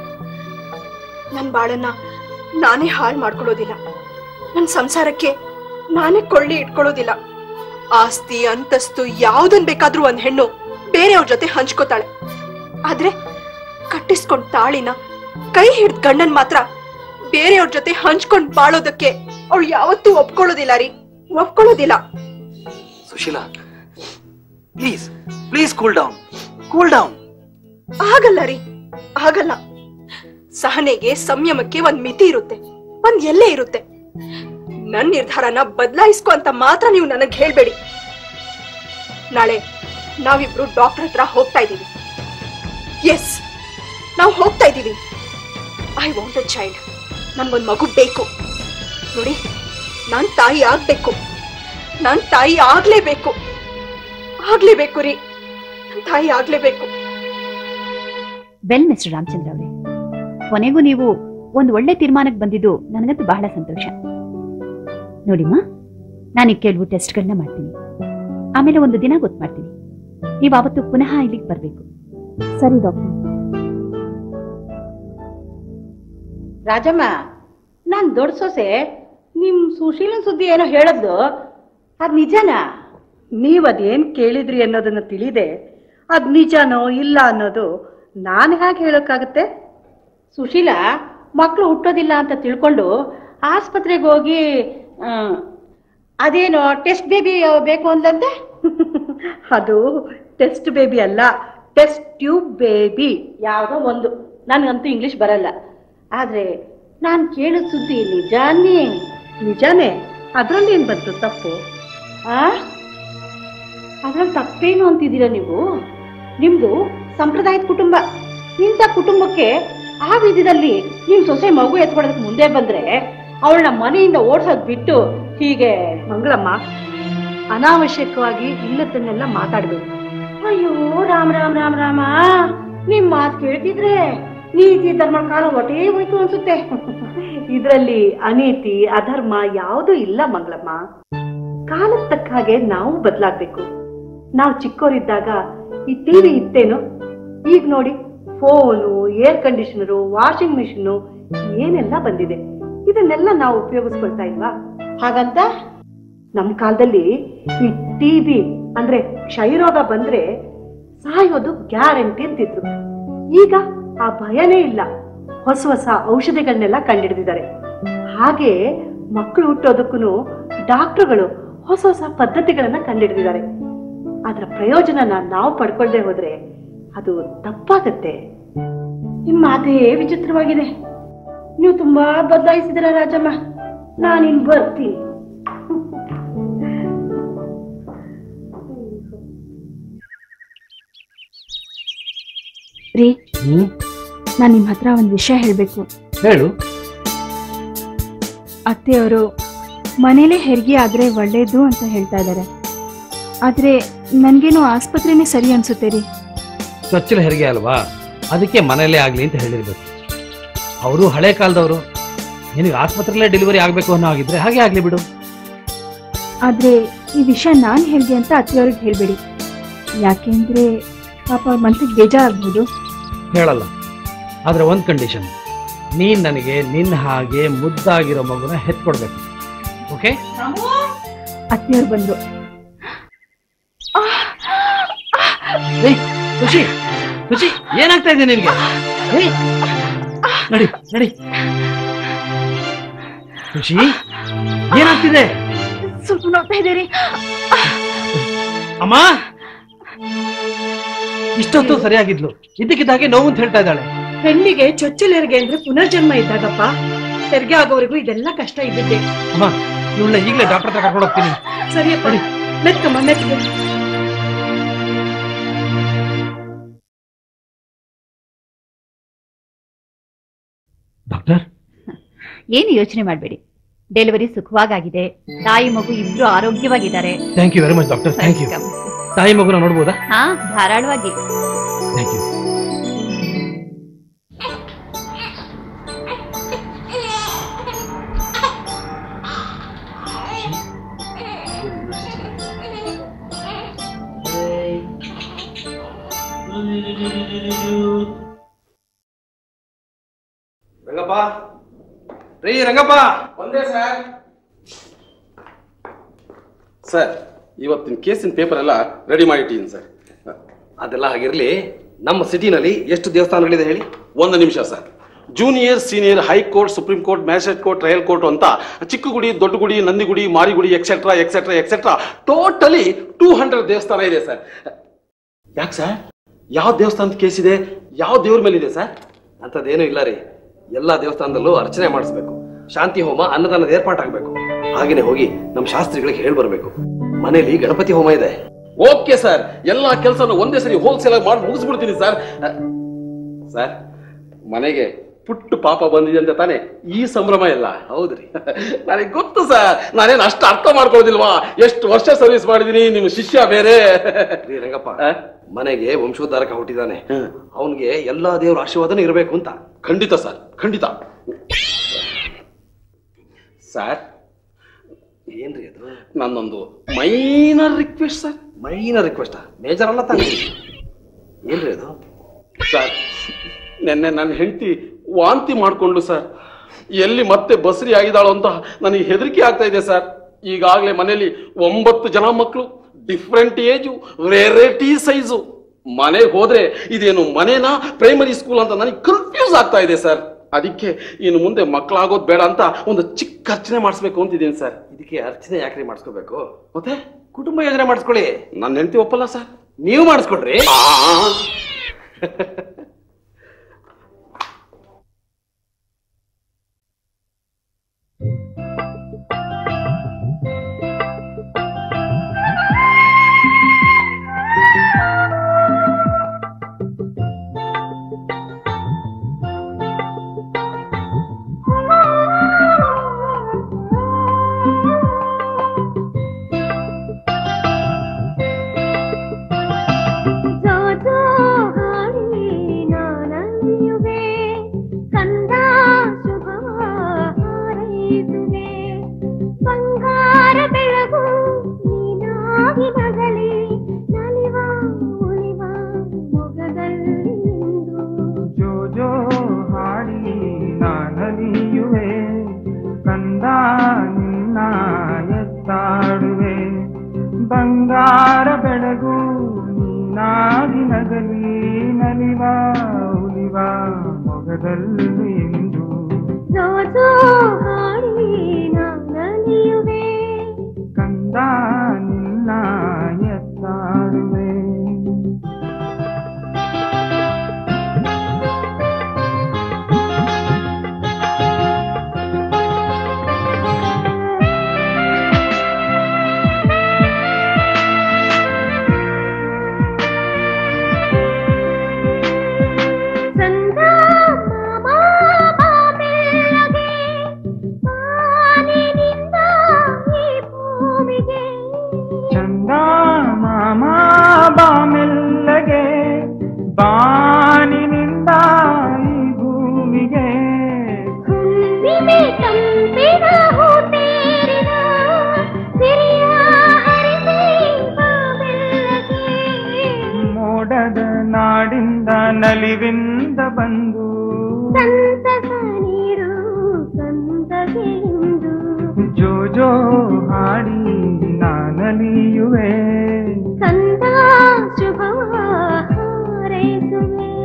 ನನ್ ಬಾಳನ್ನ ನಾನೇ ಹಾಳು ಮಾಡ್ಕೊಳ್ಳೋದಿಲ್ಲ ನನ್ ಸಂಸಾರಕ್ಕೆ ನಾನೇ ಕೊಳ್ಳಿ ಇಟ್ಕೊಳ್ಳೋದಿಲ್ಲ ಆಸ್ತಿ ಅಂತಸ್ತು ಯಾವ್ದನ್ ಬೇಕಾದ್ರೂ ಒಂದ್ ಹೆಣ್ಣು ಬೇರೆಯವ್ರ ಜೊತೆ ಹಂಚ್ಕೋತಾಳೆ ಆದ್ರೆ ಕಟ್ಟಿಸ್ಕೊಂಡ್ ತಾಳಿನ ಕೈ ಹಿಡ್ದ್ ಗಂಡನ್ ಮಾತ್ರ ಬೇರೆಯವ್ರ ಜೊತೆ ಹಂಚ್ಕೊಂಡ್ ಬಾಳೋದಕ್ಕೆ ಅವಳು ಯಾವತ್ತೂ ಒಪ್ಕೊಳ್ಳೋದಿಲ್ಲ ರೀ ಒಪ್ಕೊಳ್ಳೋದಿಲ್ಲ Sushila please please cool down cool down ಆಗಲ್ಲ ರೀ ಆಗಲ್ಲ ಸಹನೆಗೆ ಸಂಯಮಕ್ಕೆ ಒಂದ್ ಮಿತಿ ಇರುತ್ತೆ ಒಂದ್ ಎಲ್ಲೆ ಇರುತ್ತೆ ನನ್ ನಿರ್ಧಾರನ ಬದಲಾಯಿಸ್ಕೊ ಅಂತ ಮಾತ್ರ ನೀವು ನನಗ್ ಹೇಳ್ಬೇಡಿ ನಾಳೆ ನಾವಿಬ್ರು ಡಾಕ್ಟರ್ ಹತ್ರ ಹೋಗ್ತಾ ಇದೀವಿ ಎಸ್ ನಾವು ಹೋಗ್ತಾ ಇದೀವಿ ಐ ವಾಂಟ್ ಅ ಚೈಲ್ಡ್ ನನ್ಗೊಂದ್ ಮಗು ಬೇಕು ನೋಡಿ ನಾನ್ ತಾಯಿ ಆಗ್ಬೇಕು ನಾನ್ ತಾಯಿ ಆಗ್ಲೇಬೇಕು ಆಗ್ಲೇಬೇಕು ರೀ ನಾನ್ ತಾಯಿ ಆಗ್ಲೇಬೇಕು ವೆಲ್ ಮಿಸ್ಟರ್ ರಾಮಚಂದ್ರ ಅವರೇ ಕೊನೆಗೂ ನೀವು ಒಂದು ಒಳ್ಳೆ ತೀರ್ಮಾನಕ್ಕೆ ಬಂದಿದ್ದು ನನಗಂತೂ ಬಹಳ ಸಂತೋಷ ನೋಡಿಮ್ಮ ನಾನು ಕೆಲವು ಟೆಸ್ಟ್ಗಳನ್ನ ಮಾಡ್ತೀನಿ ಆಮೇಲೆ ಒಂದು ದಿನ ಗೊತ್ತು ಮಾಡ್ತೀನಿ ನೀವು ಆವತ್ತು ಪುನಃ ಇಲ್ಲಿಗೆ ಬರಬೇಕು ಸರಿ ಡಾಕ್ಟರ್ ರಾಜಮ್ಮ ನಾನ್ ದೊಡ್ಡ ಸೊಸೆ ನಿಮ್ ಸುಶೀಲನ್ ಸುದ್ದಿ ಏನೋ ಹೇಳದ್ದು ಅದ್ ನಿಜನಾ ನೀವ್ ಅದೇನ್ ಕೇಳಿದ್ರಿ ಅನ್ನೋದನ್ನ ತಿಳಿದೆ ಅದ್ ನಿಜನೋ ಇಲ್ಲ ಅನ್ನೋದು ನಾನ್ ಹೇಗೆ ಹೇಳೋಕ್ಕಾಗತ್ತೆ ಸುಶೀಲ ಮಕ್ಕಳು ಹುಟ್ಟೋದಿಲ್ಲ ಅಂತ ತಿಳ್ಕೊಂಡು ಆಸ್ಪತ್ರೆಗೆ ಹೋಗಿ ಆ, ಅದೇನೋ ಟೆಸ್ಟ್ ಬೇಬಿ ಬೇಕು ಅಂದಂತೆ ಅದು ಟೆಸ್ಟ್ ಬೇಬಿ ಅಲ್ಲ ಟೆಸ್ಟ್ ಟ್ಯೂಬ್ ಬೇಬಿ ಯಾವುದೋ ಒಂದು ನನಗಂತೂ ಇಂಗ್ಲಿಷ್ ಬರಲ್ಲ ಆದ್ರೆ ನಾನು ಕೇಳಿದ ಸುದ್ದಿ ನಿಜಾನೇ ನಿಜಾನೇ ಅದ್ರಲ್ಲಿ ಏನ್ ಬಂತು ತಪ್ಪು ಆ ಅದ್ರಲ್ಲಿ ತಪ್ಪೇನು ಅಂತಿದ್ದೀರಾ ನೀವು ನಿಮ್ದು ಸಂಪ್ರದಾಯದ ಕುಟುಂಬ ಇಂಥ ಕುಟುಂಬಕ್ಕೆ ಆ ವಿಧದಲ್ಲಿ ನಿಮ್ ಸೊಸೆ ಮಗು ಎತ್ಕೊಡೋದಕ್ಕೆ ಮುಂದೆ ಬಂದ್ರೆ ಅವಳನ್ನ ಮನೆಯಿಂದ ಓಡ್ಸೋದ್ ಬಿಟ್ಟು ಹೀಗೆ ಮಂಗಳಮ್ಮ ಅನಾವಶ್ಯಕವಾಗಿ ಇಲ್ಲದನ್ನೆಲ್ಲ ಮಾತಾಡ್ಬೇಕು ಅಯ್ಯೋ ರಾಮ್ ರಾಮ್ ರಾಮ್ ರಾಮ ನಿಮ್ ಮಾತು ಕೇಳ್ತಿದ್ರೆ ನೀತಿ ಧರ್ಮ ಕಾಲ ಹೊಟ್ಟೆ ಹೋಯ್ತು ಅನ್ಸುತ್ತೆ ಇದ್ರಲ್ಲಿ ಅನೀತಿ ಅಧರ್ಮ ಯಾವುದೂ ಇಲ್ಲ ಮಂಗಳಮ್ಮ ಕಾಲಕ್ಕೆ ತಕ್ಕ ಹಾಗೆ ನಾವು ಬದಲಾಗ್ಬೇಕು ನಾವು ಚಿಕ್ಕವರಿದ್ದಾಗ ಈ ಟಿವಿ ಇತ್ತೇನು ಈಗ ನೋಡಿ phone air conditioner washing machine ಏನೆಲ್ಲ ಬಂದಿದೆ ಇದನ್ನೆಲ್ಲ ನಾವು ಉಪಯೋಗಿಸ್ಕೊಳ್ತಾ ಇಲ್ವಾ ಹಾಗಂತ ನಮ್ ಕಾಲದಲ್ಲಿ ಈ ಟಿಬಿ ಅಂದ್ರೆ ಕ್ಷಯರೋಗ ಬಂದ್ರೆ ಸಾಯೋದು ಗ್ಯಾರಂಟಿ ಅಂತಿದ್ರು ಈಗ ಆ ಭಯನೇ ಇಲ್ಲ ಹೊಸ ಹೊಸ ಔಷಧಿಗಳನ್ನೆಲ್ಲ ಕಂಡಿಡಿದಿದ್ದಾರೆ ಹಾಗೆ ಮಕ್ಕಳು ಹುಟ್ಟೋದಕ್ಕೂ ಡಾಕ್ಟರ್ಗಳು ಹೊಸ ಹೊಸ ಪದ್ಧತಿಗಳನ್ನ ಕಂಡಿಡಿದಿದ್ದಾರೆ ಅದರ ಪ್ರಯೋಜನನ ನಾವು ಪಡ್ಕೊಳ್ದೆ ಹೋದ್ರೆ ಅದು ತಪ್ಪಾಗತ್ತೆ ನಿಮ್ ಮಾತೇ ವಿಚಿತ್ರವಾಗಿದೆ ನೀವು ತುಂಬಾ ಬದಲಾಯಿಸಿದಿರ ರಾಜಮ್ಮ ನಾನಿನ್ ಬರ್ತೀನಿ ರೀ ನಾನು ನಿಮ್ಮ ಹತ್ರ ಒಂದು ವಿಷಯ ಹೇಳಬೇಕು ಹೇಳು ಅತ್ತೆಯವರು ಮನೇಲೇ ಹೆರಿಗೆ ಆದರೆ ಒಳ್ಳೇದು ಅಂತ ಹೇಳ್ತಾ ಇದ್ದಾರೆ ಆದರೆ ನನಗೇನು ಆಸ್ಪತ್ರೆನೇ ಸರಿ ಅನ್ಸುತ್ತೆ ರೀ ಚೊಚ್ಚಲ ಹೆರಿಗೆ ಅಲ್ವಾ ಅದಕ್ಕೆ ಮನೆಯಲ್ಲೇ ಆಗಲಿ ಅಂತ ಹೇಳಿರ್ಬೇಕು ಅವರು ಹಳೆ ಕಾಲದವರು ನಿನಗೆ ಆಸ್ಪತ್ರೆಯಲ್ಲೇ ಡೆಲಿವರಿ ಆಗಬೇಕು ಅನ್ನೋ ಆಗಿದ್ರೆ ಹಾಗೆ ಆಗಲಿ ಬಿಡು ಆದರೆ ಈ ವಿಷಯ ನಾನು ಹೇಳಿದೆ ಅಂತ ಅತ್ತೆಯವ್ರಿಗೆ ಹೇಳಬೇಡಿ ಯಾಕೆಂದರೆ ಪಾಪ ಅವ್ರ ಮನ್ಸಿಗೆ ಬೇಜಾರಾಗ್ಬೋದು ಹೇಳಲ್ಲ ಆದರೆ ಒಂದು ಕಂಡೀಷನ್ ನೀನು ನನಗೆ ನಿನ್ನ ಹಾಗೆ ಮುದ್ದಾಗಿರೋ ಮಗುನ ಹೆತ್ಕೊಡ್ಬೇಕು ಓಕೆ ಅತ್ತೆಯವ್ರು ಬಂದರು ಖುಷಿ ಖುಷಿ ಏನಾಗ್ತಾ ಇದೆ ನಿನಗೆ ಏಯ್, ನಡಿ ನಡಿ ಖುಷಿ ಏನಾಗ್ತಿದೆ ಸ್ವಲ್ಪ ನೋಡ್ತಾ ಇದ್ದೀರಿ ಅಮ್ಮ ಇಷ್ಟೊತ್ತು ಸರಿಯಾಗಿದ್ಲು ಇದಕ್ಕಿದ್ದಾಗೆ ನೋವು ಅಂತ ಹೇಳ್ತಾ ಇದ್ದಾಳೆ ಹೆಣ್ಣಿಗೆ ಚೊಚ್ಚಲೆರಿಗೆ ಅಂದ್ರೆ ಪುನರ್ಜನ್ಮ ಇದ್ದಾಗಪ್ಪ ಹೆರಿಗೆ ಆಗೋವರೆಗೂ ಇದೆಲ್ಲ ಕಷ್ಟ ಇದ್ದಿದ್ದೆ ಅಮ್ಮ ಇವಳನ್ನ ಈಗಲೇ ಡಾಕ್ಟರ್ ಹತ್ರ ಕರ್ಕೊಂಡು ಹೋಗ್ತೀನಿ ಸರಿಯಪ್ಪ ಮೆತ್ಕಮ್ಮ ಮೆತ್ಕ ಡಾಕ್ಟರ್ ಏನು ಯೋಚನೆ ಮಾಡಬೇಡಿ ಡೆಲಿವರಿ ಸುಖವಾಗಿದೆ ತಾಯಿ ಮಗು ಇಬ್ರು ಆರೋಗ್ಯವಾಗಿದ್ದಾರೆ thank you very much doctor thank you ತಾಯಿ ಮಗುನ ನೋಡ್ಬೋದಾ ಹಾ ಧಾರಾಳವಾಗಿ ಥ್ಯಾಂಕ್ ಯು ರಂಗಪ್ಪ ರೀ ರಂಗಪ್ಪ ಒಂದೇ ಸರ್ ಸರ್ ಇವತ್ತಿನ ಕೇಸಿನ ಪೇಪರ್ ಎಲ್ಲ ರೆಡಿ ಮಾಡಿಟ್ಟಿದ್ದೀನಿ ಸರ್ ಅದೆಲ್ಲ ಹಾಗಿರ್ಲಿ ನಮ್ಮ ಸಿಟಿನಲ್ಲಿ ಎಷ್ಟು ದೇವಸ್ಥಾನಗಳಿದೆ ಹೇಳಿ ಒಂದು ನಿಮಿಷ sir junior senior high court supreme court magistrate court trial court ಅಂತ ಚಿಕ್ಕ ಗುಡಿ ದೊಡ್ಡ ಗುಡಿ ನಂದಿಗುಡಿ ಮಾರಿಗುಡಿ etcetera etcetera etcetera totally two hundred ದೇವಸ್ಥಾನ ಇದೆ ಸರ್ ಯಾಕೆ ಸರ್ ಯಾವ ದೇವಸ್ಥಾನದ ಕೇಸ್ ಇದೆ ಯಾವ ದೇವ್ರ ಮೇಲೆ ಇದೆ ಸರ್ ಅಂಥದ್ದೇನೂ ಇಲ್ಲ ರೀ ಎಲ್ಲ ದೇವಸ್ಥಾನದಲ್ಲೂ ಅರ್ಚನೆ ಮಾಡಿಸ್ಬೇಕು ಶಾಂತಿ ಹೋಮ ಅನ್ನದಾನದ ಏರ್ಪಾಟಾಗಬೇಕು ಹಾಗೇನೆ ಹೋಗಿ ನಮ್ಮ ಶಾಸ್ತ್ರಿಗಳಿಗೆ ಹೇಳಿ ಬರಬೇಕು ಮನೇಲಿ ಗಣಪತಿ ಹೋಮ ಇದೆ ಓಕೆ ಸರ್ ಎಲ್ಲಾ ಕೆಲಸನ ಒಂದೇ ಸರಿ ಹೋಲ್ಸೇಲ್ ಆಗಿ ಮಾಡಿ ಮುಗಿಸ್ಬಿಡ್ತೀನಿ ಸರ್ ಸರ್ ಮನೆಗೆ ಪುಟ್ಟು ಪಾಪ ಬಂದಿದೆ ಅಂತ ತಾನೇ ಈ ಸಂಭ್ರಮ ಎಲ್ಲ ಹೌದ್ರಿ ನನಗೆ ಗೊತ್ತು ಸರ್ ನಾನೇನು ಅಷ್ಟು ಅರ್ಥ ಮಾಡ್ಕೊಳ್ಳೋದಿಲ್ವಾ ಎಷ್ಟು ವರ್ಷ ಸರ್ವಿಸ್ ಮಾಡಿದೀನಿ ನಿಮ್ಮ ಶಿಷ್ಯ ಬೇರೆ ರೀ ರಂಗಪ್ಪ ಮನೆಗೆ ವಂಶೋದ್ಧಾರಕ ಹುಟ್ಟಿದಾನೆ ಅವನಿಗೆ ಎಲ್ಲಾ ದೇವ್ರ ಆಶೀರ್ವಾದನೂ ಇರಬೇಕು ಅಂತ ಖಂಡಿತ ಸರ್ ಖಂಡಿತ ಸರ್ ಏನ್ರಿ ಅದು ನನ್ನೊಂದು minor request sir minor request major ಅಲ್ಲ ತಾನೆ ಏನ್ರಿ ಅದು ಸರ್ ನಿನ್ನೆ ನನ್ನ ಹೆಂಡತಿ ವಾಂತಿ ಮಾಡಿಕೊಂಡು ಸರ್ ಎಲ್ಲಿ ಮತ್ತೆ ಬಸರಿ ಆಗಿದ್ದಾಳೋ ಅಂತ ನನಗೆ ಹೆದರಿಕೆ ಆಗ್ತಾ ಇದೆ ಸರ್ ಈಗಾಗಲೇ ಮನೆಯಲ್ಲಿ ಒಂಬತ್ತು ಜನ ಮಕ್ಕಳು ಡಿಫ್ರೆಂಟ್ ಏಜು ವೆರೈಟಿ ಸೈಜು ಮನೆಗೆ ಹೋದ್ರೆ ಇದೇನು ಮನೇನಾ ಪ್ರೈಮರಿ ಸ್ಕೂಲ್ ಅಂತ ನನಗೆ ಕನ್ಫ್ಯೂಸ್ ಆಗ್ತಾ ಇದೆ ಸರ್ ಅದಕ್ಕೆ ಇನ್ನು ಮುಂದೆ ಮಕ್ಕಳಾಗೋದು ಬೇಡ ಅಂತ ಒಂದು ಚಿಕ್ಕ ಅರ್ಚನೆ ಮಾಡಿಸ್ಬೇಕು ಅಂತಿದ್ದೀನಿ ಸರ್ ಇದಕ್ಕೆ ಅರ್ಚನೆ ಯಾಕ್ರಿ ಮಾಡಿಸ್ಕೋಬೇಕು ಮತ್ತೆ ಕುಟುಂಬ ಯೋಜನೆ ಮಾಡಿಸ್ಕೊಳ್ಳಿ ನನ್ನ ಹೆಂಡತಿ ಒಪ್ಪಲ್ಲ ಸರ್ ನೀವು ಮಾಡಿಸ್ಕೊಡ್ರಿ ಜೋಜೋ ಹಾಡಿ ನಾನಲ್ಲಿಯುವೆ ಕಂದ ಶುಭವ ಹಾರೈಸುವೆ ಬಂಗಾರ ಬೆಳಗು ನೀನಾಗಿ ನಗಲಿ ನಲಿವ ಉಳಿವ ಮೊಗದಲ್ಲಿ ಇಂದು ಜೋ ಜೋ ಹಾಡಿ ನಾನಲಿಯುವೆ ಕಂದ ನಿನ್ನ ಎತ್ತಾಡುವೆ ಬಂಗಾರ ಬೆಳಗು ನೀನಾಗಿ ನಗಲಿ ನಲಿವ ಉಲಿವ ಮೊಗದಲ್ಲಿ ಎಂದು ಜೋಜೋ ಹಾಡಿ ನಾನಲ್ಲಿಯುವೆ ಕಂದ ನಿನ್ನ ಎತ್ತಾಡುವೆ ಸಂದ ಕಂಡ ನಲಿವಿಂದ ಬಂದು ಸಂತಸ ನೀಡು ಸಂತಸೆಯಿಂದ ಜೋ ಜೋ ಹಾಡಿ ನಾನಲಿಯುವೆ ಕಂದ ಶುಭವ ಹಾರೈಸುವೆ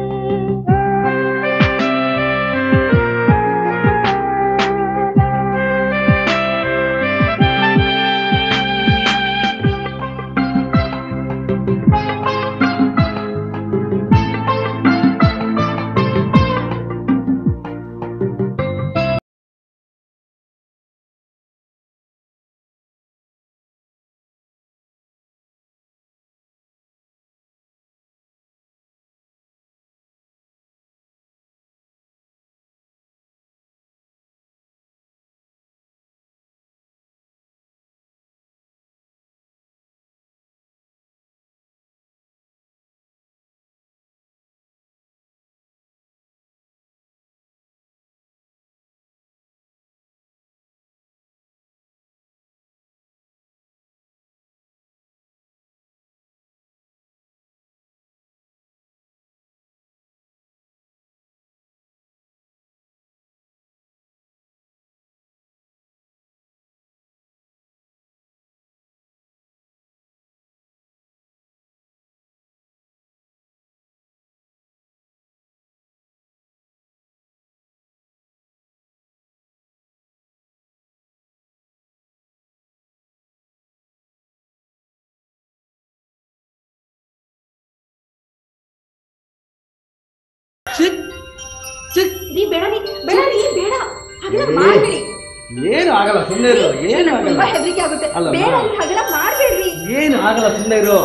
ರೀ ಬೇಡ ರೀ ಬೇಡ ರೀ ಬೇಡ ಹಾಗೆಲ್ಲ ಮಾಡ್ಬೇಡಿ ಏನು ಆಗಲ್ಲ ಸುಮ್ಮನೆ ಇರು ಏನು ಆಗಲ್ಲ ತುಂಬಾ ಹೆದರಿಕೆ ಆಗುತ್ತೆ ಅಲ್ಲ, ಬೇಡ ಮಾ. ರೀ ಹಾಗೆಲ್ಲ ಮಾಡ್ಬೇಡ್ರಿ ಏನು ಆಗಲ್ಲ ಸುಮ್ಮನೆ ಇರು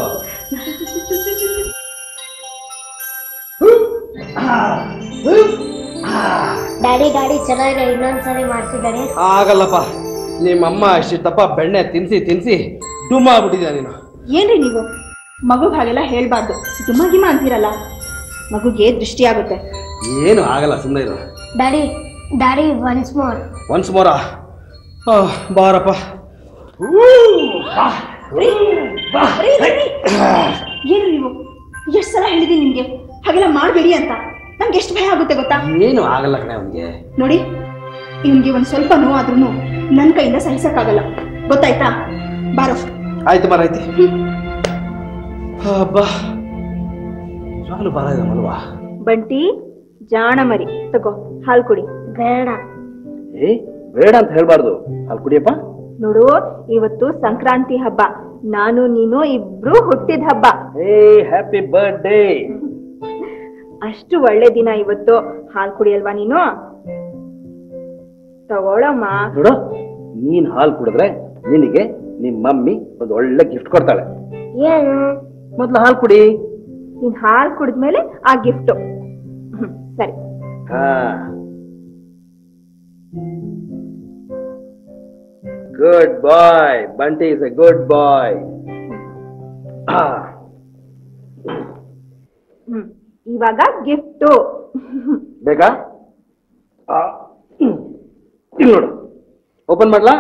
ಡ್ಯಾಡಿ ಡ್ಯಾಡಿ ಚೆನ್ನಾಗಿದೆ ಇನ್ನೊಂದ್ಸರಿ ಮಾಡ್ಸಿದ್ದಾನೆ ಆಗಲ್ಲಪ್ಪ ನಿಮ್ಮಮ್ಮ ಇಷ್ಟಿತ್ತಪ್ಪ ಬೆಣ್ಣೆ ತಿನ್ಸಿ ತಿನ್ಸಿ ಡುಮ್ಮ ಆಗ್ಬಿಟ್ಟಿದ್ಯಾ ನೀನು ಏನ್ರಿ ನೀವು ಮಗುಗ್ ಹಾಗೆಲ್ಲ ಹೇಳ್ಬಾರ್ದು ಗಿಮ ಗಿಮ ಅಂತೀರಲ್ಲ ಮಗುಗೆ ದೃಷ್ಟಿ ಆಗುತ್ತೆ ಏನು ಆಗಲ್ಲ ಸುಮ್ಮನೆ ಇರು daddy daddy once more once more ಬಾರಪ್ಪ ಏನು ನೀವು ಎಷ್ಟು ಸಲ ಹೇಳಿದೀನಿ ನಿಮ್ಗೆ ಹಾಗೆಲ್ಲ ಮಾಡ್ಬೇಡಿ ಅಂತ ನಮ್ಗೆ ಎಷ್ಟು ಭಯ ಆಗುತ್ತೆ ಗೊತ್ತಾ ಏನು ಆಗಲ್ಲ ಕಣೆ ಅವನಿಗೆ ನೋಡಿ ಇವನ್ಗೆ ಒಂದ್ ಸ್ವಲ್ಪ ನೋವಾದ್ರೂ ನನ್ ಕೈಯಿಂದ ಸಹಿಸಕ್ಕಾಗಲ್ಲ ಗೊತ್ತಾಯ್ತಾ ಬಾರೋ ಆಯ್ತು ಮರ ಆಯ್ತು ಅಬ್ಬಾ ನಿಜವಾಗ್ಲೂ ಬರ ಇದೆ ಮಲ್ವಾ ಬಂಟಿ ಜಾಣ ಮರಿ ತಗೋ ಹಾಲು ಕುಡಿ ಬೇಡ ಏ ಬೇಡ ಅಂತ ಹೇಳ್ಬಾರ್ದು ಅಲ್ಲಿ ಕುಡಿಯಪ್ಪ ನೋಡು ಇವತ್ತು ಸಂಕ್ರಾಂತಿ ಹಬ್ಬ ನಾನು ನೀನು ಇಬ್ರು ಹುಟ್ಟಿದ ಹಬ್ಬ ಏ ಹ್ಯಾಪಿ ಬರ್ಡೇ ಅಷ್ಟು ಒಳ್ಳೆ ದಿನ ಇವತ್ತು ಹಾಲು ಕುಡಿಯಲ್ವಾ ನೀನು ತಗೊಳಮ್ಮ ನೋಡು ನೀನ್ ಹಾಲು ಕುಡಿದ್ರೆ ನಿನಗೆ ನಿಮ್ ಮಮ್ಮಿ ಒಂದು ಒಳ್ಳೆ ಗಿಫ್ಟ್ ಕೊಡ್ತಾಳೆ ಏನು ಮೊದ್ಲು ಹಾಲು ಕುಡಿ ನೀನ್ ಹಾಲು ಕುಡಿದ್ಮೇಲೆ ಆ ಗಿಫ್ಟ್ ಸರಿ ಹಾ good boy Bunty is a good boy hmm ಇವಾಗ ಗಿಫ್ಟು ಬೇಕಾ ಆ, ಹ್ಮ್. ಇಲ್ಲಿ ನೋಡು ಓಪನ್ ಮಾಡ್ಲಾ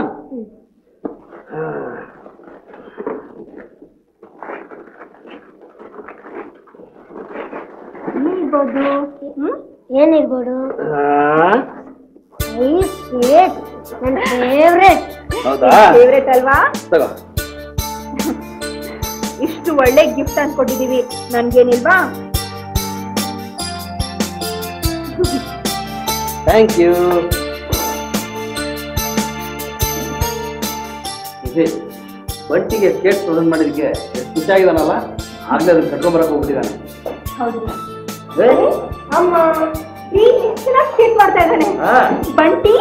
ಏನಿರ್ಬೋದು ಹ್ಮ್ ಏನಿರ್ಬೋದು ಆ, ಸ್ವೀಟ್ ನನ್ನ ಫೇವ್ರೆಟ್ ಹೌದಾ ಫೇವ್ರೇಟ್ ಅಲ್ವಾ ತಗೋ ಇಷ್ಟು ಒಳ್ಳೆ ಗಿಫ್ಟ್ ಅನ್ಕೊಟ್ಟಿದೀವಿ ನನ್ಗೇನಿಲ್ವಾ ಥ್ಯಾಂಕ್ ಯು ಬಂಟಿಗೆ ಸ್ಕೇಟ್ ಪ್ರೊಸೆಸ್ ಮಾಡಿದಕ್ಕೆ ಎಷ್ಟು ಖುಷಿ ಆಗಿದಾನಲ್ಲ ಆಗ್ಲೇ ಅದನ್ನ ಕರ್ಕೊಂಬರಕ್ ಹೋಗ್ಬಿಟ್ಟಿದ್ದಾನೆ ಹೌದು ಏ, ಅಮ್ಮ ಈ ಚೆನ್ನಾಗಿ ಕೇಕ್ ಮಾಡ್ತಾ ಇದ್ದಾನೆ ಹಾ, ಬಂಟಿ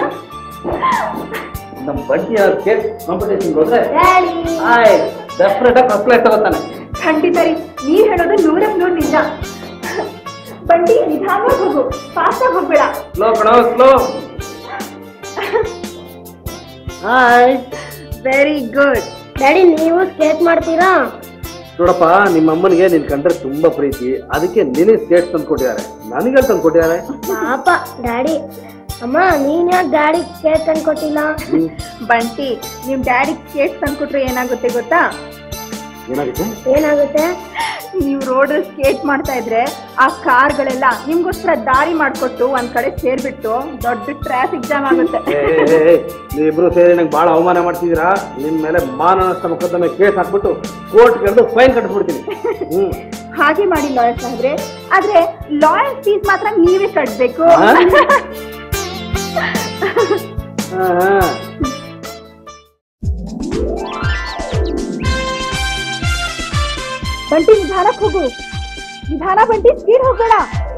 ನಮ್ ಬಂಟಿ ಸ್ಕೇಟ್ ಕಾಂಪಿಟೇಷನ್ ಹೋದ್ರೆ ಡ್ಯಾಡಿ ಆಯ್ ಡೆಫ್ರೆಟ್ ಆಗಿ ಫಸ್ಟ್ ಪ್ಲೇಸ್ ತಗೋತಾನೆ ಖಂಡಿತ ರೀ ನೀವ್ ಹೇಳೋದು ನೂರಕ್ ನೂರ್ ನಿಜ ಬಂಟಿ ನಿಧಾನವಾಗಿ ಹೋಗು ಫಾಸ್ಟ್ ಆಗಿ ಹೋಗ್ಬೇಡ ಸ್ಲೋ ಕಣೋ slow hi very good daddy ನೀವು ಸ್ಕೇಟ್ ಮಾಡ್ತೀರಾ ನೋಡಪ್ಪ ನಿಮ್ಮ ಅಮ್ಮನಿಗೆ ನಿನ್ ಕಂಡ್ರೆ ತುಂಬಾ ಪ್ರೀತಿ ಅದಕ್ಕೆ ನಿನಗೆ ಸ್ಕೇಟ್ ತಂದ್ಕೊಟ್ಟಿದ್ದಾರೆ ನನಗೆ ತಂದ್ಕೊಟ್ಟಿದ್ದಾರೆ ಪಾಪ ಡ್ಯಾಡಿ ಅಮ್ಮ ನೀನ್ ಯಾಕೆ ಡ್ಯಾಡಿ ಸ್ಕೇಟ್ ತಂದ್ಕೊಟ್ಟಿಲ್ಲ ಬಂಟಿ ನಿಮ್ ಡ್ಯಾಡಿ ಕೇಕ್ ತಂದ್ಕೊಟ್ರೆ ಏನಾಗುತ್ತೆ ಗೊತ್ತಾ ಏನಾಗುತ್ತೆ ಏನಾಗುತ್ತೆ ನೀವು ರೋಡ್ ಸ್ಕೇಟ್ ಮಾಡ್ತಾ ಇದ್ರೆ ಆ ಕಾರ್ಗಳೆಲ್ಲ ನಿಮ್ಗೋಸ್ಕರ ದಾರಿ ಮಾಡ್ಕೊಟ್ಟು ಒಂದ್ ಕಡೆ ಸೇರ್ಬಿಟ್ಟು ದೊಡ್ಡ ಟ್ರಾಫಿಕ್ ಜಾಮ್ ಆಗುತ್ತೆ ನೀವಿಬ್ರು ಸೇರಿ ನಂಗೆ ಭಾಳ ಅವಮಾನ ಮಾಡ್ತಿದ್ದೀರಾ ನಿಮ್ಮ ಮೇಲೆ ಮಾನನಷ್ಟ ಮೊಕದ್ದಮೆ ಕೇಸ್ ಹಾಕ್ಬಿಟ್ಟು ಕೋರ್ಟ್ ಕರೆದು ಫೈನ್ ಕಟ್ಬಿಡ್ತೀನಿ ಹ್ಞೂ ಹಾಗೆ ಮಾಡಿ ಲಾಯರ್ ಸಾಹೇಬ್ರೆ ಆದ್ರೆ ಲಾಯರ್ ಫೀಸ್ ಮಾತ್ರ ನೀವೇ ಕಟ್ಬೇಕು ಹಾ? ಹಾಂ ಹಾಂ ಬಂಟಿ ನಿಧಾನಕ್ಕೆ ಹೋಗು ನಿಧಾನ ಬಂಟಿ ಸ್ಪೀಡ್ ಹೋಗೋಣ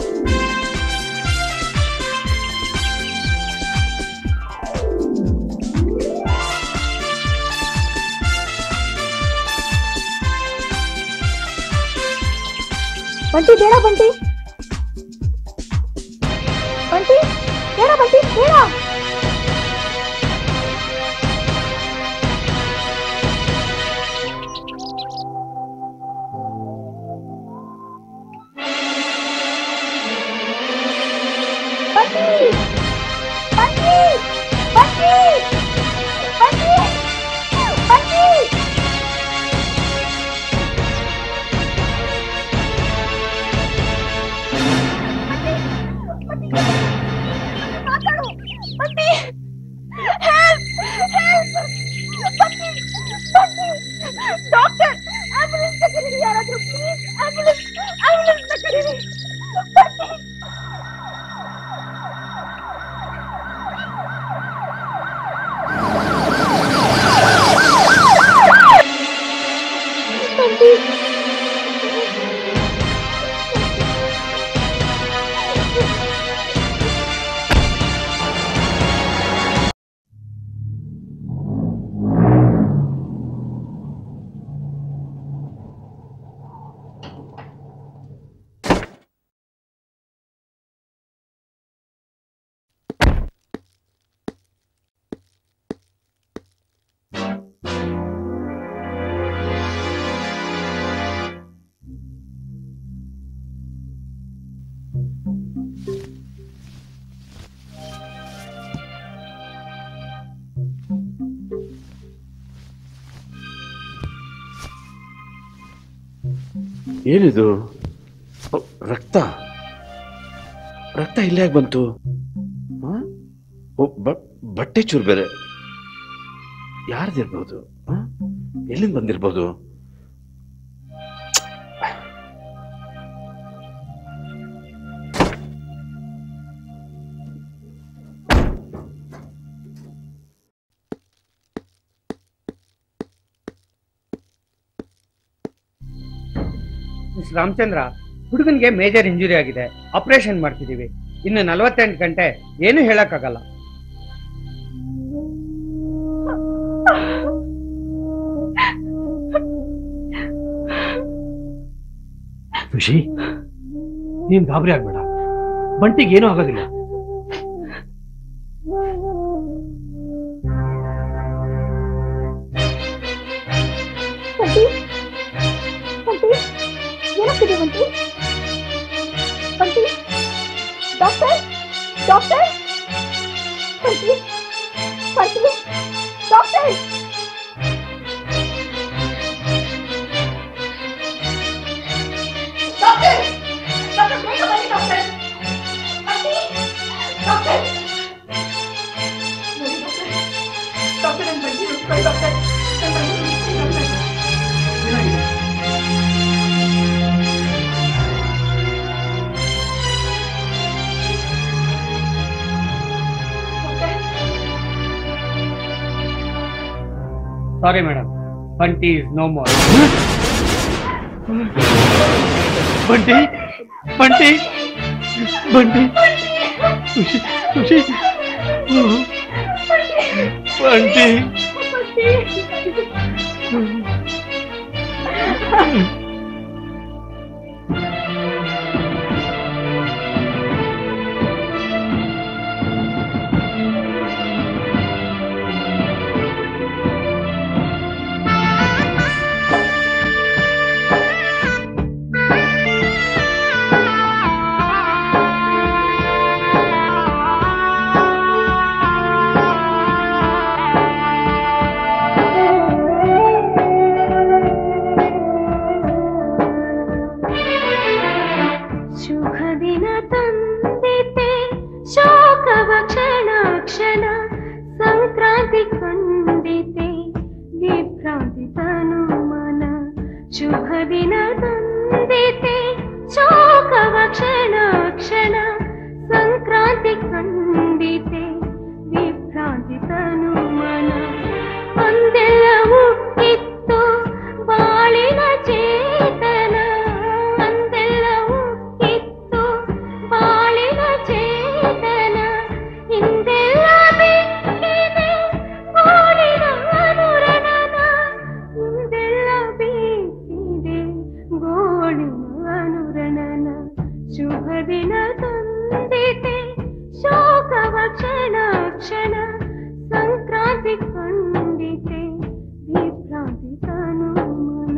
ಬಂಟಿ ಬೇಡ ಬಂಟಿ ಬಂಟಿ ಬೇಡ ಬಂಟಿ ಬೇಡ ಬಂಟಿ ಬಂಟಿ ಬಂಟಿ ಬಂಟಿ ಬಂಟಿ ಮಾತಾಡು Bunty help help Bunty Bunty doctor ambulance ಕರೀರಿ ಯಾರಾದ್ರೂ ಪ್ಲೀಸ್ ಆಂಬುಲೆನ್ಸ್ ಆಂಬುಲೆನ್ಸ್ ಕರೀರಿ ಬಂಟಿ ಬಂಟಿ ಏನಿದು ಓ, ರಕ್ತ ರಕ್ತ ಇಲ್ಲೇ ಯಾಕ್ ಬಂತು ಆ? ಓ ಬ- ಬಟ್ಟೆ ಚೂರು ಬೇರೆ ಯಾರ್ದಿರ್ಬೋದು ಆ? ಎಲ್ಲಿಂದ ಬಂದಿರ್ಬೋದು ಮಿಸ್ ರಾಮಚಂದ್ರ ಹುಡುಗನಿಗೆ ಮೇಜರ್ ಇಂಜುರಿ ಆಗಿದೆ ಆಪರೇಷನ್ ಮಾಡ್ತಿದೀವಿ ಇನ್ನು ನಲವತ್ತೆಂಟು ಗಂಟೆ ಏನು ಹೇಳಕ್ಕಾಗಲ್ಲ ಖುಷಿ ನೀನ್ ಗಾಬರಿ ಆಗ್ಬೇಡ ಬಂಟಿಗೆ ಏನೂ ಆಗೋದಿಲ್ಲ ಬಂಟಿ ಬಂಟಿ ಏನಾಗ್ತಿದೆ Bunty Bunty doctor doctor Bunty Bunty doctor doctor doctor ಬೇಗ ಬನ್ನಿ ಡಾಕ್ಟರ್ ಬಂಟಿ ಡಾಕ್ಟರ್ ನೋಡಿ ಡಾಕ್ಟರ್ ಡಾಕ್ಟರ್ ನನ್ನ ಬಂಟಿ ಉಟ್ಕೊಳ್ಳಿ ಡಾಕ್ಟರ್ ನನ್ನ ಬಂಟಿ ಉಟ್ಕೊಳ್ಳಿ doctor sorry madam Bunty is no more Bunty Bunty Bunty Khushi Khushi ಬಂಟಿ ಬಂಟಿ ಶುಭ ದಿನ ತಂದಿತೆ ಶೋಕವ ಕ್ಷಣ ಕ್ಷಣ ಸಂಕ್ರಾಂತಿ ಕಂಡಿತೆ ವಿಭ್ರಾಂತಿ ತನು ಮನ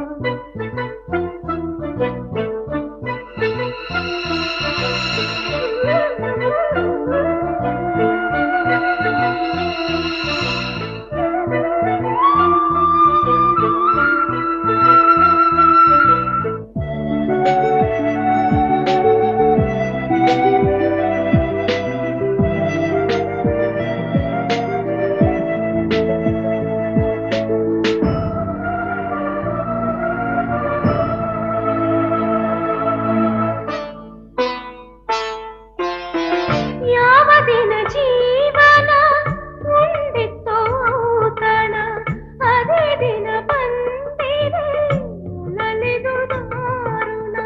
ಯಾವ ದಿನ ಜೀವನ ಉಂಡಿತ್ತೋ ಔತಣ ಅದೇ ದಿನ ಬಂದಿದೆ ನಲಿದು ದಾರುಣ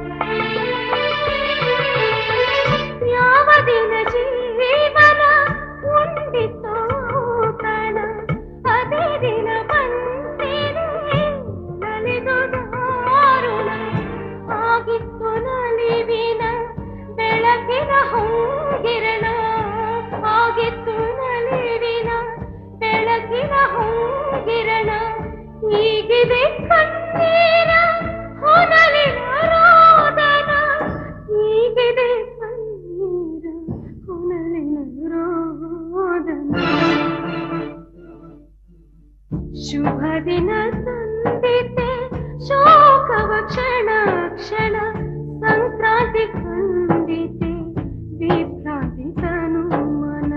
ಯಾವ ದಿನ ಜೀವನ ಉಂಡಿತ್ತೋ ಔತಣ ಅದೇ ದಿನ ಬಂದಿದೆ ನಲಿದು ದಾರುಣ ಆಗಿತ್ತು ನಲಿವಿನ ಬೆಳಕಿನ ಹೊಂಗಿರಣ ಆಗಿತ್ತು ನಲಿವಿನ ಬೆಳಕಿನ ಹೊಂಗಿರಣ ಈಗಿದೆ ಕಣ್ಣೀರ ಹೊನಲಿನ ರೋದನ ಈಗಿದೆ ಕಣ್ಣೀರ ಹೊನಲಿನ ರೋದನ ಶುಭ ದಿನ ತಂದಿತೆ ಶೋಕವ ಕ್ಷಣ ಕ್ಷಣ ಸಂಕ್ರಾಂತಿ ಕಂಡಿತೆ ವಿಭ್ರಾಂತಿ ತನು ಮನ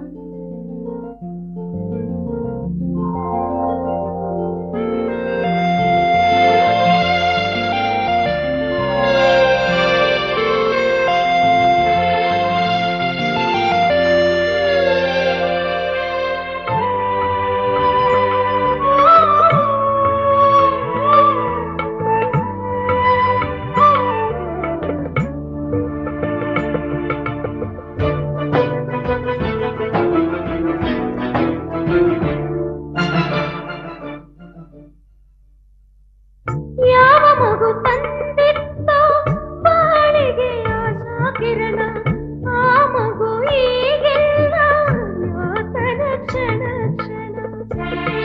ಯಾವ ಮಗು ತಂದಿತ್ತೋ ಬಾಳಿಗೆ ಆಶಾ ಕಿರಣ ಆ ಮಗು ಈಗಿಲ್ಲ ಯಾತನ ಕ್ಷಣ ಕ್ಷಣ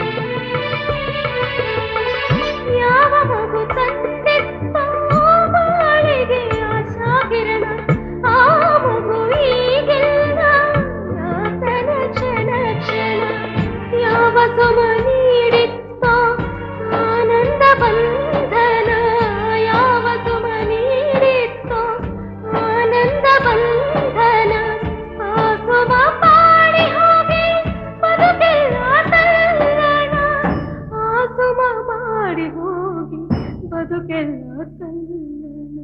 ಯಾವ ಮಗು ತಂದಿತ್ತೋ ಬಾಳಿಗೆ ಆಶಾ ಕಿರಣ ಆ ಮಗು ಈಗಿಲ್ಲ ಯಾತನ ಕ್ಷಣ ಕ್ಷಣ ಯಾವ ಸುಮ ನೀಡಿತ್ತೋ ಆನಂದ ಬಂಧನ ಯಾವ ಸುಮ ನೀಡಿತ್ತೋ ಆನಂದ ಬಂಧನ ಆ ಸುಮ ಪಾಡಿ ಹೋಗಿ ಬದುಕೆಲ್ಲ ತಲ್ಲಣ ಆ ಸುಮ ಮಾಡಿ ಹೋಗಿ ಬದುಕೆಲ್ಲ ತಲ್ಲಣ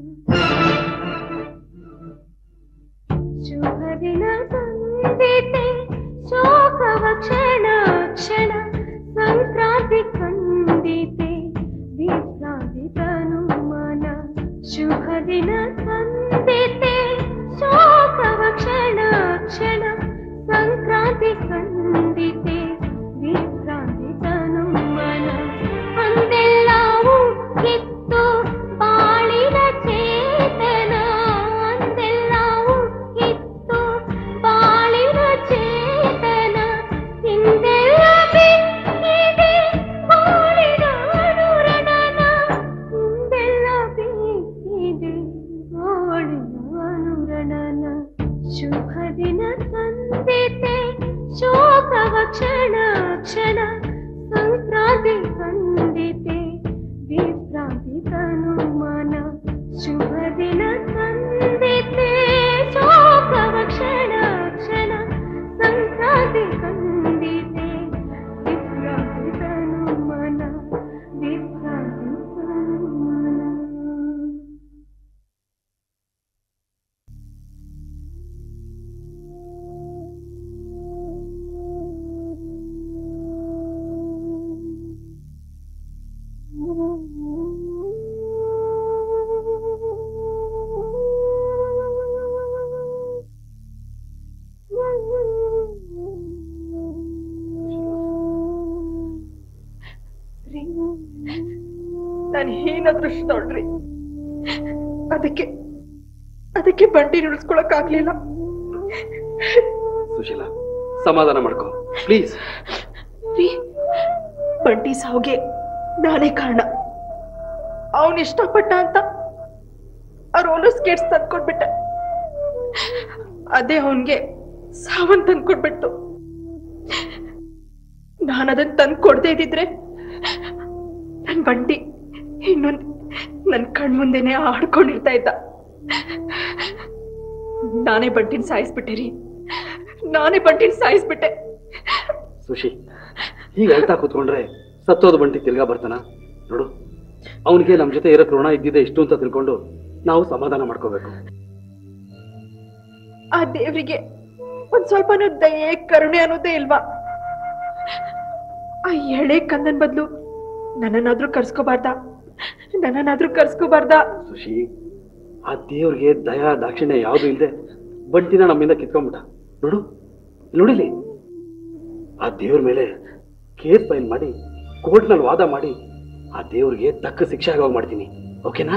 ಶುಭ ದಿನ ತಂದಿತೆ ಶೋಕವ ಕ್ಷಣ ಕ್ಷಣ ಸಂಕ್ರಾಂತಿ ಕಂಡಿತೆ ವಿಭ್ರಾಂತಿ ತನು ಮನ ಶುಭ ದಿನ ತಂದಿತೆ ಶೋಕವ ಕ್ಷಣ ಕ್ಷಣ ಸಂಕ್ರಾಂತಿ ಕಂಡಿತೆ ವಿಭ್ರಾಂತಿ ತನು ಮನ ಅಂದೆಲ್ಲವೂ ಕಿತ್ತು ಬಾಳಿನ ಚೇತನ ಅಂದೆಲ್ಲವೂ ಕಿತ್ತು ಬಾಳಿನ ಚೇತನ ಹಿಂದೆಲ್ಲ ಬಿಟ್ಟಿದೆ ಬಾಳಿನ ಅನುರಣನ ಹಿಂದೆಲ್ಲ ಬಿಟ್ಟಿದೆ ಬಾಳಿನ ಅನುರಣನ ಶುಭ ದಿನ ತಂದಿತೆ ಶೋಕವ ಕ್ಷಣ ಕ್ಷಣ ಸಂಕ್ರಾಂತಿ ಕಂಡಿತೆ ವಿಭ್ರಾಂತಿ ತನು ಮನ ಶುಭ ದಿನ ತಂದಿತೆ ಶೋಕವ ಕ್ಷಣ ಕ್ಷಣ ಸಂಕ್ರಾಂತಿ ಕಂಡಿತೆ ವಿಭ್ರಾಂತಿ ತನು ಮನ ವಿಭ್ರಾಂತಿ ತನು ಮನ ನಾನು ಹೀನ ದೃಷ್ಟದೊಳ್ರಿ ಅದಕ್ಕೆ ಅದಕ್ಕೆ ಬಂಟಿ ಉಳಿಸ್ಕೊಳಕ್ ಆಗ್ಲಿಲ್ಲ ಸುಶೀಲಾ ಸಮಾಧಾನ ಮಾಡ್ಕೋ ಪ್ಲೀಸ್ ರೀ ಬಂಟಿ ಸಾವ್ಗೆ ನಾನೇ ಕಾರಣ ಅವನ್ ಇಷ್ಟಪಟ್ಟ ಅಂತ ಆ ರೋಲರ್ ಸ್ಕೇಟ್ಸ್ ತಂದ್ಕೊಟ್ಬಿಟ್ಟೆ ಅದೇ ಅವನ್ಗೆ ಸಾವನ್ ತಂದ್ಕೊಟ್ಬಿಟ್ಟು ನಾನು ಅದನ್ನ ತಂದು ಕೊಡದೇ ಇದ್ದಿದ್ರೆ ನನ್ ಬಂಟಿ ಇನ್ನೊಂದ್ ನನ್ ಕಣ್ ಮುಂದೆನೆ ಆಡ್ಕೊಂಡಿರ್ತಾ ಇದ್ದ ನಾನೇ ಬಂಟಿನ ಸಾಯಿಸ್ಬಿಟ್ಟೆ ರೀ ನಾನೇ ಬಂಟಿನ ಸಾಯಿಸ್ಬಿಟ್ಟೆ ಸುಶಿ ಹೀಗೆ ಹೇಳ್ತಾ ಕೂತ್ಕೊಂಡ್ರೆ ಸತ್ತೋದ ಬಂಟಿ ತಿರ್ಗಾ ಬರ್ತಾನ ನೋಡು ಅವನಿಗೆ ನಮ್ಮ ಜೊತೆ ಇರೋ ಋಣ ಇದ್ದಿದೆ ಇಷ್ಟು ಅಂತ ತಿಳ್ಕೊಂಡು ನಾವು ಸಮಾಧಾನ ಮಾಡ್ಕೋಬೇಕು ಆ ದೇವ್ರಿಗೆ ಒಂದ್ ಸ್ವಲ್ಪನೂ ದಯೆ ಕರುಣೆ ಅನ್ನೋದೇ ಇಲ್ವಾ ಆ ಎಳೆ ಕಂದನ್ ಬದ್ಲು ನನ್ನನ್ನಾದ್ರೂ ಕರ್ಸ್ಕೋಬಾರ್ದ ನನ್ನನ್ನಾದ್ರೂ ಕರ್ಸ್ಕೋಬಾರ್ದ ಸುಶಿ ಆ ದೇವ್ರಿಗೆ ದಯಾ ದಾಕ್ಷಿಣ್ಯ ಯಾವುದು ಇಲ್ಲದೆ ಬಂಟಿನ ನಮ್ಮಿಂದ ಕಿತ್ಕೊಂಡ್ಬಿಟ್ಟ ನೋಡು ನೋಡಿಲಿ ಆ ದೇವ್ರ ಮೇಲೆ ಕೇಸ್ ಫೈಲ್ ಮಾಡಿ ಕೋರ್ಟ್ನಲ್ಲಿ ವಾದ ಮಾಡಿ ಆ ದೇವ್ರಿಗೆ ತಕ್ಕ ಶಿಕ್ಷೆ ಆಗೋಗ್ ಮಾಡ್ತೀನಿ ಓಕೆನಾ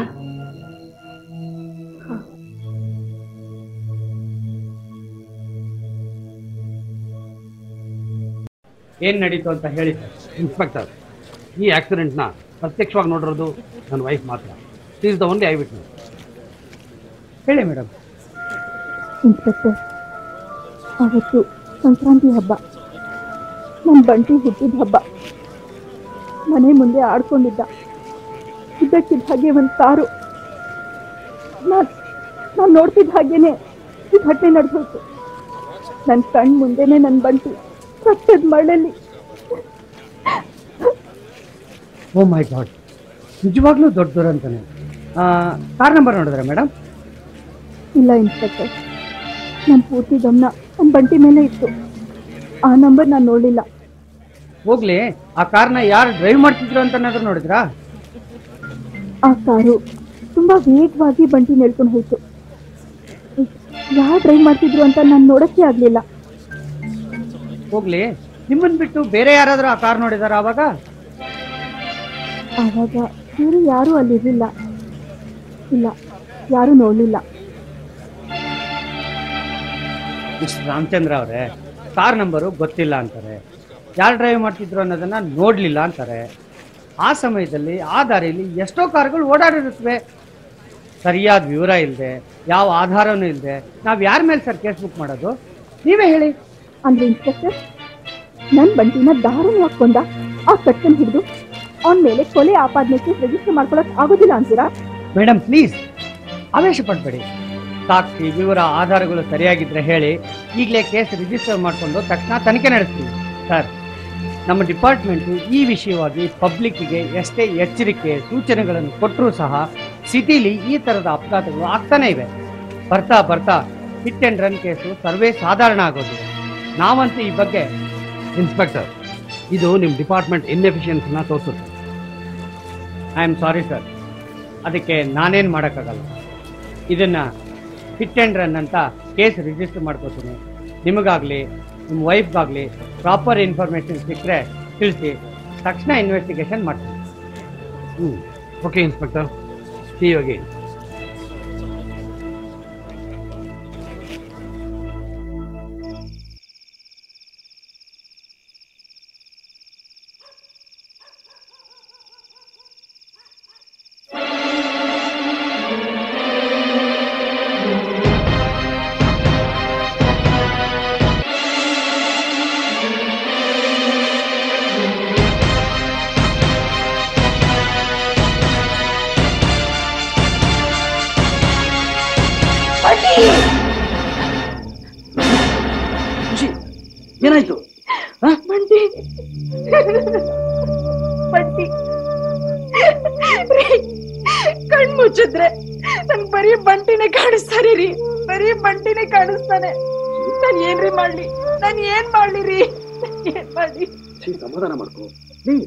ಏನ್ ನಡೀತು ಅಂತ ಹೇಳಿ ಸರ್ ಇನ್ಸ್ಪೆಕ್ಟರ್ ಈ ಆಕ್ಸಿಡೆಂಟ್ನ ಪ್ರತ್ಯಕ್ಷವಾಗಿ ನೋಡಿರೋದು ನನ್ನ ವೈಫ್ ಮಾತ್ರ is the only eye witness ಹೇಳಿ ಮೇಡಮ್ ಇನ್ಸ್ಪೆಕ್ಟರ್ ಅವತ್ತು ಸಂಕ್ರಾಂತಿ ಹಬ್ಬ ನನ್ನ ಬಂಟಿ ಹುಟ್ಟಿದ ಹಬ್ಬ ಮನೆ ಮುಂದೆ ಆಡ್ಕೊಂಡಿದ್ದ ಇದ್ದಕ್ಕಿದ್ದ ಹಾಗೆ ಒಂದು ಕಾರು ನಾನು ನಾನು ನೋಡ್ತಿದ್ದ ಹಾಗೇನೆ ಈ ಘಟನೆ ನಡೆದೋಯ್ತು ನನ್ನ ಕಣ್ ಮುಂದೆನೆ ನನ್ನ ಬಂಟಿ ರಕ್ತದ ಮಳೆಯಲ್ಲಿ ಓ ಮೈ ಗಾಡ್ ನಿಜವಾಗ್ಲೂ ದೊಡ್ಡ ದುರಂತನೇ ಕಾರ್ ನಂಬರ್ ನೋಡಿದ್ರೆ ಮೇಡಮ್ ಇಲ್ಲ ಇನ್ಸ್ಪೆಕ್ಟರ್ ನನ್ನ ಪೂರ್ತಿ ಗಮನ ನನ್ನ ಬಂಟಿ ಮೇಲೆ ಇತ್ತು ಆ ನಂಬರ್ ನಾನು ನೋಡಲಿಲ್ಲ ಹೋಗ್ಲಿ ಆ ಕಾರ್ನ ಯಾರು ಡ್ರೈವ್ ಮಾಡ್ತಿದ್ರು ಅಂತ ಏನಾದ್ರು ನೋಡಿದ್ರಾ ಆ ಕಾರು ತುಂಬಾ ವೇಗವಾಗಿ ಬಂಟಿ ನೆಡ್ಕೊಂಡು ಹೋಯ್ತು ಯಾರು ಡ್ರೈವ್ ಮಾಡ್ತಿದ್ರು ಅಂತ ನಾನು ನೋಡಕ್ಕೆ ಆಗ್ಲಿಲ್ಲ ಹೋಗ್ಲಿ ನಿಮ್ಮನ್ ಬಿಟ್ಟು ಬೇರೆ ಯಾರಾದ್ರೂ ಆ ಕಾರ್ ನೋಡಿದಾರ ಅವಾಗ ಆವಾಗ ಬೇರೆ ಯಾರೂ ಅಲ್ಲಿರ್ಲಿಲ್ಲ ಇಲ್ಲ ಯಾರೂ ನೋಡ್ಲಿಲ್ಲ ಮಿಸ್ಟರ್ ರಾಮಚಂದ್ರ ಅವರೇ ಕಾರ್ ನಂಬರು ಗೊತ್ತಿಲ್ಲ ಅಂತಾರೆ ಯಾರು ಡ್ರೈವ್ ಮಾಡ್ತಿದ್ರು ಅನ್ನೋದನ್ನ ನೋಡ್ಲಿಲ್ಲ ಅಂತಾರೆ ಆ ಸಮಯದಲ್ಲಿ ಆ ದಾರಿಯಲ್ಲಿ ಎಷ್ಟೋ ಕಾರ್ಗಳು ಓಡಾಡಿರುತ್ತವೆ ಸರಿಯಾದ ವಿವರ ಇಲ್ಲದೆ ಯಾವ ಆಧಾರನೂ ಇಲ್ಲದೆ ನಾವು ಯಾರ ಮೇಲೆ ಸರ್ ಕೇಸ್ ಬುಕ್ ಮಾಡೋದು ನೀವೇ ಹೇಳಿ ಅಂದ್ರೆ ಇನ್ಸ್ಪೆಕ್ಟರ್ ನನ್ ಬಂಟಿನ ದಾರುಣವಾಗಿ ಕೊಂದ ಆ ಕಟ್ಟನ್ ಹಿಡಿದು ಅವನ ಮೇಲೆ ಕೊಲೆ ಆಪಾದನೆ ಕೇಸ್ ರಿಜಿಸ್ಟರ್ ಮಾಡ್ಕೊಳಕ್ ಆಗೋದಿಲ್ಲ ಅಂತೀರಾ ಮೇಡಮ್ ಪ್ಲೀಸ್ ಆವೇಶ ಪಡ್ಬೇಡಿ ಸಾಕ್ಷಿ ವಿವರ ಆಧಾರಗಳು ಸರಿಯಾಗಿದ್ರೆ ಹೇಳಿ ಈಗಲೇ ಕೇಸ್ ರಿಜಿಸ್ಟರ್ ಮಾಡಿಕೊಂಡು ತಕ್ಷಣ ತನಿಖೆ ನಡೆಸ್ತೀವಿ ಸರ್ ನಮ್ಮ ಡಿಪಾರ್ಟ್ಮೆಂಟು ಈ ವಿಷಯವಾಗಿ ಪಬ್ಲಿಕ್ಕಿಗೆ ಎಷ್ಟೇ ಎಚ್ಚರಿಕೆ ಸೂಚನೆಗಳನ್ನು ಕೊಟ್ಟರೂ ಸಹ ಸಿಟಿಲಿ ಈ ಥರದ ಅಪಘಾತಗಳು ಆಗ್ತಾನೆ ಇವೆ ಬರ್ತಾ ಬರ್ತಾ ಹಿಟ್ ಆ್ಯಂಡ್ ರನ್ ಕೇಸು ಸರ್ವೇ ಸಾಧಾರಣ ಆಗೋದಿದೆ ನಾವಂತೂ ಈ ಬಗ್ಗೆ ಇನ್ಸ್ಪೆಕ್ಟರ್ ಇದು ನಿಮ್ಮ ಡಿಪಾರ್ಟ್ಮೆಂಟ್ ಇನ್ಎಫಿಷಿಯನ್ಸಿನ ತೋರಿಸುತ್ತೆ ಐ ಆಮ್ ಸಾರಿ ಸರ್ ಅದಕ್ಕೆ ನಾನೇನು ಮಾಡೋಕ್ಕಾಗಲ್ಲ ಇದನ್ನು ಹಿಟ್ ಆ್ಯಂಡ್ ರನ್ ಅಂತ ಕೇಸ್ ರಿಜಿಸ್ಟರ್ ಮಾಡ್ಕೋತೀನಿ ನಿಮಗಾಗಲಿ ನಿಮ್ಮ ವೈಫ್ಗಾಗಲಿ ಪ್ರಾಪರ್ ಇನ್ಫಾರ್ಮೇಷನ್ ಸಿಕ್ಕರೆ ತಿಳಿಸಿ ತಕ್ಷಣ ಇನ್ವೆಸ್ಟಿಗೇಷನ್ ಮಾಡ್ತೀನಿ ಹ್ಞೂ okay inspector see you again Khushi ಏನಾಯ್ತು ಬಂಟಿ ಬಂಟಿ ರೀ, ಕಣ್ ಮುಚ್ಚಿದ್ರೆ ನನ್ ಬರೀ ಬಂಟಿನೇ ಕಾಣಿಸ್ತಾರೆ ರೀ ಬರೀ ಬಂಟಿನೇ ಕಾಣಿಸ್ತಾನೆ ನಾನ್ ಏನ್ರಿ ಮಾಡ್ಲಿ ನಾನ್ ಏನ್ ಮಾಡ್ಲಿ ರೀ ಏನ್ ಮಾಡ್ಲಿ ಛೀ, ಸಮಾಧಾನ ಮಾಡ್ಕೋ ಪ್ಲೀಸ್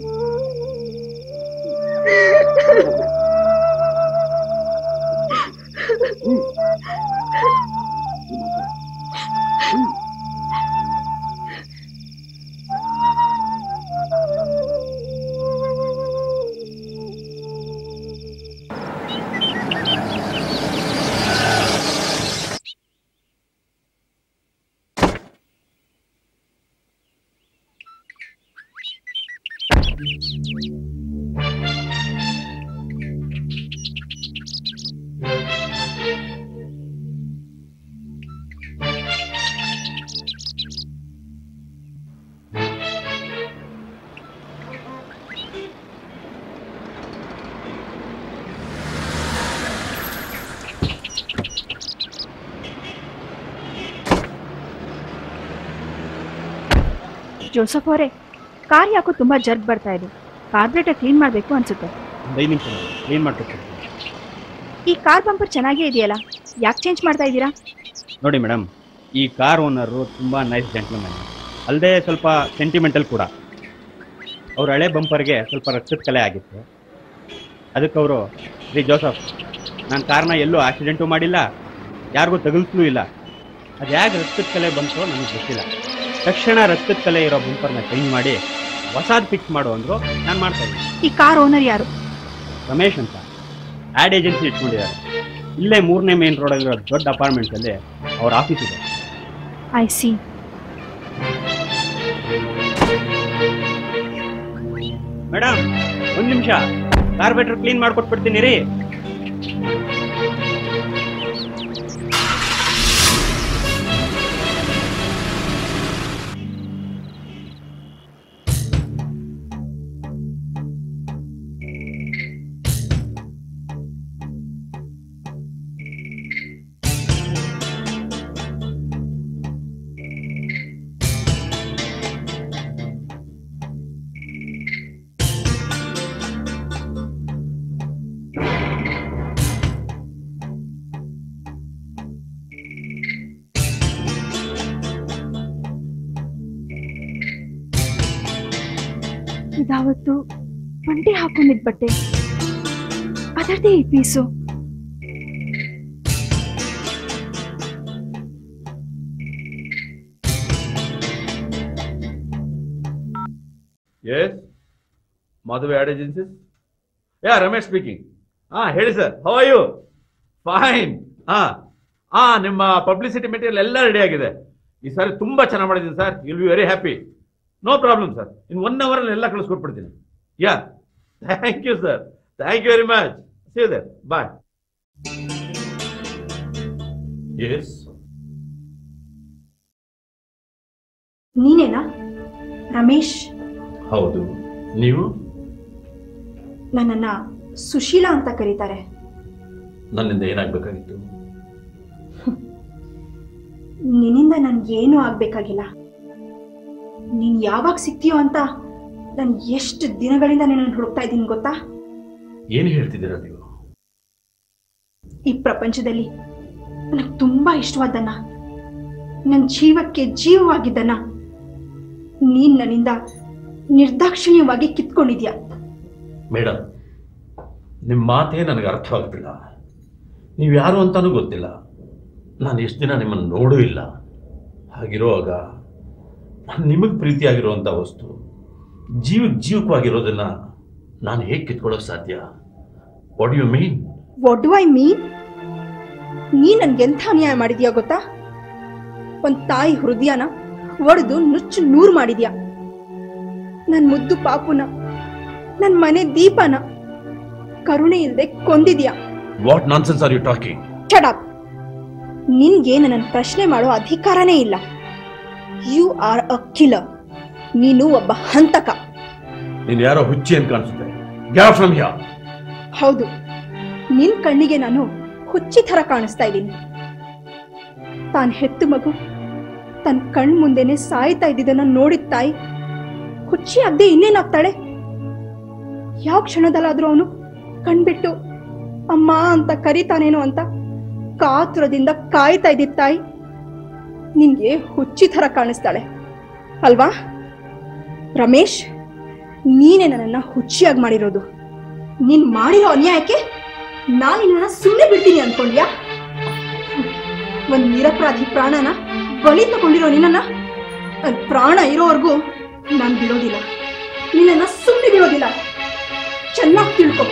ಜೋಸಫ್ ಅವರೇ ಕಾರ್ ಯಾಕೋ ತುಂಬಾ ಜರ್ಗ್ ಬರ್ತಾ ಇದೆ ಕಾರ್ಬ್ರೇಟರ್ ಕ್ಲೀನ್ ಮಾಡಬೇಕು ಅನ್ಸುತ್ತೆ ಒಂದು ಐದು ನಿಮಿಷ ಕ್ಲೀನ್ ಮಾಡ್ಬೇಕು ಈ ಕಾರ್ ಬಂಪರ್ ಚೆನ್ನಾಗೇ ಇದೆಯಲ್ಲ ಯಾಕೆ ಚೇಂಜ್ ಮಾಡ್ತಾ ಇದ್ದೀರಾ ನೋಡಿ ಮೇಡಮ್ ಈ ಕಾರ್ ಓನರು ತುಂಬ ನೈಸ್ ಜೆಂಟ್ಲ್ಮನ್ ಅಲ್ಲದೆ ಸ್ವಲ್ಪ ಸೆಂಟಿಮೆಂಟಲ್ ಕೂಡ ಅವ್ರ ಹಳೆ ಬಂಪರ್ಗೆ ಸ್ವಲ್ಪ ರಕ್ತದ ಕಲೆ ಆಗಿತ್ತು ಅದಕ್ಕೆ ಅವರು ರೀ ಜೋಸಫ್ ನಾನು ಕಾರ್ನ ಎಲ್ಲೂ ಆಕ್ಸಿಡೆಂಟು ಮಾಡಿಲ್ಲ ಯಾರಿಗೂ ತಗಲ್ಸಲೂ ಇಲ್ಲ ಅದು ಹೇಗೆ ರಕ್ತದ ಕಲೆ ಬಂತು ನನಗೆ ಗೊತ್ತಿಲ್ಲ ತಕ್ಷಣ ರಕ್ತದ ಕಲೆ ಇರೋ ಬಂಪರ್ನ ಚೇಂಜ್ ಮಾಡಿ ಹೊಸಾದ್ ಫಿಕ್ಸ್ ಮಾಡು ಅಂದರು ನಾನು ಮಾಡ್ತಾ ಇದ್ದೀನಿ ಈ ಕಾರ್ ಓನರ್ ಯಾರು ರಮೇಶ್ ಅಂತ ಆ್ಯಡ್ ಏಜೆನ್ಸಿ ಇಟ್ಕೊಂಡಿದ್ದಾರೆ ಇಲ್ಲೇ ಮೂರನೇ ಮೇನ್ ರೋಡಲ್ಲಿರೋ ದೊಡ್ಡ ಅಪಾರ್ಟ್ಮೆಂಟ್ಸಲ್ಲಿ ಅವ್ರ ಆಫೀಸ್ ಇದೆ ಐ ಸಿ ಮೇಡಮ್ ಒಂದು ನಿಮಿಷ ಕಾರ್ಬೇಟ್ರ್ ಕ್ಲೀನ್ ಮಾಡ್ಕೊಟ್ಬಿಡ್ತೀನಿ ರೀ ಇದಾವತ್ತು ಬಂಡಿ ಹಾಕೊಂಡಿದ್ ಬಟ್ಟೆ ಅದರದೇ ಈ ಪೀಸು ಎಸ್ ಮದುವೆ ad agencies yeah Ramesh speaking ಹಾ ಹೇಳಿ sir how are you fine ಹಾ ಹಾ ನಿಮ್ಮ ಪಬ್ಲಿಸಿಟಿ ಮೆಟೀರಿಯಲ್ ಎಲ್ಲ ರೆಡಿ ಆಗಿದೆ ಈ ಸಾರಿ ತುಂಬಾ ಚೆನ್ನಾಗಿ ಮಾಡಿದ್ದೀನಿ sir will be very happy no problem sir in one hour ಅಲ್ಲಿ ಎಲ್ಲ ಕಳಿಸ್ಕೊಟ್ಬಿಡ್ತೀನಿ yeah thank you sir thank you very much see there bye yes ನೀನೇನಾ ರಮೇಶ್ ಹೌದು ನೀವು ನನ್ನನ್ನ ಸುಶೀಲಾ ಅಂತ ಕರೀತಾರೆ ನನ್ನಿಂದ ಏನಾಗಬೇಕಾಗಿತ್ತು ನಿನ್ನಿಂದ ನನ್ಗೇನು ಆಗ್ಬೇಕಾಗಿಲ್ಲ ನೀನ್ ಯಾವಾಗ ಸಿಗ್ತೀಯೋ ಅಂತ ನಾನು ಎಷ್ಟು ದಿನಗಳಿಂದ ನಿನ್ನನ್ನು ಹುಡುಕ್ತಾ ಇದ್ದೀನಿ ಗೊತ್ತಾ ಏನು ಹೇಳ್ತಿದ್ದೀರಾ ನೀವು ಈ ಪ್ರಪಂಚದಲ್ಲಿ ನನಗೆ ತುಂಬಾ ಇಷ್ಟವಾದನ್ನ ನನ್ನ ಜೀವಕ್ಕೆ ಜೀವವಾಗಿದ್ದನ್ನ ನೀನ್ ನನ್ನಿಂದ ನಿರ್ದಾಕ್ಷಿಣ್ಯವಾಗಿ ಕಿತ್ಕೊಂಡಿದ್ಯಾ ಮೇಡಮ್ ನಿಮ್ಮ ಮಾತೇ ನನಗೆ ಅರ್ಥವಾಗ್ತಿಲ್ಲ ನೀವು ಯಾರು ಅಂತಾನೂ ಗೊತ್ತಿಲ್ಲ ನಾನು ಎಷ್ಟು ದಿನ ನಿಮ್ಮನ್ನು ನೋಡೂ ಇಲ್ಲ ಹಾಗಿರುವಾಗ ನಿಮಗೆ ಪ್ರೀತಿಯಾಗಿರುವಂಥ ವಸ್ತು ಜೀವಕ್ಕೆ ಜೀವಕವಾಗಿರೋದನ್ನ ನಾನು ಹೇಗೆ ಕಿತ್ಕೊಳ್ಳೋಕೆ ಸಾಧ್ಯ what you mean what do I mean ನೀ ನನ್ಗೆಂಥ ಅನ್ಯಾಯ ಮಾಡಿದ್ಯಾ ಗೊತ್ತಾ ಒಂದ್ ತಾಯಿ ಹೃದಯನ ಒಡೆದು ನುಚ್ಚು ನೂರು ಮಾಡಿದ್ಯಾ ನನ್ ಮುದ್ದು ಪಾಪುನ ನನ್ ಮನೆ ದೀಪನ ಕರುಣೆ ಇಲ್ಲದೆ ಕೊಂದಿದ್ಯಾ what nonsense are you talking shut up ನಿನ್ಗೆ ನನ್ನ ಪ್ರಶ್ನೆ ಮಾಡೋ ಅಧಿಕಾರನೇ ಇಲ್ಲ ಯು ಆರ್ ಅ ಕಿಲರ್ ನೀನು ಒಬ್ಬ ಹಂತಕ ನೀನು ಯಾರೋ ಹುಚ್ಚಿ ಅಂತ ಕಾಣಿಸುತ್ತೆ ಗ್ಯಾಪ್ ಫ್ರಮ್ ಯಾ ಹೌದು ನಿನ್ ಕಣ್ಣಿಗೆ ನಾನು ಹುಚ್ಚಿ ಥರ ಕಾಣಿಸ್ತಾ ಇದ್ದೀನಿ ತಾನ್ ಹೆತ್ತು ಮಗು ತನ್ನ ಕಣ್ ಮುಂದೆನೆ ಸಾಯ್ತಾ ಇದ್ದಿದ್ದನ್ನ ನೋಡಿದ ತಾಯಿ ಹುಚ್ಚಿ ಆಗದೆ ಇನ್ನೇನಾಗ್ತಾಳೆ ಯಾವ ಕ್ಷಣದಲ್ಲಾದ್ರೂ ಅವನು ಕಣ್ಬಿಟ್ಟು ಅಮ್ಮ ಅಂತ ಕರೀತಾನೇನೋ ಅಂತ ಕಾತುರದಿಂದ ಕಾಯ್ತಾ ಇದ್ದಿದ್ದ ತಾಯಿ ನಿನ್ಗೆ ಹುಚ್ಚಿ ಥರ ಕಾಣಿಸ್ತಾಳೆ ಅಲ್ವಾ ರಮೇಶ್ ನೀನೇ ನನ್ನನ್ನ ಹುಚ್ಚಿಯಾಗಿ ಮಾಡಿರೋದು ನೀನ್ ಮಾಡಿರೋ ಅನ್ಯಾಯಕ್ಕೆ ನಾನು ನಿನ್ನ ಸುಮ್ಮನೆ ಬಿಡ್ತೀನಿ ಅನ್ಕೊಂಡ್ಯಾ ಹ್ಮ್. ಒಂದ್ ನಿರಪರಾಧಿ ಪ್ರಾಣನ ಬಲಿ ತಗೊಂಡಿರೋ ನಿನ್ನನ್ನ ಅದ್ ಪ್ರಾಣ ಇರೋವರೆಗೂ ನಾನ್ ಬಿಡೋದಿಲ್ಲ ನಿನ್ನನ್ನ ಸುಮ್ಮನೆ ಬಿಡೋದಿಲ್ಲ ಚೆನ್ನಾಗಿ ತಿಳ್ಕೊ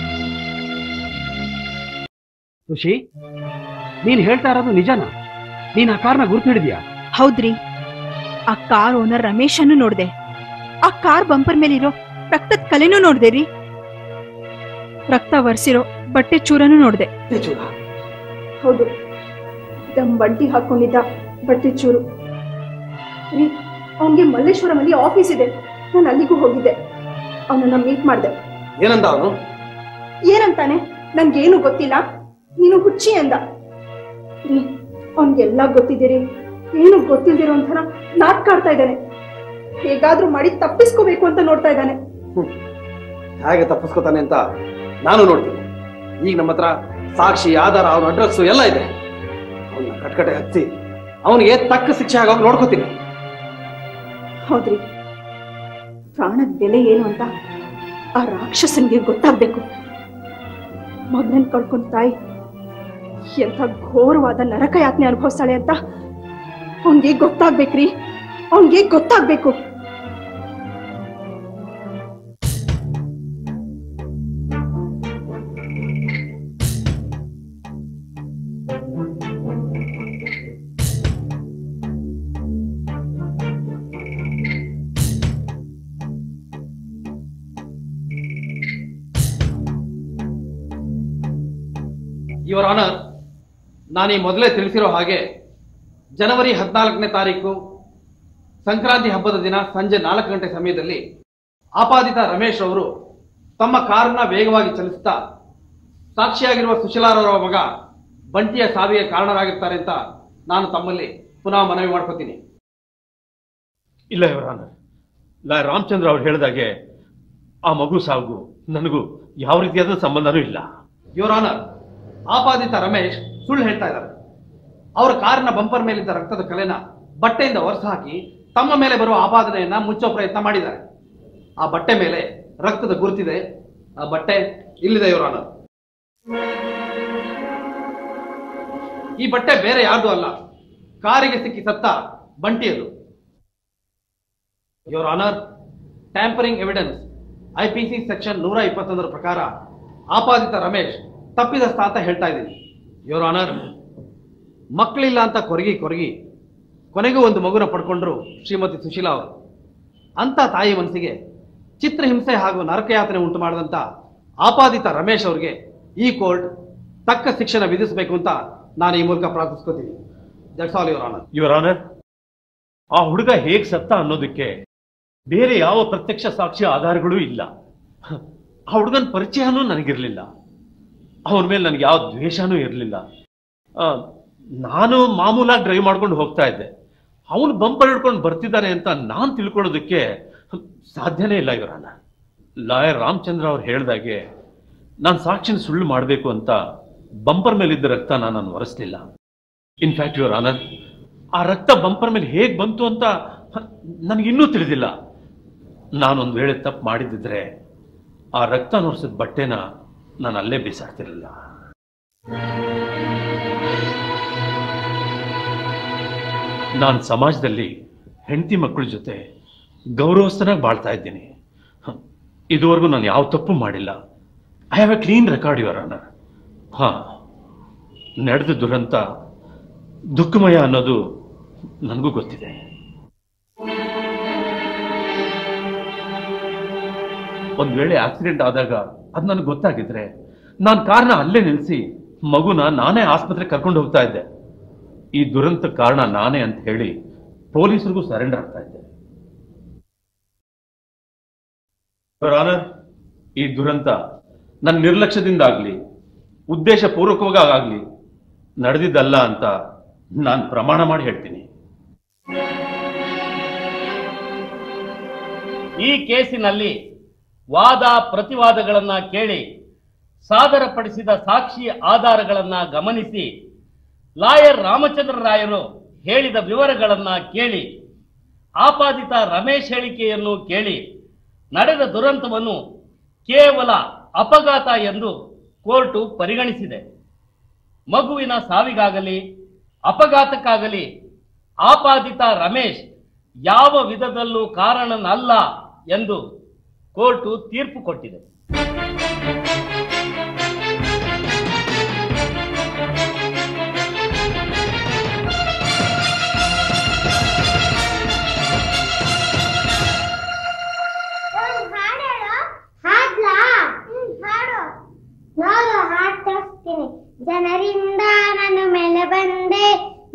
ಸುಶಿ ನೀನು ಹೇಳ್ತಾ ಇರೋದು ನಿಜನಾ ನೀನ್ ಆ ಕಾರ್ನ ಗುರ್ತು ಹಿಡಿದ್ಯಾ ಹೌದ್ರಿ ಆ ಕಾರ್ ಓನರ್ ರಮೇಶನ್ನು ನೋಡ್ದೆ ಆ ಕಾರ್ ಬಂಪರ್ ಮೇಲಿರೋ ರಕ್ತದ ಕಲೆನೂ ನೋಡ್ದೆ ರೀ ರಕ್ತ ವರ್ಸಿರೋ ಬಟ್ಟೆ ಚೂರನು ನೋಡ್ದೆ ಹೌದು ದಮ್ ಬಂಟಿ ಹಾಕೊಂಡಿದ್ದ ಬಟ್ಟೆ ಚೂರು ರೀ ಅವನಿಗೆ ಮಲ್ಲೇಶ್ವರಮಲ್ಲಿ ಆಫೀಸ್ ಇದೆ ನಾನು ಅಲ್ಲಿಗೂ ಹೋಗಿದ್ದೆ ಅವನನ್ನ ಮೀಟ್ ಮಾಡಿದೆ ಏನಂದ ಅವನು ಏನಂತಾನೆ ನನ್ಗೇನು ಗೊತ್ತಿಲ್ಲ ನೀನು ಹುಚ್ಚಿ ಅಂದ ರೀ ಅವನ್ಗೆಲ್ಲ ಗೊತ್ತಿದ್ದೀರಿ ಏನು ಗೊತ್ತಿಲ್ದಿರೋ ಒಂಥರ ನಾಟಕ ಆಡ್ತಾ ಇದ್ದಾನೆ ಹೇಗಾದ್ರೂ ಮಾಡಿ ತಪ್ಪಿಸ್ಕೋಬೇಕು ಅಂತ ನೋಡ್ತಾ ಇದ್ದಾನೆ ಹೇಗೆ ತಪ್ಪಿಸ್ಕೊತಾನೆ ಅಂತ ನಾನು ನೋಡ್ತೀನಿ ಈಗ ನಮ್ಮ ಹತ್ರ ಸಾಕ್ಷಿ ಆಧಾರ ಅವನ ಅಡ್ರೆಸ್ ಎಲ್ಲ ಇದೆ ಅವನ್ನ ಕಟ್ಕಟೆ ಹಚ್ಚಿ ಅವನಿಗೆ ತಕ್ಕ ಶಿಕ್ಷೆ ಆಗೋಗಿ ನೋಡ್ಕೋತೀನಿ ಹೌದ್ರಿ ಪ್ರಾಣದ ಬೆಲೆ ಏನು ಅಂತ ಆ ರಾಕ್ಷಸನ್ಗೆ ಗೊತ್ತಾಗ್ಬೇಕು ಮಗನನ್ ಕಳ್ಕೊಂಡ್ ತಾಯಿ ಎಂಥ ಘೋರವಾದ ನರಕ ಯಾತನೆ ಅನುಭವಿಸ್ತಾಳೆ ಅಂತ ಅವನ್ಗೆ ಗೊತ್ತಾಗ್ಬೇಕ್ರಿ ಅವನ್ಗೆ ಗೊತ್ತಾಗ್ಬೇಕು ಯುವರ್ ಆನರ್ ನಾನು ಈ ಮೊದಲೇ ತಿಳಿಸಿರೋ ಹಾಗೆ ಜನವರಿ ಹದಿನಾಲ್ಕನೇ ತಾರೀಕು ಸಂಕ್ರಾಂತಿ ಹಬ್ಬದ ದಿನ ಸಂಜೆ ನಾಲ್ಕು ಗಂಟೆ ಸಮಯದಲ್ಲಿ ಆಪಾದಿತ ರಮೇಶ್ ಅವರು ತಮ್ಮ ಕಾರನ್ನ ವೇಗವಾಗಿ ಚಲಿಸುತ್ತಾ ಸಾಕ್ಷಿಯಾಗಿರುವ ಸುಶೀಲಾರವರ ಮಗ ಬಂಟಿಯ ಸಾವಿಗೆ ಕಾರಣರಾಗಿರ್ತಾರೆ ಅಂತ ನಾನು ತಮ್ಮಲ್ಲಿ ಪುನಃ ಮನವಿ ಮಾಡ್ಕೋತೀನಿ ಇಲ್ಲ ಇವರಾನ ಲಾ ರಾಮಚಂದ್ರ ಅವ್ರು ಹೇಳಿದಾಗೆ ಆ ಮಗು ಸಾವು ನನಗೂ ಯಾವ ರೀತಿಯಾದ ಸಂಬಂಧನೂ ಇಲ್ಲ ಯುವರ್ ಆನರ್ ಆಪಾದಿತ ರಮೇಶ್ ಸುಳ್ಳು ಹೇಳ್ತಾ ಇದ್ದಾರೆ ಅವರ ಕಾರಿನ ಬಂಪರ್ ಮೇಲಿದ್ದ ರಕ್ತದ ಕಲೆನ ಬಟ್ಟೆಯಿಂದ ಹೊರಸು ಹಾಕಿ ತಮ್ಮ ಮೇಲೆ ಬರುವ ಆಪಾದನೆಯನ್ನ ಮುಚ್ಚೋ ಪ್ರಯತ್ನ ಮಾಡಿದ್ದಾರೆ ಆ ಬಟ್ಟೆ ಮೇಲೆ ರಕ್ತದ ಗುರುತಿದೆ ಆ ಬಟ್ಟೆ ಇಲ್ಲಿದೆ ಯುವರ್ ಆನರ್ ಈ ಬಟ್ಟೆ ಬೇರೆ ಯಾರ್ದು ಅಲ್ಲ ಕಾರಿಗೆ ಸಿಕ್ಕಿ ಸತ್ತ ಬಂಟಿಯದು your honour tampering evidence IPC section ನೂರ ಇಪ್ಪತ್ತೊಂದರ ಪ್ರಕಾರ ಆಪಾದಿತ ರಮೇಶ್ ತಪ್ಪಿದಸ್ತ ಅಂತ ಹೇಳ್ತಾ ಇದ್ದೀನಿ ಯುವರ್ ಆನರ್ ಮಕ್ಕಳಿಲ್ಲ ಅಂತ ಕೊರಗಿ ಕೊರಗಿ ಕೊನೆಗೂ ಒಂದು ಮಗುನ ಪಡ್ಕೊಂಡ್ರು ಶ್ರೀಮತಿ ಸುಶೀಲಾ ಅವರು ಅಂತ ತಾಯಿ ಮನಸ್ಸಿಗೆ ಚಿತ್ರಹಿಂಸೆ ಹಾಗೂ ನರಕಯಾತನೆ ಉಂಟು ಮಾಡಿದಂತ ಆಪಾದಿತ ರಮೇಶ್ ಅವರಿಗೆ ಈ ಕೋರ್ಟ್ ತಕ್ಕ ಶಿಕ್ಷಣ ವಿಧಿಸಬೇಕು ಅಂತ ನಾನು ಈ ಮೂಲಕ ಪ್ರಾರ್ಥಿಸ್ಕೋತೀನಿ that's all your honour your honour ಆ ಹುಡುಗ ಹೇಗ್ ಸತ್ತ ಅನ್ನೋದಕ್ಕೆ ಬೇರೆ ಯಾವ ಪ್ರತ್ಯಕ್ಷ ಸಾಕ್ಷ್ಯ ಆಧಾರಗಳೂ ಇಲ್ಲ ಆ ಹುಡುಗನ ಪರಿಚಯನೂ ನನಗಿರ್ಲಿಲ್ಲ ಅವನ ಮೇಲೆ ನನಗೆ ಯಾವ ದ್ವೇಷನೂ ಇರಲಿಲ್ಲ ನಾನು ಮಾಮೂಲಾಗಿ ಡ್ರೈವ್ ಮಾಡ್ಕೊಂಡು ಹೋಗ್ತಾ ಇದ್ದೆ ಅವನು ಬಂಪರ್ ಹಿಡ್ಕೊಂಡು ಬರ್ತಿದ್ದಾನೆ ಅಂತ ನಾನು ತಿಳ್ಕೊಳ್ಳೋದಕ್ಕೆ ಸಾಧ್ಯನೇ ಇಲ್ಲ ಇವರನ್ನ ಲಾಯರ್ ರಾಮಚಂದ್ರ ಅವ್ರು ಹೇಳ್ದಾಗೆ ನಾನು ಸಾಕ್ಷಿನ ಸುಳ್ಳು ಮಾಡಬೇಕು ಅಂತ ಬಂಪರ್ ಮೇಲಿದ್ದ ರಕ್ತನ ನಾನು ಒರೆಸ್ಲಿಲ್ಲ ಇನ್ಫ್ಯಾಕ್ಟ್ ಯುವರ್ ಆನರ್ ಆ ರಕ್ತ ಬಂಪರ್ ಮೇಲೆ ಹೇಗೆ ಬಂತು ಅಂತ ನನಗಿನ್ನೂ ತಿಳಿದಿಲ್ಲ ನಾನೊಂದು ವೇಳೆ ತಪ್ಪು ಮಾಡಿದ್ದಿದ್ರೆ ಆ ರಕ್ತ ನೋಡ್ಸಿದ ಬಟ್ಟೆನ ನಾನು ಅಲ್ಲೇ ಬಿಸಾಡ್ತಿರ್ಲಿಲ್ಲ ನಾನು ಸಮಾಜದಲ್ಲಿ ಹೆಂಡತಿ ಮಕ್ಕಳ ಜೊತೆ ಗೌರವಸ್ಥನಾಗಿ ಬಾಳ್ತಾ ಇದ್ದೀನಿ ಹ, ಇದುವರೆಗೂ ನಾನು ಯಾವ ತಪ್ಪು ಮಾಡಿಲ್ಲ I have a clean record your honour ಹಾ ನಡೆದ ದುರಂತ ದುಃಖಮಯ ಅನ್ನೋದು ನನಗೂ ಗೊತ್ತಿದೆ ಒಂದ್ ವೇಳೆ ಆಕ್ಸಿಡೆಂಟ್ ಆದಾಗ ಅದು ನನಗೆ ಗೊತ್ತಾಗಿದ್ರೆ ನಾನು ಕಾರ್ನ ಅಲ್ಲೇ ನಿಲ್ಲಿಸಿ ಮಗುನ ನಾನೇ ಆಸ್ಪತ್ರೆ ಕರ್ಕೊಂಡು ಹೋಗ್ತಾ ಇದ್ದೆ ಈ ದುರಂತ ಕಾರಣ ನಾನೇ ಅಂತ ಹೇಳಿ ಪೊಲೀಸರಿಗೂ ಸರೆಂಡರ್ ಆಗ್ತಾ ಇದ್ದೆ Your Honor, ಈ ದುರಂತ ನನ್ನ ನಿರ್ಲಕ್ಷ್ಯದಿಂದ ಆಗ್ಲಿ ಉದ್ದೇಶ ಪೂರ್ವಕವಾಗಿ ಆಗ್ಲಿ ನಡೆದಿದ್ದಲ್ಲ ಅಂತ ನಾನು ಪ್ರಮಾಣ ಮಾಡಿ ಹೇಳ್ತೀನಿ ಈ ಕೇಸಿನಲ್ಲಿ ವಾದ ಪ್ರತಿವಾದಗಳನ್ನ ಕೇಳಿ ಸಾದರಪಡಿಸಿದ ಸಾಕ್ಷಿ ಆಧಾರಗಳನ್ನ ಗಮನಿಸಿ ಲಾಯರ್ ರಾಮಚಂದ್ರ ರಾಯರು ಹೇಳಿದ ವಿವರಗಳನ್ನ ಕೇಳಿ ಆಪಾದಿತ ರಮೇಶ್ ಹೇಳಿಕೆಯನ್ನು ಕೇಳಿ ನಡೆದ ದುರಂತವನ್ನು ಕೇವಲ ಅಪಘಾತ ಎಂದು ಕೋರ್ಟು ಪರಿಗಣಿಸಿದೆ ಮಗುವಿನ ಸಾವಿಗಾಗಲಿ ಅಪಘಾತಕ್ಕಾಗಲಿ ಆಪಾದಿತ ರಮೇಶ್ ಯಾವ ವಿಧದಲ್ಲೂ ಕಾರಣನಲ್ಲ ಎಂದು ಕೋರ್ಟು ತೀರ್ಪು ಕೊಟ್ಟಿದೆ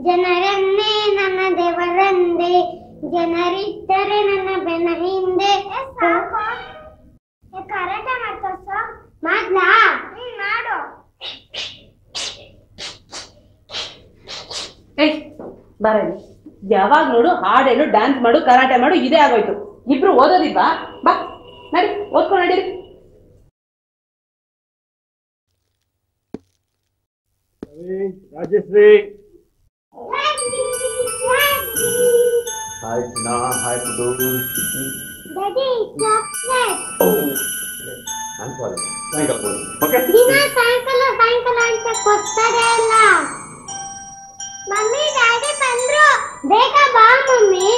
ಜನರನ್ನೇ ನನ್ನ ದೇವರಂದೆ ಜನರಿದ್ದರೆ ನನ್ನ ಬೆನ್ನ ಹಿಂದೆ ಕರಾಟ ಮಾಡ್ತೋಸ ಮಾಡ್ಲಾ ಮಾಡು ಏಯ್ ಬರಲಿ ಯಾವಾಗ ನೋಡು ಹಾಡೇನು ಡ್ಯಾನ್ಸ್ ಮಾಡು ಕರಾಟೆ ಮಾಡು ಇದೇ ಆಗೋಯ್ತು ಇಬ್ರು ಓದೋದಿಲ್ವಾ ಬಾ ನಡಿ ಓದ್ಕೊಂಡು ನಡೀರಿ ರಾಜಶ್ರೀ ಹಾಯ್ ಚಿನ್ನ ಹಾಯ್ ಪುಡು ಡ್ಯಾಡಿ ಚಾಕ್ಲೇಟ್ ನಾನು ಸಾರಿ ಸಾಯಂಕಾಲ ಬನ್ನಿ ಓಕೆ ದಿನ ಸಾಯಂಕಾಲ ಸಾಯಂಕಾಲ ಅಂತ ಕೊಡ್ತಾರೆ ಅಲ್ಲ ಮಮ್ಮಿ ಡ್ಯಾಡಿ ಬಂದ್ರು ಬೇಗ ಬಾ ಮಮ್ಮಿ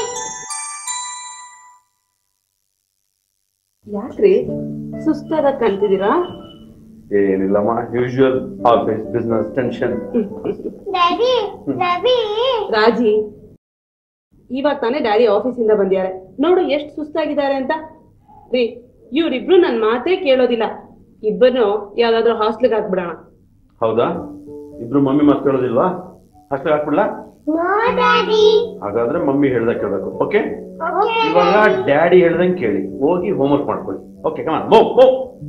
ಯಾಕ್ರಿ ಸುಸ್ತಾದ ಕಾಣ್ತಿದ್ದೀರಾ ಏನಿಲ್ಲಮ್ಮ usual office business tension daddy Ravi Raji ಇವಾಗ ತಾನೇ ಡ್ಯಾಡಿ ಆಫೀಸಿಂದ ಬಂದಿದ್ದಾರೆ ನೋಡು ಎಷ್ಟು ಸುಸ್ತಾಗಿದ್ದಾರೆ ಅಂತ ರೀ ಇವ್ರಿಬ್ರು ನನ್ ಮಾತೇ ಕೇಳೋದಿಲ್ಲ ಇಬ್ಬರು ಯಾವ್ದಾದ್ರು ಹಾಸ್ಟೆಲ್ಗೆ ಹಾಕ್ಬಿಡೋಣ ಹೌದಾ ಇಬ್ರು ಮಮ್ಮಿ ಮಾತು ಕೇಳೋದಿಲ್ವಾ ಅಷ್ಟೇ ಹಾಕ್ಬಿಡ್ಲಾ ನೋ ಡ್ಯಾಡಿ ಹಾಗಾದ್ರೆ ಮಮ್ಮಿ ಹೇಳ್ದಾಗ ಕೇಳಬೇಕು ಓಕೆ ಓಕೆ ಇವಾಗ ಡ್ಯಾಡಿ ಹೇಳ್ದಂಗೆ ಕೇಳಿ ಹೋಗಿ ಹೋಮ್ವರ್ಕ್ ಮಾಡ್ಕೊಳ್ಳಿ ಓಕೆ ಕಮಾನ್ ಮೋ ಮೋ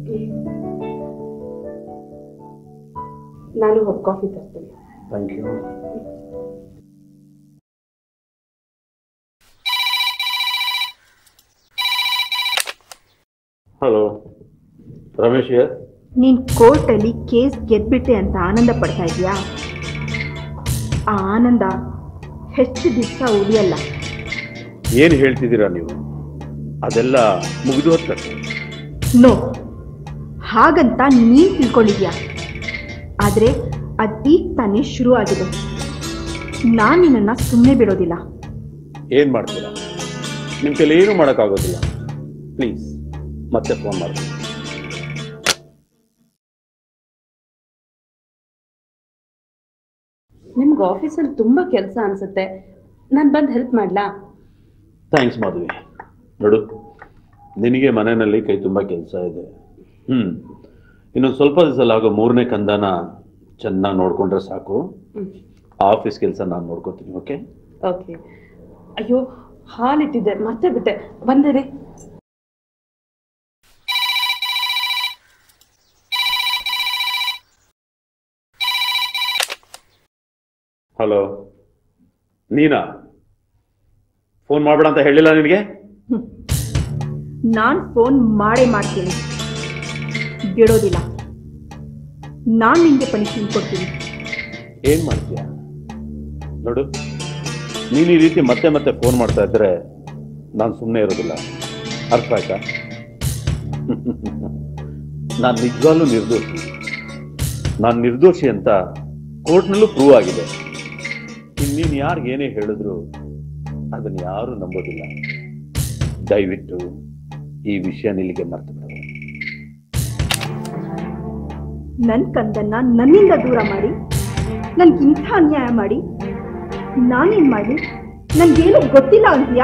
ನಾನು ಹೋಗಿ ಕಾಫಿ ತರ್ತೇನೆ ಥ್ಯಾಂಕ್ ಯು ಹಲೋ ರಮೇಶ್ ಯರ್ ನೀನ್ ಕೋರ್ಟಲ್ಲಿ ಕೇಸ್ ಗೆದ್ಬಿಟ್ಟೆ ಅಂತ ಆನಂದ ಪಡ್ತಾ ಇದೀಯಾ ಆ ಆನಂದ ಹೆಚ್ಚು ದಿವಸ ಉಳಿಯಲ್ಲ ಏನು ಹೇಳ್ತಿದ್ದೀರಾ ನೀವು ಅದೆಲ್ಲ ಮುಗಿದು ಹೋಗ್ತದೆ ನೋ ಹಾಗಂತ ನೀನ್ ತಿಳ್ಕೊಂಡಿದ್ಯಾ ಆದ್ರೆ ಅದ್ ಈಗ ತಾನೇ ಶುರು ಆಗಿದೆ ನಾನು ನಿನ್ನನ್ನ ಸುಮ್ಮನೆ ಬಿಡೋದಿಲ್ಲ ಏನು ಮಾಡ್ತೀರಾ ನಿಮ್ಮ ಕೈಲಿ ಏನು ಮಾಡೋಕ್ಕಾಗೋದಿಲ್ಲ ಪ್ಲೀಸ್ ಮತ್ತೆ ಫೋನ್ ಮಾಡಿ ನಿಮ್ಗೆ ಆಫೀಸಲ್ಲಿ ತುಂಬಾ ಕೆಲಸ ಅನ್ಸುತ್ತೆ ನಾನು ಬಂದು ಹೆಲ್ಪ್ ಮಾಡ್ಲಾ ಥ್ಯಾಂಕ್ಸ್ ಮಾಧವಿ ನೋಡು ನಿನಗೆ ಮನೆಯಲ್ಲಿ ಕೈ ತುಂಬ ಕೆಲಸ ಇದೆ ಹ್ಞೂ ಇನ್ನೊಂದು ಸ್ವಲ್ಪ ದಿವಸ ಆಗೋ ಮೂರನೇ ಕಂದನ ಚೆನ್ನಾಗಿ ನೋಡ್ಕೊಂಡ್ರೆ ಸಾಕು ಆಫೀಸ್ ಕೆಲಸ ನಾನು ನೋಡ್ಕೋತೀನಿ ಓಕೆ ಓಕೆ ಅಯ್ಯೋ ಹಾಲಿಟ್ಟಿದ್ದೆ ಮತ್ತೆ ಬಿಟ್ಟೆ ಬಂದೆ ರೀ ಹಲೋ ನೀನಾ ಫೋನ್ ಮಾಡಬೇಡ ಅಂತ ಹೇಳಿಲ್ಲ ನಿನಗೆ ನಾನ್ ಫೋನ್ ಮಾಡೇ ಮಾಡ್ತೀನಿ ಬಿಡೋದಿಲ್ಲ ನಾನ್ ನಿಂಗೆ ಪನಿಷ್ಮೆಂಟ್ ಕೊಡ್ತೀನಿ ಏನು ಮಾಡ್ತೀಯ ನೋಡು ನೀನು ಈ ರೀತಿ ಮತ್ತೆ ಮತ್ತೆ ಫೋನ್ ಮಾಡ್ತಾ ಇದ್ರೆ ನಾನು ಸುಮ್ಮನೆ ಇರೋದಿಲ್ಲ ಅರ್ಥ ಆಯ್ತಾ ನಾನು ನಿಜವಾಗ್ಲೂ ನಿರ್ದೋಷಿ ನಾನು ನಿರ್ದೋಷಿ ಅಂತ ಕೋರ್ಟ್ನಲ್ಲೂ ಪ್ರೂವ್ ಆಗಿದೆ ಇನ್ನೀನು ಯಾರು ಏನೇ ಹೇಳಿದ್ರು ಅದನ್ನು ಯಾರೂ ನಂಬೋದಿಲ್ಲ ದಯವಿಟ್ಟು ಈ ವಿಷಯ ನಿಲ್ಲಿಗೆ ಮರ್ತು ಬಿಡು ನನ್ ಕಂದನ್ನ ನನ್ನಿಂದ ದೂರ ಮಾಡಿ ನನ್ಗಿಂಥ ಅನ್ಯಾಯ ಮಾಡಿ ನಾನೇನ್ ಮಾಡಿ ನನ್ಗೇನು ಗೊತ್ತಿಲ್ಲ ಅಂತೀಯಾ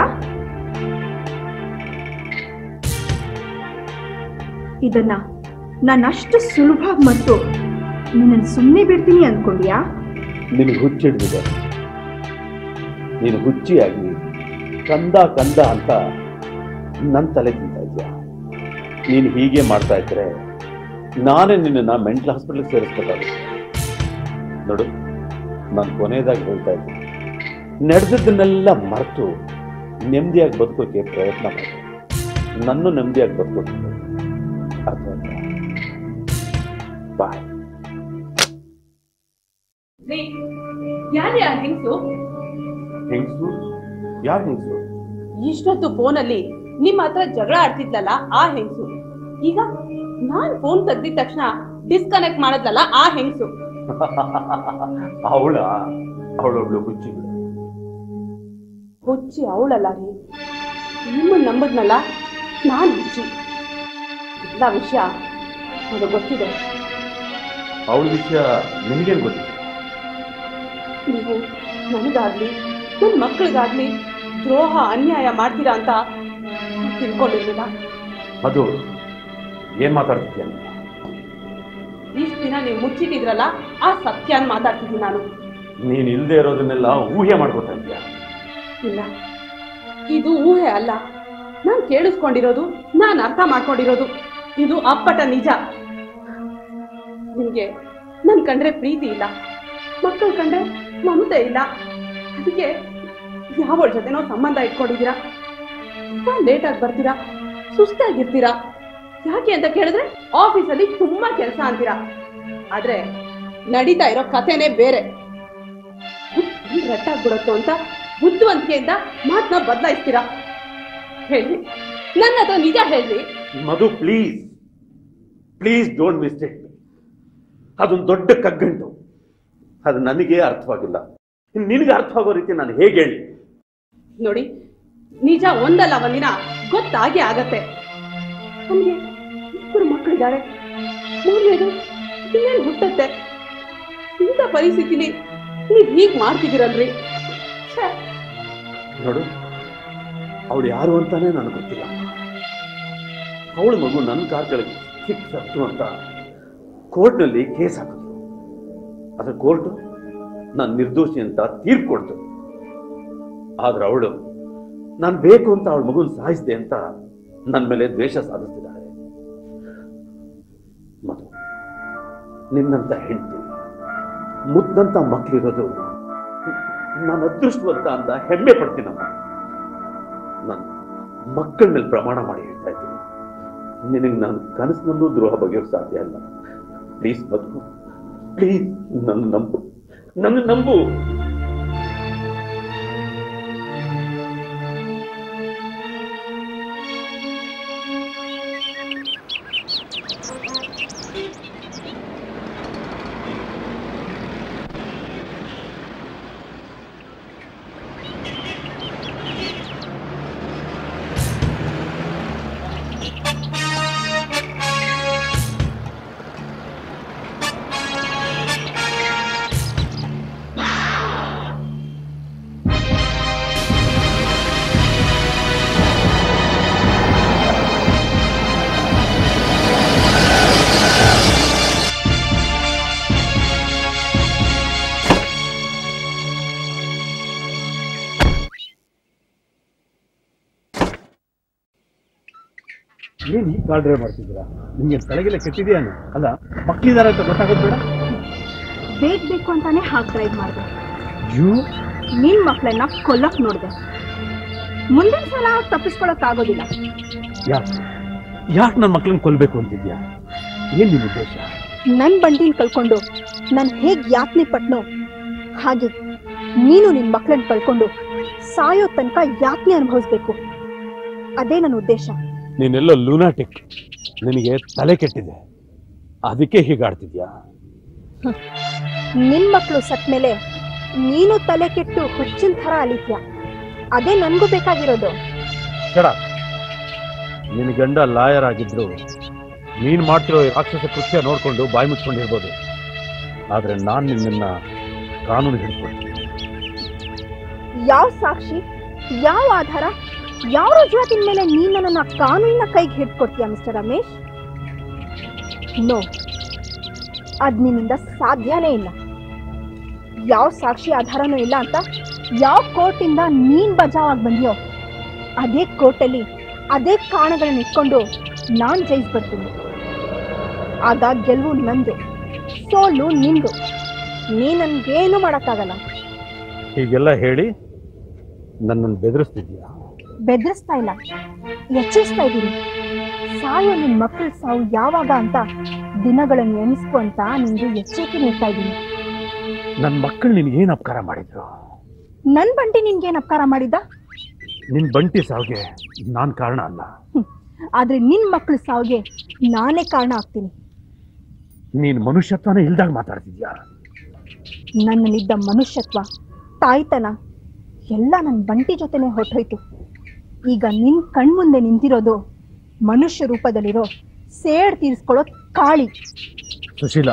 ಇದನ್ನ ನಾನು ಅಷ್ಟು ಸುಲಭವಾಗಿ ಮರೆತು ನಿನ್ನನ್ನು ಸುಮ್ಮನೆ ಬಿಡ್ತೀನಿ ಅನ್ಕೊಂಡ್ಯಾ ನಿನಗೆ ಹುಚ್ಚಿಡ್ದಿದೆ ನೀನು ಹುಚ್ಚಿಯಾಗಿ ಕಂದ ಕಂದ ಅಂತ ನನ್ನ ತಲೆ ತಿಂತಾ ಇದೆಯಾ ನೀನು ಹೀಗೆ ಮಾಡ್ತಾ ಇದ್ರೆ ನಾನೇ ನಿನ್ನನ್ನು ಮೆಂಟಲ್ ಹಾಸ್ಪಿಟಲ್ಗೆ ಸೇರಿಸ್ಬೇಕಾಗುತ್ತೆ ನೋಡು ನಾನು ಕೊನೆಯದಾಗಿ ಹೇಳ್ತಾ ಇದ್ದೀನಿ ನಡೆದದ್ದನ್ನೆಲ್ಲ ಮರೆತು ನೆಮ್ಮದಿಯಾಗಿ ಬದುಕೋಕೆ ಪ್ರಯತ್ನ ಮಾಡಿ ನನ್ನ ನೆಮ್ಮದಿಯಾಗಿ ಬದುಕೋಕೆ ಅರ್ಥ ಆಯ್ತಾ ಬಾಯ್ ರೀ ಯಾರೇ ಆ ಹೆಂಗ್ಸು ಹೆಂಗಸು ಯಾರು ಹೆಂಗಸು ಇಷ್ಟೊತ್ತು ಫೋನಲ್ಲಿ ನಿಮ್ಮ ಹತ್ರ ಜಗಳ ಆಡ್ತಿದ್ಲಲ್ಲ ಆ ಹೆಂಗ್ಸು ಈಗ ನಾನ್ ಫೋನ್ ತೆಗ್ದಿದ ತಕ್ಷಣ ಡಿಸ್ಕನೆಕ್ಟ್ ಮಾಡಿದ್ಲಲ್ಲ ಆ ಹೆಂಗ್ಸು ಅವಳ ಅವಳೊಬ್ಳು ಹುಚ್ಚಿ ಬಿಡು ಹುಚ್ಚಿ ಅವಳಲ್ಲ ರೀ ನಿಮ್ಮನ್ನ ನಂಬದ್ನಲ್ಲ ನಾನ್ ಹುಚ್ಚಿ ಎಲ್ಲ ವಿಷಯ ನನಗೆ ಗೊತ್ತಿದೆ ಅವಳ ವಿಷಯ ನಿನಗೇನು ಗೊತ್ತಿದೆ ನೀವು ನನಗಾಗ್ಲಿ ನನ್ನ ಮಕ್ಕಳಿಗಾಗ್ಲಿ ದ್ರೋಹ ಅನ್ಯಾಯ ಮಾಡ್ತೀರಾ ಅಂತ ನಾನ್ ತಿಳ್ಕೊಂಡಿರ್ಲಿಲ್ಲ ಅದು ಏನ್ ಮಾತಾಡ್ತಿದ್ಯಾ ನೀನು? ಇಷ್ಟು ದಿನ ನೀವು ಮುಚ್ಚಿಟ್ಟಿದ್ರಲ್ಲ ಆ ಸತ್ಯನ್ ಮಾತಾಡ್ತಿದ್ದೀನಿ ನಾನು ನೀನ್ ಇಲ್ದೇ ಇರೋದನ್ನೆಲ್ಲ ಊಹೆ ಮಾಡ್ಕೊತಾ ಇದೀಯ ಇಲ್ಲ ಇದು ಊಹೆ ಅಲ್ಲ ನಾನ್ ಕೇಳಿಸ್ಕೊಂಡಿರೋದು ನಾನ್ ಅರ್ಥ ಮಾಡ್ಕೊಂಡಿರೋದು ಇದು ಅಪ್ಪಟ ನಿಜ ನಿಮ್ಗೆ ನನ್ ಕಂಡ್ರೆ ಪ್ರೀತಿ ಇಲ್ಲ ಮಕ್ಕಳು ಕಂಡ್ರೆ ಮಮತೆ ಇಲ್ಲ ಅದಕ್ಕೆ ಯಾವಳ ಜೊತೆನೋ ಸಂಬಂಧ ಇಟ್ಕೊಂಡಿದ್ದೀರಾ ಲೇಟ್ ಆಗಿ ಬರ್ತೀರಾ ಸುಸ್ತಾಗಿರ್ತೀರಾ ಯಾಕೆ ಅಂತ ಕೇಳಿದ್ರೆ ಆಫೀಸಲ್ಲಿ ತುಂಬಾ ಕೆಲಸ ಅಂತೀರಾ ಆದ್ರೆ ನಡೀತಾ ಇರೋ ಕಥೆನೇ ಬೇರೆ ರಟ್ಟಾಗ್ಬಿಡತ್ತೋ ಅಂತ ಬುದ್ಧಿವಂತಿಕೆಯಿಂದ ಮಾತನ್ನ ಬದಲಾಯಿಸ್ತೀರಾ ಹೇಳಿ ನನ್ನ ಹತ್ರ ನಿಜ ಹೇಳಿ Madhu please please don't mistake ಅದೊಂದು ದೊಡ್ಡ ಕಗ್ಗಂಟು ಅದು ನನಗೆ ಅರ್ಥವಾಗಿಲ್ಲ ನಿನಗೆ ಅರ್ಥವಾಗೋ ರೀತಿ ನಾನು ಹೇಗೆ ಹೇಳಿ ನೋಡಿ ನಿಜ ಒಂದಲ್ಲ ಒಂದಿನ ಗೊತ್ತಾಗಿ ಆಗತ್ತೆ ನಮ್ಗೆ ಇಬ್ಬರು ಮಕ್ಕಳಿದ್ದಾರೆ ಮೂರನೇದು ಇನ್ನೇನು ಹುಟ್ಟತ್ತೆ ಇಂಥ ಪರಿಸ್ಥಿತಿಲಿ ನೀವ್ ಹೀಗ್ ಮಾಡ್ತಿದ್ದೀರಲ್ರಿ ಛೆ, ನೋಡು ಅವಳು ಯಾರು ಅಂತಾನೆ ನನಗೆ ಗೊತ್ತಿಲ್ಲ ಅವಳ ಮಗು ನನ್ನ ಕಾರ್ ಕೆಳಗೆ ಸಿಕ್ ಸತ್ತು ಅಂತ ಕೋರ್ಟ್ನಲ್ಲಿ ಕೇಸ್ ಹಾಕಿದ್ರು ಅದ್ರ ಕೋರ್ಟು ನಾನು ನಿರ್ದೋಷಿ ಅಂತ ತೀರ್ಪು ಕೊಡ್ತು ಆದ್ರೆ ಅವಳು ನಾನು ಬೇಕು ಅಂತ ಅವಳ ಮಗುನ ಸಾಯಿಸಿದೆ ಅಂತ ನನ್ನ ಮೇಲೆ ದ್ವೇಷ ಸಾಧಿಸ್ತಿದ್ದಾಳೆ ಮಧು ನಿನ್ನಂತ ಹೆಂಡತಿ ಮುದ್ದಂತ ಮಕ್ಕಳಿರೋದು ನಾನು ಅದೃಷ್ಟವಂತ ಅಂತ ಹೆಮ್ಮೆ ಪಡ್ತೀನಮ್ಮ ನಾನು ಮಕ್ಕಳ ಮೇಲೆ ಪ್ರಮಾಣ ಮಾಡಿ ಹೇಳ್ತಾ ಇದ್ದೀನಿ ನಿನಗೆ ನಾನು ಕನಸಿನಲ್ಲೂ ದ್ರೋಹ ಬಗೆಯೋಕೆ ಸಾಧ್ಯ ಇಲ್ಲ ಪ್ಲೀಸ್ ಮಧು ಪ್ಲೀಸ್ ನನ್ನ ನಂಬು ನನ್ನ ನಂಬು ಏನ್ ಈ ಕಾಲ್ ಡ್ರೈವ್ ಮಾಡ್ತಿದ್ದೀರಾ ನಿಮ್ಗೆ ತಲೆಗೆಲ್ಲ ಕೆಟ್ಟಿದೆಯಾನು ಅಲ್ಲ ಮಕ್ಕಳಿದಾರೆ ಅಂತ ಗೊತ್ತಾಗೋದು ಬೇಡ ಬೇಕು ಬೇಕು ಅಂತಾನೆ ಹಾಗೆ ಡ್ರೈವ್ ಮಾಡಿದೆ ಯು ನಿನ್ ಮಕ್ಕಳನ್ನ ಕೊಲ್ಲಕ್ ನೋಡಿದೆ ಮುಂದಿನ ಸಲ ತಪ್ಪಿಸ್ಕೊಳಕ್ ಆಗೋದಿಲ್ಲ ಯಾಕೆ ಯಾಕೆ ನನ್ನ ಮಕ್ಕಳನ್ನ ಕೊಲ್ಬೇಕು ಅಂತಿದ್ಯಾ ಏನ್ ನಿಮ್ ಉದ್ದೇಶ ನನ್ ಬಂಡಿನ ಕಳ್ಕೊಂಡು ನಾನು ಹೇಗ್ ಯಾತನೆ ಪಟ್ನೋ ಹಾಗೆ ನೀನು ನಿನ್ ಮಕ್ಕಳನ್ನ ಕಳ್ಕೊಂಡು ಸಾಯೋ ತನಕ ಯಾತನೆ ಅನುಭವಿಸ್ಬೇಕು ಅದೇ ನನ್ನ ಉದ್ದೇಶ ನೀನೆಲ್ಲೋ ಲೂನಾಟಿಕ್ ನಿನಗೆ ತಲೆ ಕೆಟ್ಟಿದೆ ಅದಕ್ಕೆ ಹೀಗಾಡ್ತಿದ್ಯಾ ಹ್ಮ್. ನಿನ್ ಮಕ್ಕಳು ಸತ್ ಮೇಲೆ ನೀನು ತಲೆ ಕೆಟ್ಟು ಹುಚ್ಚಿನ ಥರ ಅಲಿತ್ಯ ಅದೇ ನನ್ಗೂ ಬೇಕಾಗಿರೋದು ಚಡ ನಿನ್ನ ಗಂಡ ಲಾಯರ್ ಆಗಿದ್ರು ನೀನ್ ಮಾಡ್ತಿರೋ ಈ ರಾಕ್ಷಸ ಕೃತ್ಯ ನೋಡ್ಕೊಂಡು ಬಾಯಿ ಮುಚ್ಕೊಂಡಿರ್ಬೋದು ಆದ್ರೆ ನಾನ್ ನಿನ್ನನ್ನ ಕಾನೂನು ಹಿಡ್ಕೊಳ್ತೀನಿ ಯಾವ ಸಾಕ್ಷಿ ಯಾವ ಆಧಾರ ಯಾವ ರುಜುವಾತಿನ ಮೇಲೆ ನೀನ್ ನನ್ನನ್ನ ಕಾನೂನಿನ ಕೈಗೆ ಹಿಡ್ಕೊಡ್ತೀಯ ಮಿಸ್ಟರ್ ರಮೇಶ್ ನೋ ಅದ್ ನಿನ್ನಿಂದ ಸಾಧ್ಯನೇ ಇಲ್ಲ ಯಾವ ಸಾಕ್ಷಿ ಆಧಾರನೂ ಇಲ್ಲ ಅಂತ ಯಾವ ಕೋರ್ಟಿಂದ ನೀನ್ ಬಚಾವಾಗಿ ಬಂದ್ಯೋ ಅದೇ ಕೋರ್ಟಲ್ಲಿ ಅದೇ ಕಾರಣಗಳನ್ನ ಇಟ್ಕೊಂಡು ನಾನ್ ಜಯಿಸ್ಬಿಡ್ತೀನಿ ಆಗ ಗೆಲುವು ನಂದು ಸೋಲು ನಿಂದು ನೀ ನನ್ಗೇನು ಮಾಡಕ್ಕಾಗಲ್ಲ ಹೀಗೆಲ್ಲ ಹೇಳಿ ನನ್ನನ್ನು ಬೆದರಿಸ್ತಿದ್ಯಾ ಬೆದರಿಸ್ತಾ ಇಲ್ಲ ಎಚ್ಚರಿಸ್ತಾ ಇದ್ದೀನಿ ಸಾಯೋ ನಿನ್ ಮಕ್ಕಳ ಸಾವು ಯಾವಾಗ ಅಂತ ದಿನಗಳನ್ನು ಎಣಿಸ್ಕೊ ಅಂತ ನಿನ್ಗೆ ಎಚ್ಚರಿಕೆ ನೀಡ್ತಾ ಇದ್ದೀನಿ ನನ್ನ ಮಕ್ಕಳು ನಿನ್ಗೇನು ಅಪಕಾರ ಮಾಡಿದ್ರು ನನ್ ಬಂಟಿ ನಿನ್ಗೇನ್ ಅಪಕಾರ ಮಾಡಿದ್ದ ನಿನ್ ಬಂಟಿ ಸಾವಿಗೆ ನಾನ್ ಕಾರಣ ಅಲ್ಲ ಆದ್ರೆ ನಿನ್ ಮಕ್ಕಳ ಸಾವಿಗೆ ನಾನೇ ಕಾರಣ ಆಗ್ತೀನಿ ನೀನ್ ಮನುಷ್ಯತ್ವನೇ ಇಲ್ದಾಗ ಮಾತಾಡ್ತಿದ್ಯಾ ನನ್ನಲ್ಲಿದ್ದ ಮನುಷ್ಯತ್ವ ತಾಯ್ತನ ಎಲ್ಲ ನನ್ನ ಬಂಟಿ ಜೊತೆನೆ ಹೊರಟೋಯ್ತು ಈಗ ನಿನ್ ಕಣ್ಮುಂದೆ ನಿಂತಿರೋದು ಮನುಷ್ಯ ರೂಪದಲ್ಲಿರೋ ಸೇಡ್ ತೀರಿಸ್ಕೊಳ್ಳೋ ಕಾಳಿ ಸುಶೀಲಾ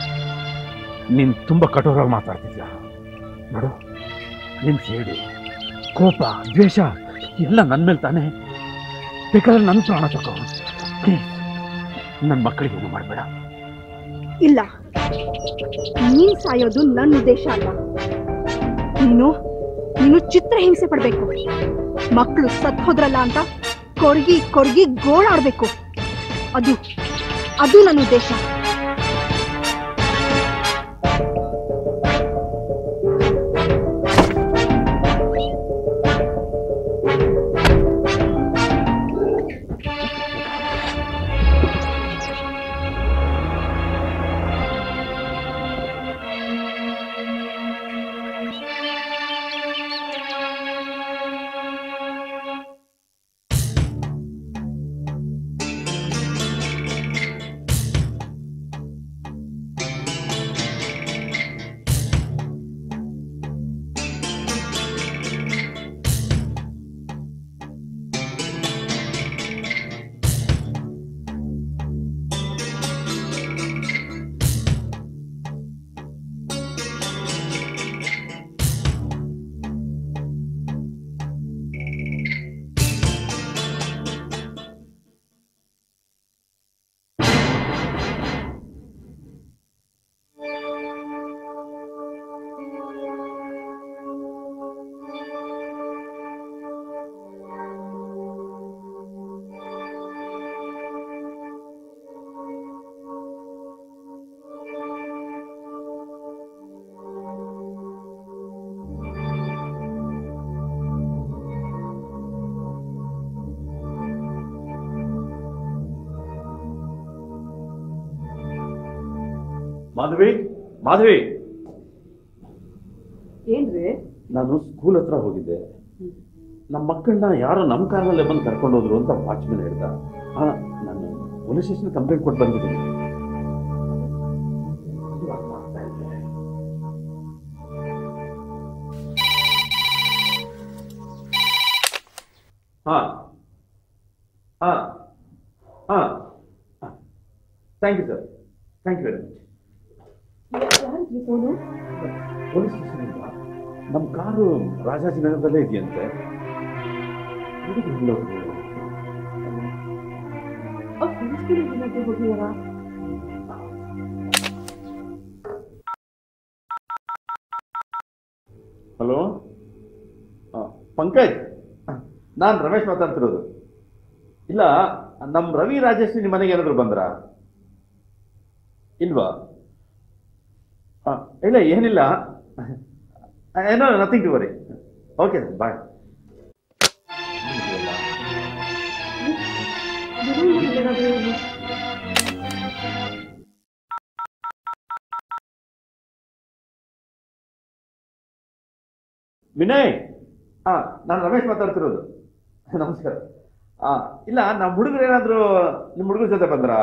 ನೀನ್ ತುಂಬಾ ಕಠೋರವಾಗಿ ಮಾತಾಡ್ತಿದ್ಯಾ ನೋಡು ನಿನ್ ಸೇಡು ಕೋಪ ದ್ವೇಷ ಎಲ್ಲ ನನ್ ಮೇಲೆ ತಾನೇ ಬೇಕಾದ್ರೆ ನನ್ನ ಪ್ರಾಣ ತಗೋ ಪ್ಲೀಸ್ ನನ್ನ ಮಕ್ಕಳಿಗೆ ಏನು ಮಾಡಬೇಡ ಇಲ್ಲ ನೀನ್ ಸಾಯೋದು ನನ್ನ ಉದ್ದೇಶ ಅಲ್ಲ ನೀನು ನೀನು ಚಿತ್ರ ಹಿಂಸೆ ಪಡ್ಬೇಕು ಮಕ್ಕಳು ಸತ್ ಹೋದ್ರಲ್ಲ ಅಂತ ಕೊರ್ಗಿ ಕೊರ್ಗಿ ಗೋಳಾಡ್ಬೇಕು ಅದು ಅದು ನನ್ನ ಉದ್ದೇಶ ಮಾಧವಿ ಮಾಧವಿ ಏನ್ರಿ ನಾನು ಸ್ಕೂಲ್ ಹತ್ರ ಹೋಗಿದ್ದೆ ನಮ್ಮ ಮಕ್ಕಳನ್ನ ಯಾರೋ ನಮ್ಮ ಕಾರಲ್ಲೇ ಬಂದು ಕರ್ಕೊಂಡು ಹೋದ್ರು ಅಂತ ವಾಚ್ಮನ್ ಹೇಳ್ದ ಹಾ ನಾನು ಪೊಲೀಸ್ ಸ್ಟೇಷನ್ ಕಂಪ್ಲೇಂಟ್ ಕೊಟ್ಟು ಬಂದಿದ್ದೀನಿ ಹಾ ಹಾ ಹಾ thank you sir thank you very much phone police station ನಮ್ಮ ಕಾರು ರಾಜಾಜಿನಗರದಲ್ಲೇ ಇದೆಯಂತೆ ಹುಡುಗ ಎಲ್ಲೋದ್ರು? ಹೋಗಿದಾರಾ ಹಲೋ ಆ, ಪಂಕಜ್ ನಾನು ರಮೇಶ್ ಮಾತಾಡ್ತಿರೋದು ಇಲ್ಲ ನಮ್ಮ ರವಿ ರಾಜೇಶ್ ನಿಮ್ಮ ಮನೆಗೆ ಏನಾದ್ರು ಬಂದ್ರಾ ಇಲ್ವಾ ಆ, ಇಲ್ಲ ಏನಿಲ್ಲ ಏನೋ nothing to worry okay bye Vinay ಹಾ ನಾನು ರಮೇಶ್ ಮಾತಾಡ್ತಿರೋದು ನಮಸ್ಕಾರ ಆ ಇಲ್ಲ ನಮ್ಮ ಹುಡುಗರು ಏನಾದ್ರು ನಿಮ್ಮ ಹುಡುಗರ ಜೊತೆ ಬಂದ್ರಾ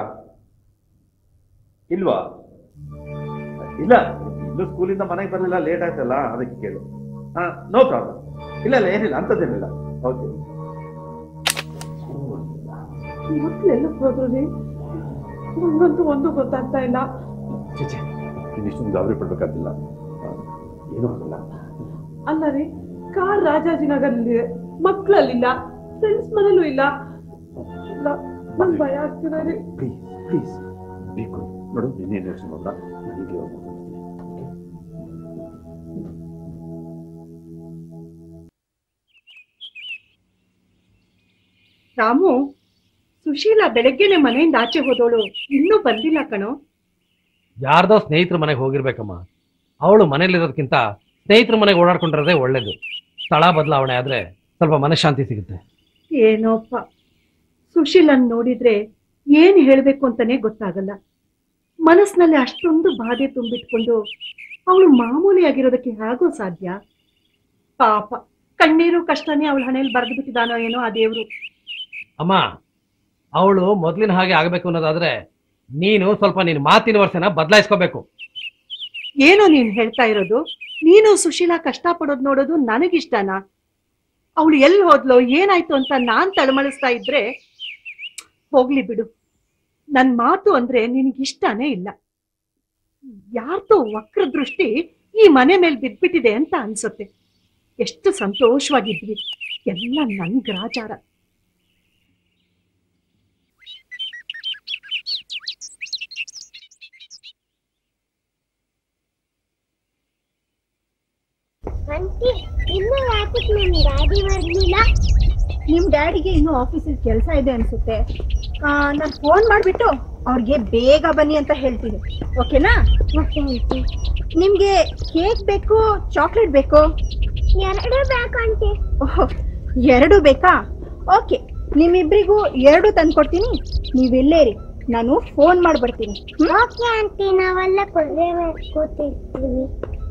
ಇಲ್ವಾ ಇಲ್ಲ ಇನ್ನು ಸ್ಕೂಲಿಂದ ಮನೆಗೆ ಬರಲಿಲ್ಲ ಲೇಟ್ ಆಯ್ತಲ್ಲ ಅದಕ್ಕೆ ಕೇಳು ಹಾ ನೋ ಪ್ರಾಬ್ಲಮ್ ಇಲ್ಲ ಇಲ್ಲ ಏನಿಲ್ಲ ಅಂಥದ್ದೇನಿಲ್ಲ ಓಕೆ ಮಕ್ಳೆಲ್ಲ ಹೋದ್ರು ರೀ ನಂಗಂತೂ ಒಂದು ಗೊತ್ತಾಗ್ತಾ ಇಲ್ಲ ಚೇಚೆ ನೀನು ಇಷ್ಟೊಂದು ಗಾಬರಿ ಪಡ್ಬೇಕಾಗಿಲ್ಲ ಏನೂ ಆಗಲ್ಲ ಅಲ್ಲ ರೀ ಕಾರ್ ರಾಜಾಜಿನಗರಲ್ಲಿದೆ ಮಕ್ಳಲ್ಲಿಲ್ಲ ಫ್ರೆಂಡ್ಸ್ ಮನೇಲೂ ಇಲ್ಲ ಇಲ್ಲ ನಂಗ್ ಭಯ ಆಗ್ತಿದೆ ರೀ ಪ್ಲೀಸ್ ಪ್ಲೀಸ್ ಬೇಕು ನೋಡು ನಿನ್ನೆ ಯೋಚನೆ ಮಾಡಲ್ಲ ನನಗೆ ರಾಮು ಸುಶೀಲ ಬೆಳಗ್ಗೆನೆ ಮನೆಯಿಂದ ಆಚೆ ಹೋದವಳು ಇನ್ನೂ ಬಂದಿಲ್ಲ ಕಣೋ ಯಾರ್ದೋ ಸ್ನೇಹಿತರ ಮನೆಗೆ ಹೋಗಿರ್ಬೇಕಮ್ಮ ಅವಳು ಮನೇಲಿರೋದಕ್ಕಿಂತ ಸ್ನೇಹಿತರ ಮನೆಗೆ ಓಡಾಡ್ಕೊಂಡಿರೋದೇ ಒಳ್ಳೇದು ಸ್ಥಳ ಬದಲಾವಣೆ ಆದ್ರೆ ಸ್ವಲ್ಪ ಮನಃಶಾಂತಿ ಸಿಗುತ್ತೆ ಏನೋಪ್ಪ ಸುಶೀಲನ್ ನೋಡಿದ್ರೆ ಏನ್ ಹೇಳ್ಬೇಕು ಅಂತಾನೆ ಗೊತ್ತಾಗಲ್ಲ ಮನಸ್ಸಿನಲ್ಲಿ ಅಷ್ಟೊಂದು ಬಾಧೆ ತುಂಬಿಟ್ಕೊಂಡು ಅವಳು ಮಾಮೂಲಿಯಾಗಿರೋದಕ್ಕೆ ಹೇಗೋ ಸಾಧ್ಯ ಪಾಪ ಕಣ್ಣೀರು ಕಷ್ಟನೇ ಅವಳ ಹಣೆಯಲ್ಲಿ ಬರೆದು ಬಿಟ್ಟಿದಾನೋ ಏನೋ ಆ ದೇವ್ರು ಅಮ್ಮ ಅವಳು ಮೊದ್ಲಿನ ಹಾಗೆ ಆಗ್ಬೇಕು ಅನ್ನೋದಾದ್ರೆ ನೀನು ಸ್ವಲ್ಪ ನಿನ್ನ ಮಾತಿನ ವರ್ಷನ ಬದಲಾಯಿಸ್ಕೋಬೇಕು ಏನೋ ನೀನ್ ಹೇಳ್ತಾ ಇರೋದು ನೀನು ಸುಶೀಲಾ ಕಷ್ಟ ಪಡೋದ್ ನೋಡೋದು ನನಗಿಷ್ಟನಾ ಅವಳು ಎಲ್ಲಿ ಹೋದ್ಲೋ ಏನಾಯ್ತು ಅಂತ ನಾನ್ ತಳಮಳಿಸ್ತಾ ಇದ್ರೆ ಹೋಗ್ಲಿ ಬಿಡು ನನ್ ಮಾತು ಅಂದ್ರೆ ನಿನಗಿಷ್ಟನೇ ಇಲ್ಲ ಯಾರ್ದೋ ವಕ್ರ ದೃಷ್ಟಿ ಈ ಮನೆ ಮೇಲೆ ಬಿದ್ಬಿಟ್ಟಿದೆ ಅಂತ ಅನ್ಸುತ್ತೆ ಎಷ್ಟು ಸಂತೋಷವಾಗಿದ್ವಿ ಎಲ್ಲ ನನ್ ಗ್ರಾಚಾರ ಆಂಟಿ ಇನ್ನು ಯಾಕೆ ನನ್ನ ಡ್ಯಾಡಿ ಬರ್ಲಿಲ್ಲ ನಿಮ್ ಡ್ಯಾಡಿಗೆ ಇನ್ನೂ ಆಫೀಸಲ್ಲಿ ಕೆಲಸ ಇದೆ ಅನ್ಸುತ್ತೆ ನಾನು ಫೋನ್ ಮಾಡಿಬಿಟ್ಟು ಅವ್ರಿಗೆ ಬೇಗ ಬನ್ನಿ ಅಂತ ಹೇಳ್ತೀನಿ ಓಕೆನಾ ನಿಮ್ಗೆ ಕೇಕ್ ಬೇಕು ಚಾಕ್ಲೇಟ್ ಬೇಕು ಎರಡು ಬೇಕು ಆಂಟಿ ಓಹ್ ಎರಡು ಬೇಕಾ ಓಕೆ ನಿಮ್ಮಿಬ್ರಿಗೂ ಎರಡು ತಂದ್ಕೊಡ್ತೀನಿ ನೀವೆಲ್ಲೇರಿ ನಾನು ಫೋನ್ ಮಾಡಿ ಬರ್ತೀನಿ ಓಕೆ ಆಂಟಿ ನಾವೆಲ್ಲ ಕೊದ್ರೆ ಕೂತಿರ್ತೀವಿ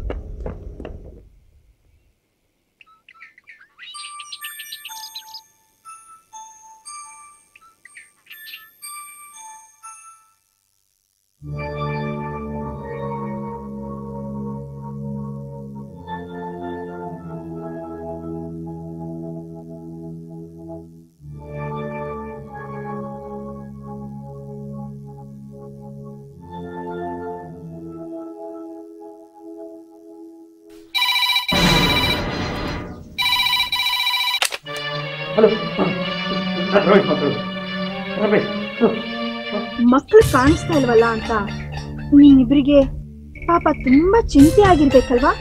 ಹಲೋ ನಾನು ರಮೇಶ್ ಮಾತಾಡೋದು ರಮೇಶ್ ಮಕ್ಳು ಕಾಣಿಸ್ತಾ ಇಲ್ವಲ್ಲ ಅಂತ ನಿಮ್ಮಿಬ್ರಿಗೆ ಪಾಪ ತುಂಬಾ ಚಿಂತೆ ಆಗಿರ್ಬೇಕಲ್ವಾ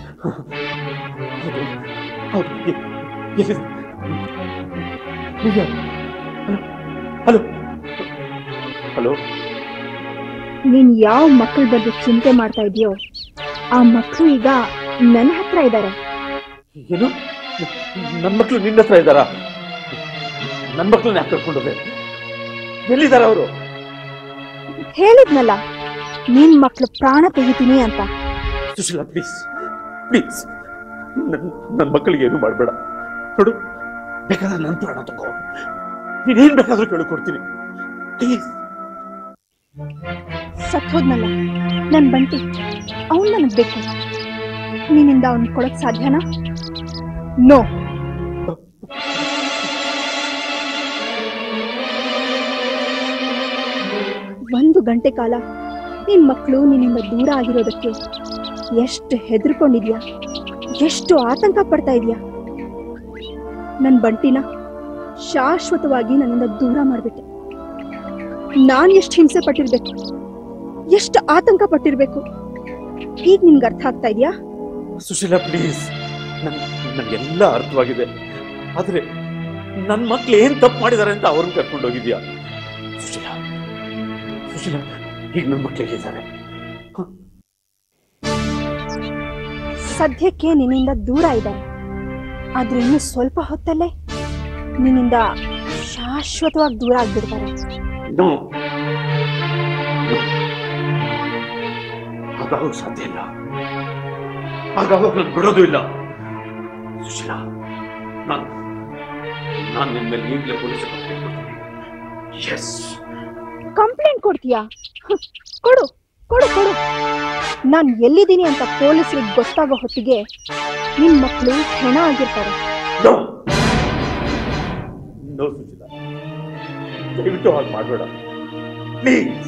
ಹೌದು ಎಸ್ ಎಸ್ ನಿಜ ಹಲೋ ಹಲೋ ನೀನ್ ಯಾವ ಮಕ್ಕಳ ಬಗ್ಗೆ ಚಿಂತೆ ಮಾಡ್ತಾ ಇದೆಯೋ ಆ ಮಕ್ಕಳು ಈಗ ನನ್ನ ಹತ್ರ ಇದ್ದಾರೆ ಏನು ನನ್ನ ಮಕ್ಕಳು ನಿನ್ನ ಹತ್ರ ಇದ್ದಾರಾ ನನ್ನ ಮಕ್ಕಳನ್ನ ಯಾಕೆ ಕರ್ಕೊಂಡೋದೆ ಎಲ್ಲಿದ್ದಾರೆ ಅವರು ಹೇಳಿದ್ನಲ್ಲ ನಿನ್ ಮಕ್ಳು ಪ್ರಾಣ ತೆಗಿತೀನಿ ಅಂತ ಸುಶೀಲಾ ಪ್ಲೀಸ್ ಪ್ಲೀಸ್ ನನ್ನ ಮಕ್ಕಳಿಗೆ ಏನು ಮಾಡಬೇಡ ನೋಡು ಬೇಕಾದ್ರೆ ನನ್ನ ಪ್ರಾಣ ತಗೋ ನೀನೇನ್ ಬೇಕಾದ್ರೂ ಕೇಳಿಕೊಡ್ತೀನಿ ಪ್ಲೀಸ್ ಸತ್ತೋದ್ನಲ್ಲ ನನ್ ಬಂಟಿ ಅವನ್ ನನಗ್ ಬೇಕು ನಿನ್ನಿಂದ ಅವನ್ ಕೊಡಕ್ ಸಾಧ್ಯನಾ ನೋ ಒಂದು ಗಂಟೆ ಕಾಲ ನಿನ್ ಮಕ್ಕಳು ನಿನ್ನಿಂದ ದೂರ ಆಗಿರೋದಕ್ಕೆ ಎಷ್ಟು ಹೆದರ್ಕೊಂಡಿದ್ಯಾ ಎಷ್ಟು ಆತಂಕ ಪಡ್ತಾ ಇದೀಯಾ ನನ್ ಬಂಟಿನ ಶಾಶ್ವತವಾಗಿ ನನ್ನಿಂದ ದೂರ ಮಾಡ್ಬಿಟ್ಟೆ ನಾನ್ ಎಷ್ಟು ಹಿಂಸೆ ಪಟ್ಟಿರ್ಬೇಕು ಎಷ್ಟು ಆತಂಕ ಪಟ್ಟಿರ್ಬೇಕು ಈಗ ನಿನ್ಗೆ ಅರ್ಥ ಆಗ್ತಾ ಇದೆಯಾ ಸುಶೀಲಾ ಪ್ಲೀಸ್ ನನ್ ನನಗೆಲ್ಲ ಅರ್ಥವಾಗಿದೆ ಆದ್ರೆ ನನ್ನ ಮಕ್ಳು ಏನ್ ತಪ್ಪು ಮಾಡಿದ್ದಾರೆ ಅಂತ ಅವ್ರನ್ನ ಕರ್ಕೊಂಡು ಹೋಗಿದ್ಯಾ ಸುಶೀಲಾ ಸುಶೀಲಾ ಈಗ ನನ್ನ ಮಕ್ಳು ಹೇಗಿದ್ದಾರೆ ಸದ್ಯಕ್ಕೆ ನಿನ್ನಿಂದ ದೂರ ಇದ್ದಾರೆ ಆದ್ರೆ ಇನ್ನು ಸ್ವಲ್ಪ ಹೊತ್ತಲ್ಲೇ ನಿನ್ನಿಂದ ಶಾಶ್ವತವಾಗಿ ದೂರ ಆಗ್ಬಿಡ್ತಾರೆ ನೋ ಹಾಗಾಗೋಕ್ ಸಾಧ್ಯ ಇಲ್ಲ ಹಾಗಾಗೋಕ್ ನಾನು ಬಿಡೋದು ಇಲ್ಲ ಸುಶೀಲಾ ನಾನು ನಾನು ನಿನ್ನ ಮೇಲೆ ಈಗಲೇ ಪೊಲೀಸ್ ಎಸ್ ಕಂಪ್ಲೇಂಟ್ ಕೊಡ್ತೀಯಾ ಹ್ಮ್, ಕೊಡು ಕೊಡು ಕೊಡು ನಾನ್ ಎಲ್ಲಿದ್ದೀನಿ ಅಂತ ಪೊಲೀಸರಿಗೆ ಗೊತ್ತಾಗೋ ಹೊತ್ತಿಗೆ ನಿನ್ ಮಕ್ಕಳು ಹೆಣ ಆಗಿರ್ತಾರೆ ನೋ ನೋ ಸುಶೀಲಾ ದಯವಿಟ್ಟು ಹಾಗೆ ಮಾಡಬೇಡ ಪ್ಲೀಸ್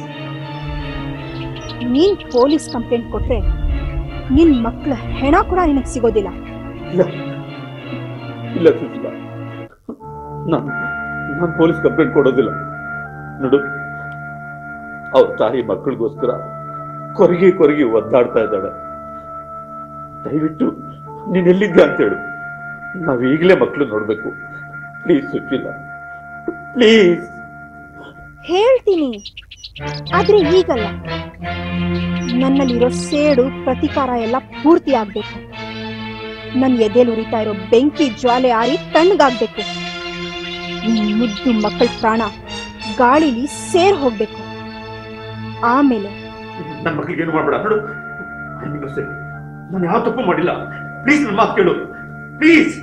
ನೀನ್ ಪೊಲೀಸ್ ಕಂಪ್ಲೇಂಟ್ ಕೊಟ್ರೆ ನಿನ್ ಮಕ್ಕಳ ಹೆಣ ಕೂಡ ನಿನಗ್ ಸಿಗೋದಿಲ್ಲ ಇಲ್ಲ ಇಲ್ಲ ಸುಶೀಲಾ ನಾನು ನಾನು ಪೊಲೀಸ್ ಕಂಪ್ಲೇಂಟ್ ಕೊಡೋದಿಲ್ಲ ನೋಡು ಅವ್ರ ತಾಯಿ ಮಕ್ಕಳಿಗೋಸ್ಕರ ಕೊರಗಿ ಕೊರಗಿ ಒದ್ದಾಡ್ತಾ ಇದ್ದಾಳೆ ದಯವಿಟ್ಟು ನೀನ್ ಎಲ್ಲಿದ್ದೆ ಅಂತ ಹೇಳು ನಾವ್ ಈಗಲೇ ಮಕ್ಕಳು ನೋಡ್ಬೇಕು ಪ್ಲೀಸ್ ಸುಶೀಲಾ ಪ್ಲೀಸ್ ಹೇಳ್ತೀನಿ ಆದ್ರೆ ಈಗಲ್ಲ ನನ್ನಲ್ಲಿರೋ ಸೇಡು ಪ್ರತಿಕಾರ ಎಲ್ಲ ಪೂರ್ತಿ ಆಗ್ಬೇಕು ನನ್ ಎದೆಲ್ ಉರಿತಾ ಇರೋ ಬೆಂಕಿ ಜ್ವಾಲೆ ಆರಿ ತಣ್ಣಗಾಗ್ಬೇಕು ನಿನ್ ಮುದ್ದು ಮಕ್ಕಳ ಪ್ರಾಣ ಗಾಳಿಲಿ ಸೇರ್ ಹೋಗ್ಬೇಕು ಆಮೇಲೆ ನನ್ನ ಮಕ್ಕಳಿಗೆ ಏನು ಮಾಡ್ಬೇಡ ನೋಡು ನಾನು ಯಾವ ತಪ್ಪು ಮಾಡಿಲ್ಲ ಪ್ಲೀಸ್ ನನ್ನ ಮಾತು ಕೇಳು ಪ್ಲೀಸ್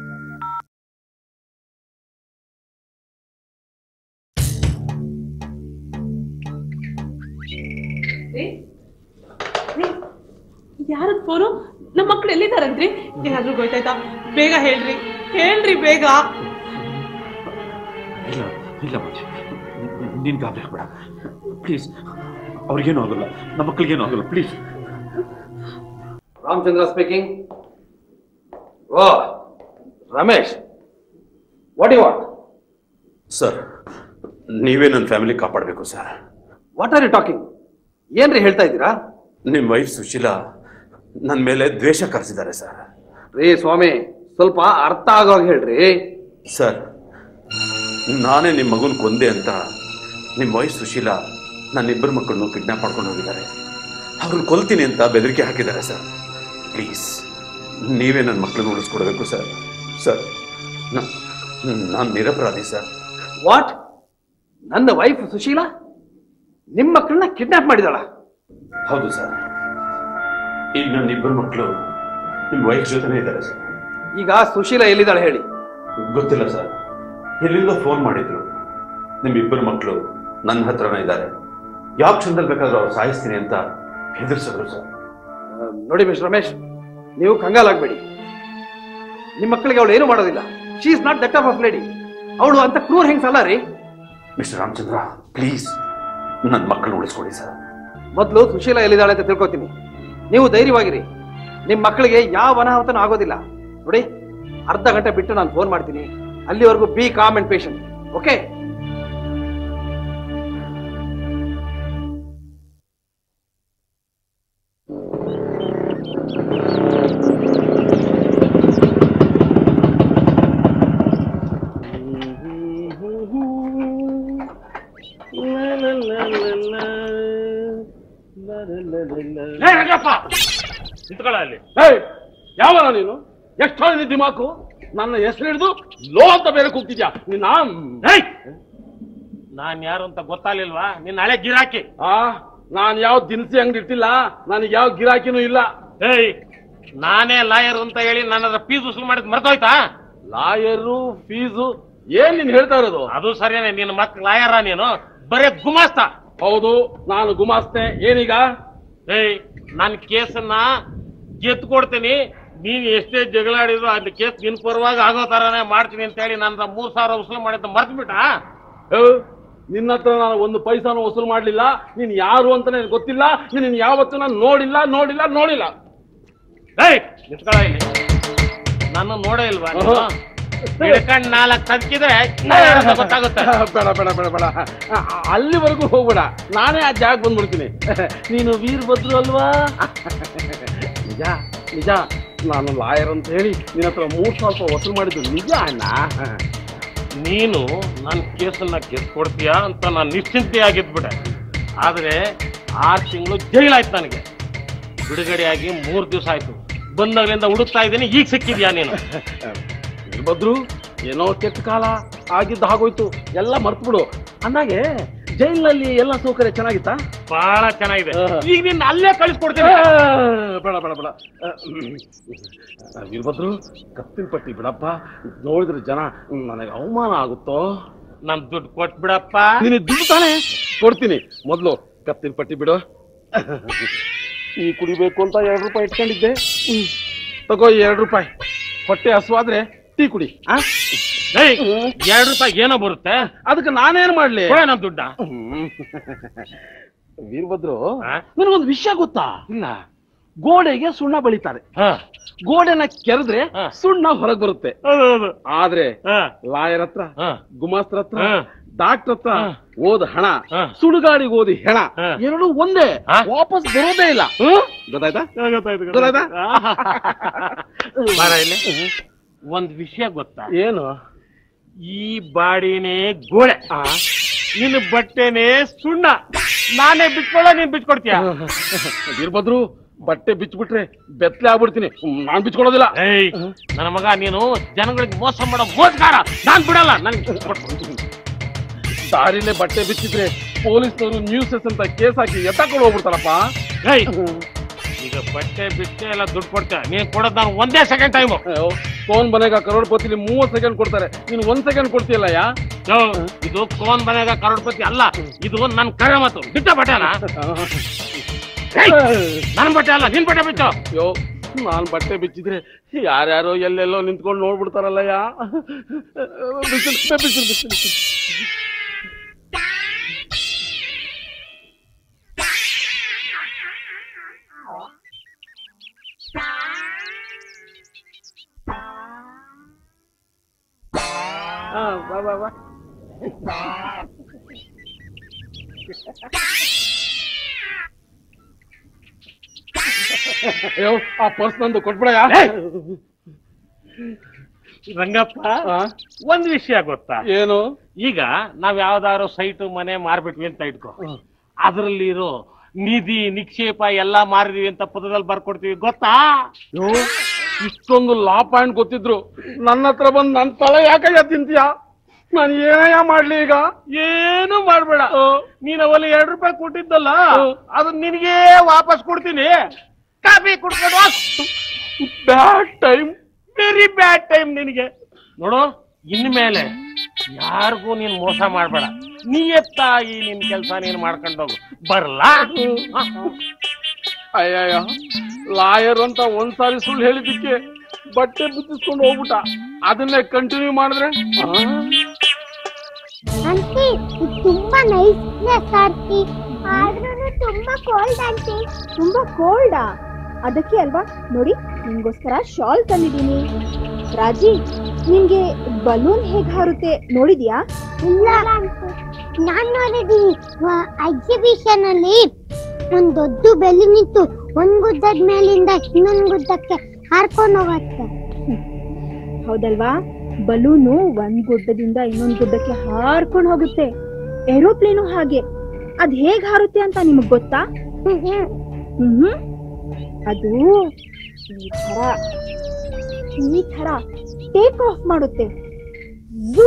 ಯಾರದ್ ಫೋನು ನಮ್ಮ ಮಕ್ಳು ಎಲ್ಲಿದಾರಂತ್ರಿ ಏನಾದ್ರೂ ಗೊತ್ತಾಯ್ತಾ ಬೇಗ ಹೇಳ್ರಿ ಹೇಳ್ರಿ ಬೇಗ ಇಲ್ಲ ಇಲ್ಲ ಮಂಜು ನೀನ್ ಗಾಬರಿ ಆಗ್ಬೇಡ ಪ್ಲೀಸ್ ಅವ್ರಿಗೇನು ಆಗಲ್ಲ ನಮ್ಮ ಮಕ್ಕಳಿಗೇನು ಆಗಲ್ಲ ಪ್ಲೀಸ್ ರಾಮಚಂದ್ರ ಸ್ಪೀಕಿಂಗ್ ಓ Ramesh what you what sir ನೀವೇ ನನ್ನ ಫ್ಯಾಮಿಲಿ ಕಾಪಾಡಬೇಕು sir what are you talking ಏನ್ರಿ ಹೇಳ್ತಾ ಇದ್ದೀರಾ ನಿಮ್ಮ ವೈಫ್ ಸುಶೀಲಾ ನನ್ನ ಮೇಲೆ ದ್ವೇಷ ಕರೆಸಿದ್ದಾರೆ ಸರ್ ರೀ ಸ್ವಾಮಿ ಸ್ವಲ್ಪ ಅರ್ಥ ಆಗೋವಾಗ ಹೇಳ್ರಿ ಸರ್ ನಾನೇ ನಿಮ್ಮ ಮಗನ ಕೊಂದೆ ಅಂತ ನಿಮ್ಮ ವೈಫ್ ಸುಶೀಲಾ ನನ್ನಿಬ್ಬರು ಮಕ್ಕಳನ್ನು ಕಿಡ್ನಾಪ್ ಮಾಡ್ಕೊಂಡು ಹೋಗಿದ್ದಾರೆ ಅವ್ರನ್ನ ಕೊಲ್ತೀನಿ ಅಂತ ಬೆದರಿಕೆ ಹಾಕಿದ್ದಾರೆ ಸರ್ ಪ್ಲೀಸ್ ನೀವೇ ನನ್ನ ಮಕ್ಕಳನ್ನ ಉಳಿಸ್ಕೊಡ್ಬೇಕು ಸರ್ ಸರ್ ನಾನು ನಿರಪರಾಧಿ ಸರ್ ವಾಟ್ ನನ್ನ ವೈಫ್ ಸುಶೀಲಾ ನಿಮ್ಮ ಮಕ್ಕಳನ್ನ ಕಿಡ್ನಾಪ್ ಮಾಡಿದಾಳ ಹೌದು ಸರ್ ಈಗ ನನ್ನ ಇಬ್ಬರು ಮಕ್ಕಳು ನಿಮ್ಮ ವೈಫ್ ಜೊತೆನೇ ಇದ್ದಾರೆ ಸರ್ ಈಗ ಸುಶೀಲಾ ಎಲ್ಲಿದ್ದಾಳೆ ಹೇಳಿ ಗೊತ್ತಿಲ್ಲ ಸರ್ ಎಲ್ಲಿಂದ ಫೋನ್ ಮಾಡಿದ್ರು ನಿಮ್ಮಿಬ್ಬರು ಮಕ್ಕಳು ನನ್ನ ಹತ್ರನೇ ಇದ್ದಾರೆ ಯಾವ ಕ್ಷಣದಲ್ಲಿ ಬೇಕಾದ್ರೂ ಅವ್ರು ಸಾಯಿಸ್ತೀನಿ ಅಂತ ಹೆದರ್ಸಿದ್ರು ಸರ್ ನೋಡಿ ಮಿಸ್ ರಮೇಶ್ ನೀವು ಕಂಗಾಲಾಗ್ಬೇಡಿ ನಿಮ್ಮ ಮಕ್ಕಳಿಗೆ ಅವಳು ಏನು ಮಾಡೋದಿಲ್ಲ she is not that of lady ಅವಳು ಅಂತ ಕ್ರೂರ್ ಹೆಂಗ್ಸಲ್ಲ ರೀ ಮಿಸ್ಟರ್ ರಾಮಚಂದ್ರ ಪ್ಲೀಸ್ ನನ್ನ ಮಕ್ಕಳನ್ನ ಉಳಿಸ್ಕೊಡಿ ಸರ್ ಮೊದಲು ಸುಶೀಲಾ ಎಲ್ಲಿದ್ದಾಳೆ ಅಂತ ತಿಳ್ಕೊತೀನಿ ನೀವು ಧೈರ್ಯವಾಗಿರಿ ನಿಮ್ಮ ಮಕ್ಕಳಿಗೆ ಯಾವ ಅನಾಹುತನೂ ಆಗೋದಿಲ್ಲ ನೋಡಿ ಅರ್ಧ ಗಂಟೆ ಬಿಟ್ಟು ನಾನು ಫೋನ್ ಮಾಡ್ತೀನಿ ಅಲ್ಲಿವರೆಗೂ be calm and patient okay ನಿಂತ್ಕೊಳ್ಳ ಅಲ್ಲಿ ಯಾವನ ನೀನು ಎಷ್ಟು ನಿನ್ ದಿಮಾಕು ನನ್ನ ಹೆಸರು ಹಿಡಿದು ಲೋ ಅಂತ ಬೇರೆ ಕೂಗ್ತಿದ್ಯಾ ನಿನ್ನ ನಾನ್ ಯಾರು ಅಂತ ಗೊತ್ತಾಗ್ಲಿಲ್ವಾ ನಿನ್ನ ಹಳೆ ಗಿರಾಕಿ ಆ ನಾನ್ ಯಾವ ದಿನಸಿ ಅಂಗಡಿ ಇಟ್ಟಿಲ್ಲ ನನಗೆ ಯಾವ ಗಿರಾಕಿನೂ ಇಲ್ಲ ಏಯ್ ನಾನೇ ಲಾಯರ್ ಅಂತ ಹೇಳಿ ನನ್ನ ಹತ್ರ ಫೀಸ್ ವಸೂಲು ಮಾಡಿದ್ ಮರ್ತೋಯ್ತಾ ಲಾಯರು ಫೀಸು ಏನ್ ನೀನ್ ಹೇಳ್ತಾ ಇರೋದು ಅದು ಸರಿಯಾನೆ ನಿನ್ನ ಮಕ್ ಲಾಯರ ನೀನು ಬರೇ ಗುಮಾಸ್ತ ಹೌದು ನಾನು ಗುಮಾಸ್ತೆ ಏನೀಗ ಏಯ್ ನನ್ನ ಕೇಸನ್ನ ಗೆದ್ದು ಕೊಡ್ತೀನಿ ನೀನ್ ಎಷ್ಟೇ ಜಗಳಾಡಿದ್ರು ಅದ್ ಕೇಸ್ ನಿನ್ ಪರವಾಗಿ ಆಗೋ ತರಾನೇ ಮಾಡ್ತೀನಿ ಅಂತ ಹೇಳಿ ನನ್ನ ಮೂರ್ ಸಾವಿರ ವಸೂಲು ಮಾಡಿದ್ದ ಮರ್ತು ಬಿಟ್ಟ ನಿನ್ನ ಹತ್ರ ನಾನು ಒಂದು ಪೈಸಾನು ವಸೂಲು ಮಾಡ್ಲಿಲ್ಲ ನೀನ್ ಯಾರು ಅಂತ ನನಗೆ ಗೊತ್ತಿಲ್ಲ ನೀನ್ ಯಾವತ್ತೂ ನಾನು ನೋಡಿಲ್ಲ ನೋಡಿಲ್ಲ ನೋಡಿಲ್ಲ ಏಯ್ ನಿಂತ್ಕೊಳ್ಳ ಇಲ್ಲಿ ನನ್ನ ನೋಡೇ ಇಲ್ವಾ ನೀನು? ಹಿಡ್ಕೊಂಡ್ ನಾಲ್ಕು ತಗ್ಗಿದ್ರೆ ಗೊತ್ತಾಗುತ್ತೆ ಬೇಡ ಬೇಡ ಬೇಡ ಬೇಡ ಆ, ಅಲ್ಲಿವರೆಗೂ ಹೋಗ್ಬೇಡ ನಾನೇ ಆ ಜಾಗ ಬಂದ್ಬಿಡ್ತೀನಿ ನೀನು ವೀರಭದ್ರು ಅಲ್ವಾ ನಿಜ ನಿಜ ನಾನು ಲಾಯರ್ ಅಂತ ಹೇಳಿ ನಿನ್ನ ಹತ್ರ ಮೂರ್ ಸಾವಿರ ರೂಪಾಯಿ ವಸೂಲು ಮಾಡಿದ್ದು ನಿಜ ಅಣ್ಣ ನೀನು ನನ್ನ ಕೇಸನ್ನ ಗೆದ್ಕೊಡ್ತೀಯ ಅಂತ ನಾನು ನಿಶ್ಚಿಂತೆ ಆಗಿದ್ಬಿಟ್ಟೆ ಆದ್ರೆ ಆರು ತಿಂಗಳು ಜೈಲಾಯ್ತು ನನಗೆ ಬಿಡುಗಡೆಯಾಗಿ ಮೂರು ದಿವಸ ಆಯ್ತು ಬಂದಾಗಲಿಂದ ಹುಡುಕ್ತಾ ಇದ್ದೀನಿ ಈಗ ಸಿಕ್ಕಿದ್ಯಾ ನೀನು ವೀರಭದ್ರು ಏನೋ ಕೆಟ್ಟ ಕಾಲ ಆಗಿದ್ದು ಆಗೋಯ್ತು ಎಲ್ಲ ಮರ್ತು ಬಿಡು ಅಂದಾಗೆ ಜೈಲಿನಲ್ಲಿ ಎಲ್ಲ ಸೌಕರ್ಯ ಚೆನ್ನಾಗಿತ್ತಾ ಬಹಳ ಚೆನ್ನಾಗಿದೆ ಈಗ ನಿನ್ನ ಅಲ್ಲೇ ಕಳಿಸ್ಕೊಡ್ತೀನಿ ಬೇಡ ಬೇಡ ಬೇಡ ಆ, ಹ್ಮ್. ವೀರಭದ್ರು ಕತ್ತಿನ ಪಟ್ಟಿ ಬಿಡಪ್ಪ ನೋಡಿದ್ರೆ ಜನ ನನಗೆ ಅವಮಾನ ಆಗುತ್ತೋ ನನ್ ದುಡ್ಡು ಕೊಟ್ಬಿಡಪ್ಪ ನಿನಗೆ ದುಡ್ಡು ತಾನೆ ಕೊಡ್ತೀನಿ ಮೊದಲು ಕತ್ತಿನ ಪಟ್ಟಿ ಬಿಡು ಈ ಕುಡಿಬೇಕು ಅಂತ ಎರಡು ರೂಪಾಯಿ ಇಟ್ಕೊಂಡಿದ್ದೆ ಹ್ಮ್. ತಗೋ ಎರಡು ರೂಪಾಯಿ ಹೊಟ್ಟೆ ಹಸುವಾದ್ರೆ ಟೀ ಕುಡಿ ಆ? ಎರಡು ರೂಪಾಯಿ ಏನೋ ಬರುತ್ತೆ ಅದಕ್ಕೆ ನಾನೇನ್ ಮಾಡ್ಲಿ ಕೊಡ ನಮ್ ದುಡ್ಡ ವೀರಭದ್ರು ನನಗೊಂದು ವಿಷಯ ಗೊತ್ತಾ ಇಲ್ಲ ಗೋಡೆಗೆ ಸುಣ್ಣ ಬಳಿತಾರೆ ಗೋಡೆನ ಕೆರೆದ್ರೆ ಸುಣ್ಣ ಹೊರಗೆ ಬರುತ್ತೆ ಆದ್ರೆ ಲಾಯರ್ ಹತ್ರ ಗುಮಾಸ್ತರ ಹತ್ರ ಡಾಕ್ಟರ್ ಹತ್ರ ಓದ್ ಹಣ ಸುಡುಗಾಡಿಗೆ ಓದಿ ಹೆಣ ಎರಡು ಒಂದೇ ವಾಪಸ್ ಬರೋದೇ ಇಲ್ಲ ಗೊತ್ತಾಯ್ತಾ ಗೊತ್ತಾಯ್ತಾ ಬಾರ ಇಲ್ಲಿ. ಒಂದ್ ವಿಷಯ ಗೊತ್ತಾ ಏನು ಈ ಬಾಡಿನೇ ಗೋಡೆ ನಿನ್ನ ಬಟ್ಟೆನೇ ಸುಣ್ಣ ನಾನೇ ಬಿಟ್ಕೊಳ್ಳ ನೀನ್ ಬಿಟ್ಕೊಡ್ತೀಯ ವೀರಭದ್ರು ಬಟ್ಟೆ ಬಿಚ್ಚಿಬಿಟ್ರೆ ಬೆತ್ತಲೆ ಆಗ್ಬಿಡ್ತೀನಿ ಹ್ಮ್, ನಾನ್ ಬಿಚ್ಕೊಳ್ಳೋದಿಲ್ಲ ಏಯ್ ನನ್ನ ಮಗ ನೀನು ಜನಗಳಿಗೆ ಮೋಸ ಮಾಡೋ ಮೋಸಗಾರ ನಾನ್ ಬಿಡಲ್ಲ ನನ್ ದಾರಿಲೇ ಬಟ್ಟೆ ಬಿಚ್ಚಿದ್ರೆ ಪೊಲೀಸ್ನವರು ನ್ಯೂಸಸ್ ಅಂತ ಕೇಸ್ ಹಾಕಿ ಎತ್ತಾಕೊಂಡು ಹೋಗ್ಬಿಡ್ತಾರಪ್ಪ ಏಯ್ ಈಗ ಬಟ್ಟೆ ಬಿಟ್ಟೆ ಎಲ್ಲ ದುಡ್ಡು ಕೊಡ್ತೀಯ ನೀನ್ ಕೊಡೋದ್ ನಾನು ಒಂದೇ ಸೆಕೆಂಡ್ ಟೈಮು ಫೋನ್ ಮನೆಗ ಕರೋಡ್ಪತಿಲಿ ಮೂವತ್ ಸೆಕೆಂಡ್ ಕೊಡ್ತಾರೆ ನೀನು ಒಂದ್ ಸೆಕೆಂಡ್ ಕೊಡ್ತೀಯಲ್ಲ ಯಾ ಇದು ಕೋನ್ ಮನೆಗ ಕರೋಡ್ಪತಿ ಅಲ್ಲ ಇದು ನನ್ ಕರೆ ಮಾತು ಬಿಟ್ಟ ಬಟ್ಟೆ ಅಲ್ಲ ನನ್ ಬಟ್ಟೆ ಅಲ್ಲ ನಿನ್ ಬಟ್ಟೆ ಬಿಟ್ಟು ಯೋ ನಾನ್ ಬಟ್ಟೆ ಬಿಚ್ಚಿದ್ರೆ ಯಾರ್ಯಾರೋ ಎಲ್ಲೆಲ್ಲೋ ನಿಂತ್ಕೊಂಡು ನೋಡ್ಬಿಡ್ತಾರಲ್ಲ ಯಾ ಬಿಸಿಲು ಬಿಸಿಲು ಬಿಸಿಲು ಬಿಸಿಲು ಹಾ ಬಾ ಬಾ ಬಾ ಅಯ್ಯೋ ಆ ಪರ್ಸ್ ನಂದು ಕೊಟ್ಬಿಡಯ್ಯ ರಂಗಪ್ಪ ಒಂದ್ ವಿಷಯ ಗೊತ್ತಾ ಏನು ಈಗ ನಾವ್ ಯಾವ್ದಾದ್ರು ಸೈಟ್ ಮನೆ ಮಾರ್ಬಿಟ್ವಿ ಅಂತ ಇಟ್ಕೋ ಅದ್ರಲ್ಲಿರೋ ನಿಧಿ ನಿಕ್ಷೇಪ ಎಲ್ಲಾ ಮಾರಿದೀವಿ ಅಂತ ಪದದಲ್ಲಿ ಬರ್ಕೊಡ್ತೀವಿ ಗೊತ್ತಾ ಅಯ್ಯೋ, ಇಷ್ಟೊಂದು ಲಾ ಪಾಯಿಂಟ್ ಗೊತ್ತಿದ್ರು ನನ್ನ ಹತ್ರ ಬಂದು ನನ್ನ ತಲೆ ಯಾಕಯ್ಯ ತಿಂತೀಯ ನಾನು ಏನಯ್ಯ ಮಾಡ್ಲಿ ಈಗ ಏನು ಮಾಡ್ಬೇಡ ನೀನ್ ಅವಲ್ಲಿ ಎರಡ್ ರೂಪಾಯಿ ಕೊಟ್ಟಿದ್ದಲ್ಲ ಅದನ್ನ ನಿನಗೆ ವಾಪಸ್ ಕೊಡ್ತೀನಿ ಕಾಫಿ ಕುಡ್ಕೊಂಡು bad time very bad time ನಿನಗೆ ನೋಡು ಇನ್ಮೇಲೆ ಯಾರಿಗೂ ನೀನ್ ಮೋಸ ಮಾಡ್ಬೇಡ ನಿಯತ್ತಾಗಿ ನಿನ್ ಕೆಲಸ ನೀನ್ ಮಾಡ್ಕೊಂಡು ಹೋಗು ಬರ್ಲಾ ಅಯ್ಯಯ್ಯ ಲಾಯರ್ ಅಂತ ಒಂದ್ಸಾರಿ ಸುಳ್ಳು ಹೇಳಿದ್ದಕ್ಕೆ ಬಟ್ಟೆ ಬುತ್ತಿಸ್ಕೊಂಡು ಹೋಗ್ಬಿಟ್ಟ ಅದನ್ನೇ ಕಂಟಿನ್ಯೂ ಮಾಡಿದ್ರೆ ಆಂಟಿ ಇದು ತುಂಬಾ ನೈಸ್ ಪ್ಲೇಸ್ ಆಂಟಿ ಆದ್ರೂ ತುಂಬಾ ಕೋಲ್ಡ್ ಆಂಟಿ ತುಂಬಾ ಕೋಲ್ಡಾ ಅದಕ್ಕೆ ಅಲ್ವಾ ನೋಡಿ ನಿಮ್ಗೋಸ್ಕರ ಶಾಲ್ ತಂದಿದ್ದೀನಿ ರಾಜಿ ನಿಮ್ಗೆ ಬಲೂನ್ ಹೇಗ್ ಹಾರುತ್ತೆ ನೋಡಿದ್ಯಾ ಇಲ್ಲ ನಾನ್ ನೋಡಿದೀನಿ ಎಕ್ಸಿಬಿಷನ್ ಅಲ್ಲಿ ಒಂದ್ ದೊಡ್ಡ ಬೆಲ್ಲಿ ನಿಂತು ಒಂದ್ ಗುದ್ದದ ಮೇಲಿಂದ ಇನ್ನೊಂದ್ ಗುದ್ದಕ್ಕೆ ಹಾರ್ಕೊಂಡು ಹೋಗತ್ತೆ ಹೌದಲ್ವಾ ಬಲೂನು ಒಂದ್ ಗುಡ್ಡದಿಂದ ಇನ್ನೊಂದ್ ಗುಡ್ಡಕ್ಕೆ ಹಾರ್ಕೊಂಡು ಹೋಗುತ್ತೆ ಏರೋಪ್ಲೇನು ಹಾಗೆ ಅದ್ ಹೇಗ್ ಹಾರುತ್ತೆ ಅಂತ ನಿಮಗ್ ಗೊತ್ತಾ ಹ್ಮ್ ಅದು ಈ ತರ ಈ ತರ ಟೇಕ್ ಆಫ್ ಮಾಡುತ್ತೆ ಝೂ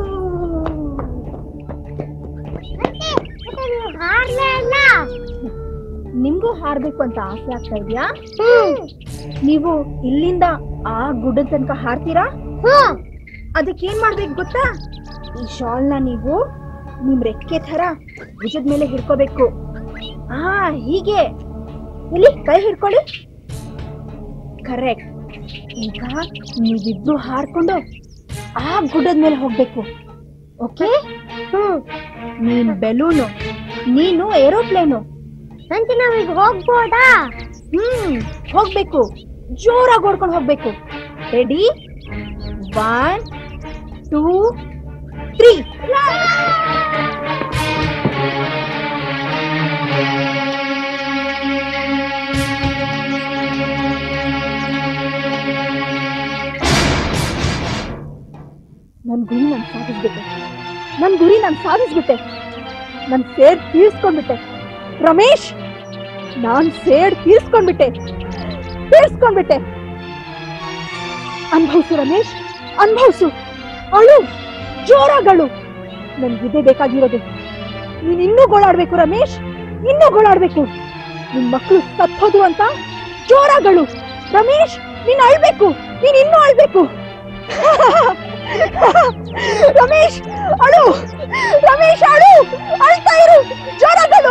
ಹಾರ್ಲೇ ಇಲ್ಲ ನಿಮ್ಗೂ ಹಾರ್ಬೇಕು ಅಂತ ಆಸೆ ಆಗ್ತಾ ಇದ್ಯಾ ನೀವು ಇಲ್ಲಿಂದ ಆ ಗುಡ್ಡದ ತನಕ ಹಾರ್ತೀರಾ ಅದಕ್ಕೇನ್ ಮಾಡ್ಬೇಕು ಗೊತ್ತಾ ಈ ಶಾಲ್ನ ನೀವು ನಿಮ್ ರೆಕ್ಕೆ ತರ ಭುಜದ ಮೇಲೆ ಹಿಡ್ಕೋಬೇಕು ಆ ಹೀಗೆ ಇಲ್ಲಿ ಕೈ ಹಿಡ್ಕೊಳ್ಳಿ ಕರೆಕ್ಟ್ ಈಗ ನೀವಿಬ್ರು ಹಾರ್ಕೊಂಡು ಆ ಗುಡ್ಡದ ಮೇಲೆ ಹೋಗ್ಬೇಕು ಓಕೆ ಹ್ಮ್ ನೀನ್ ಬೆಲೂನು ನೀನು ಏರೋಪ್ಲೇನು ಅಂತ ನಾವೀಗ ಹೋಗ್ಬೋದಾ ಹ್ಮ್ ಹೋಗ್ಬೇಕು ಜೋರಾಗಿ ಓಡ್ಕೊಂಡು ಹೋಗ್ಬೇಕು ರೆಡಿ ಒನ್ ಟೂ ತ್ರೀ ನನ್ ಗುರಿ ನಾನು ಸಾಧಿಸ್ಬಿಟ್ಟೆ ನನ್ ಗುರಿ ನಾನು ಸಾಧಿಸ್ಬಿಟ್ಟೆ ನನ್ ಸೇಡ್ ತೀರ್ಸ್ಕೊಂಡ್ಬಿಟ್ಟೆ ರಮೇಶ್ ನಾನ್ ಸೇಡ್ ತೀರ್ಸ್ಕೊಂಡ್ಬಿಟ್ಟೆ ತೀರ್ಸ್ಕೊಂಡ್ಬಿಟ್ಟೆ ಅನ್ಭವ್ಸು ರಮೇಶ್ ಅನ್ಭವ್ಸು ಅಳು ಜೋರಾಗಳು ನನ್ಗಿದೇ ಬೇಕಾಗಿರೋದು ನೀನ್ ಇನ್ನೂ ಗೋಳಾಡ್ಬೇಕು ರಮೇಶ್ ಇನ್ನೂ ಗೋಳಾಡ್ಬೇಕು ನಿನ್ ಮಕ್ಕಳು ಸತ್ತೋದು ಅಂತ ಜೋರಾಗಳು ರಮೇಶ್ ನೀನ್ ಅಳ್ಬೇಕು ನೀನ್ ಇನ್ನೂ ಅಳ್ಬೇಕು ರಮೇಶ್ ಅಳು ರಮೇಶ್ ಅಳು ಅಳ್ತಾ ಇರು ಜೋರಾಗಳು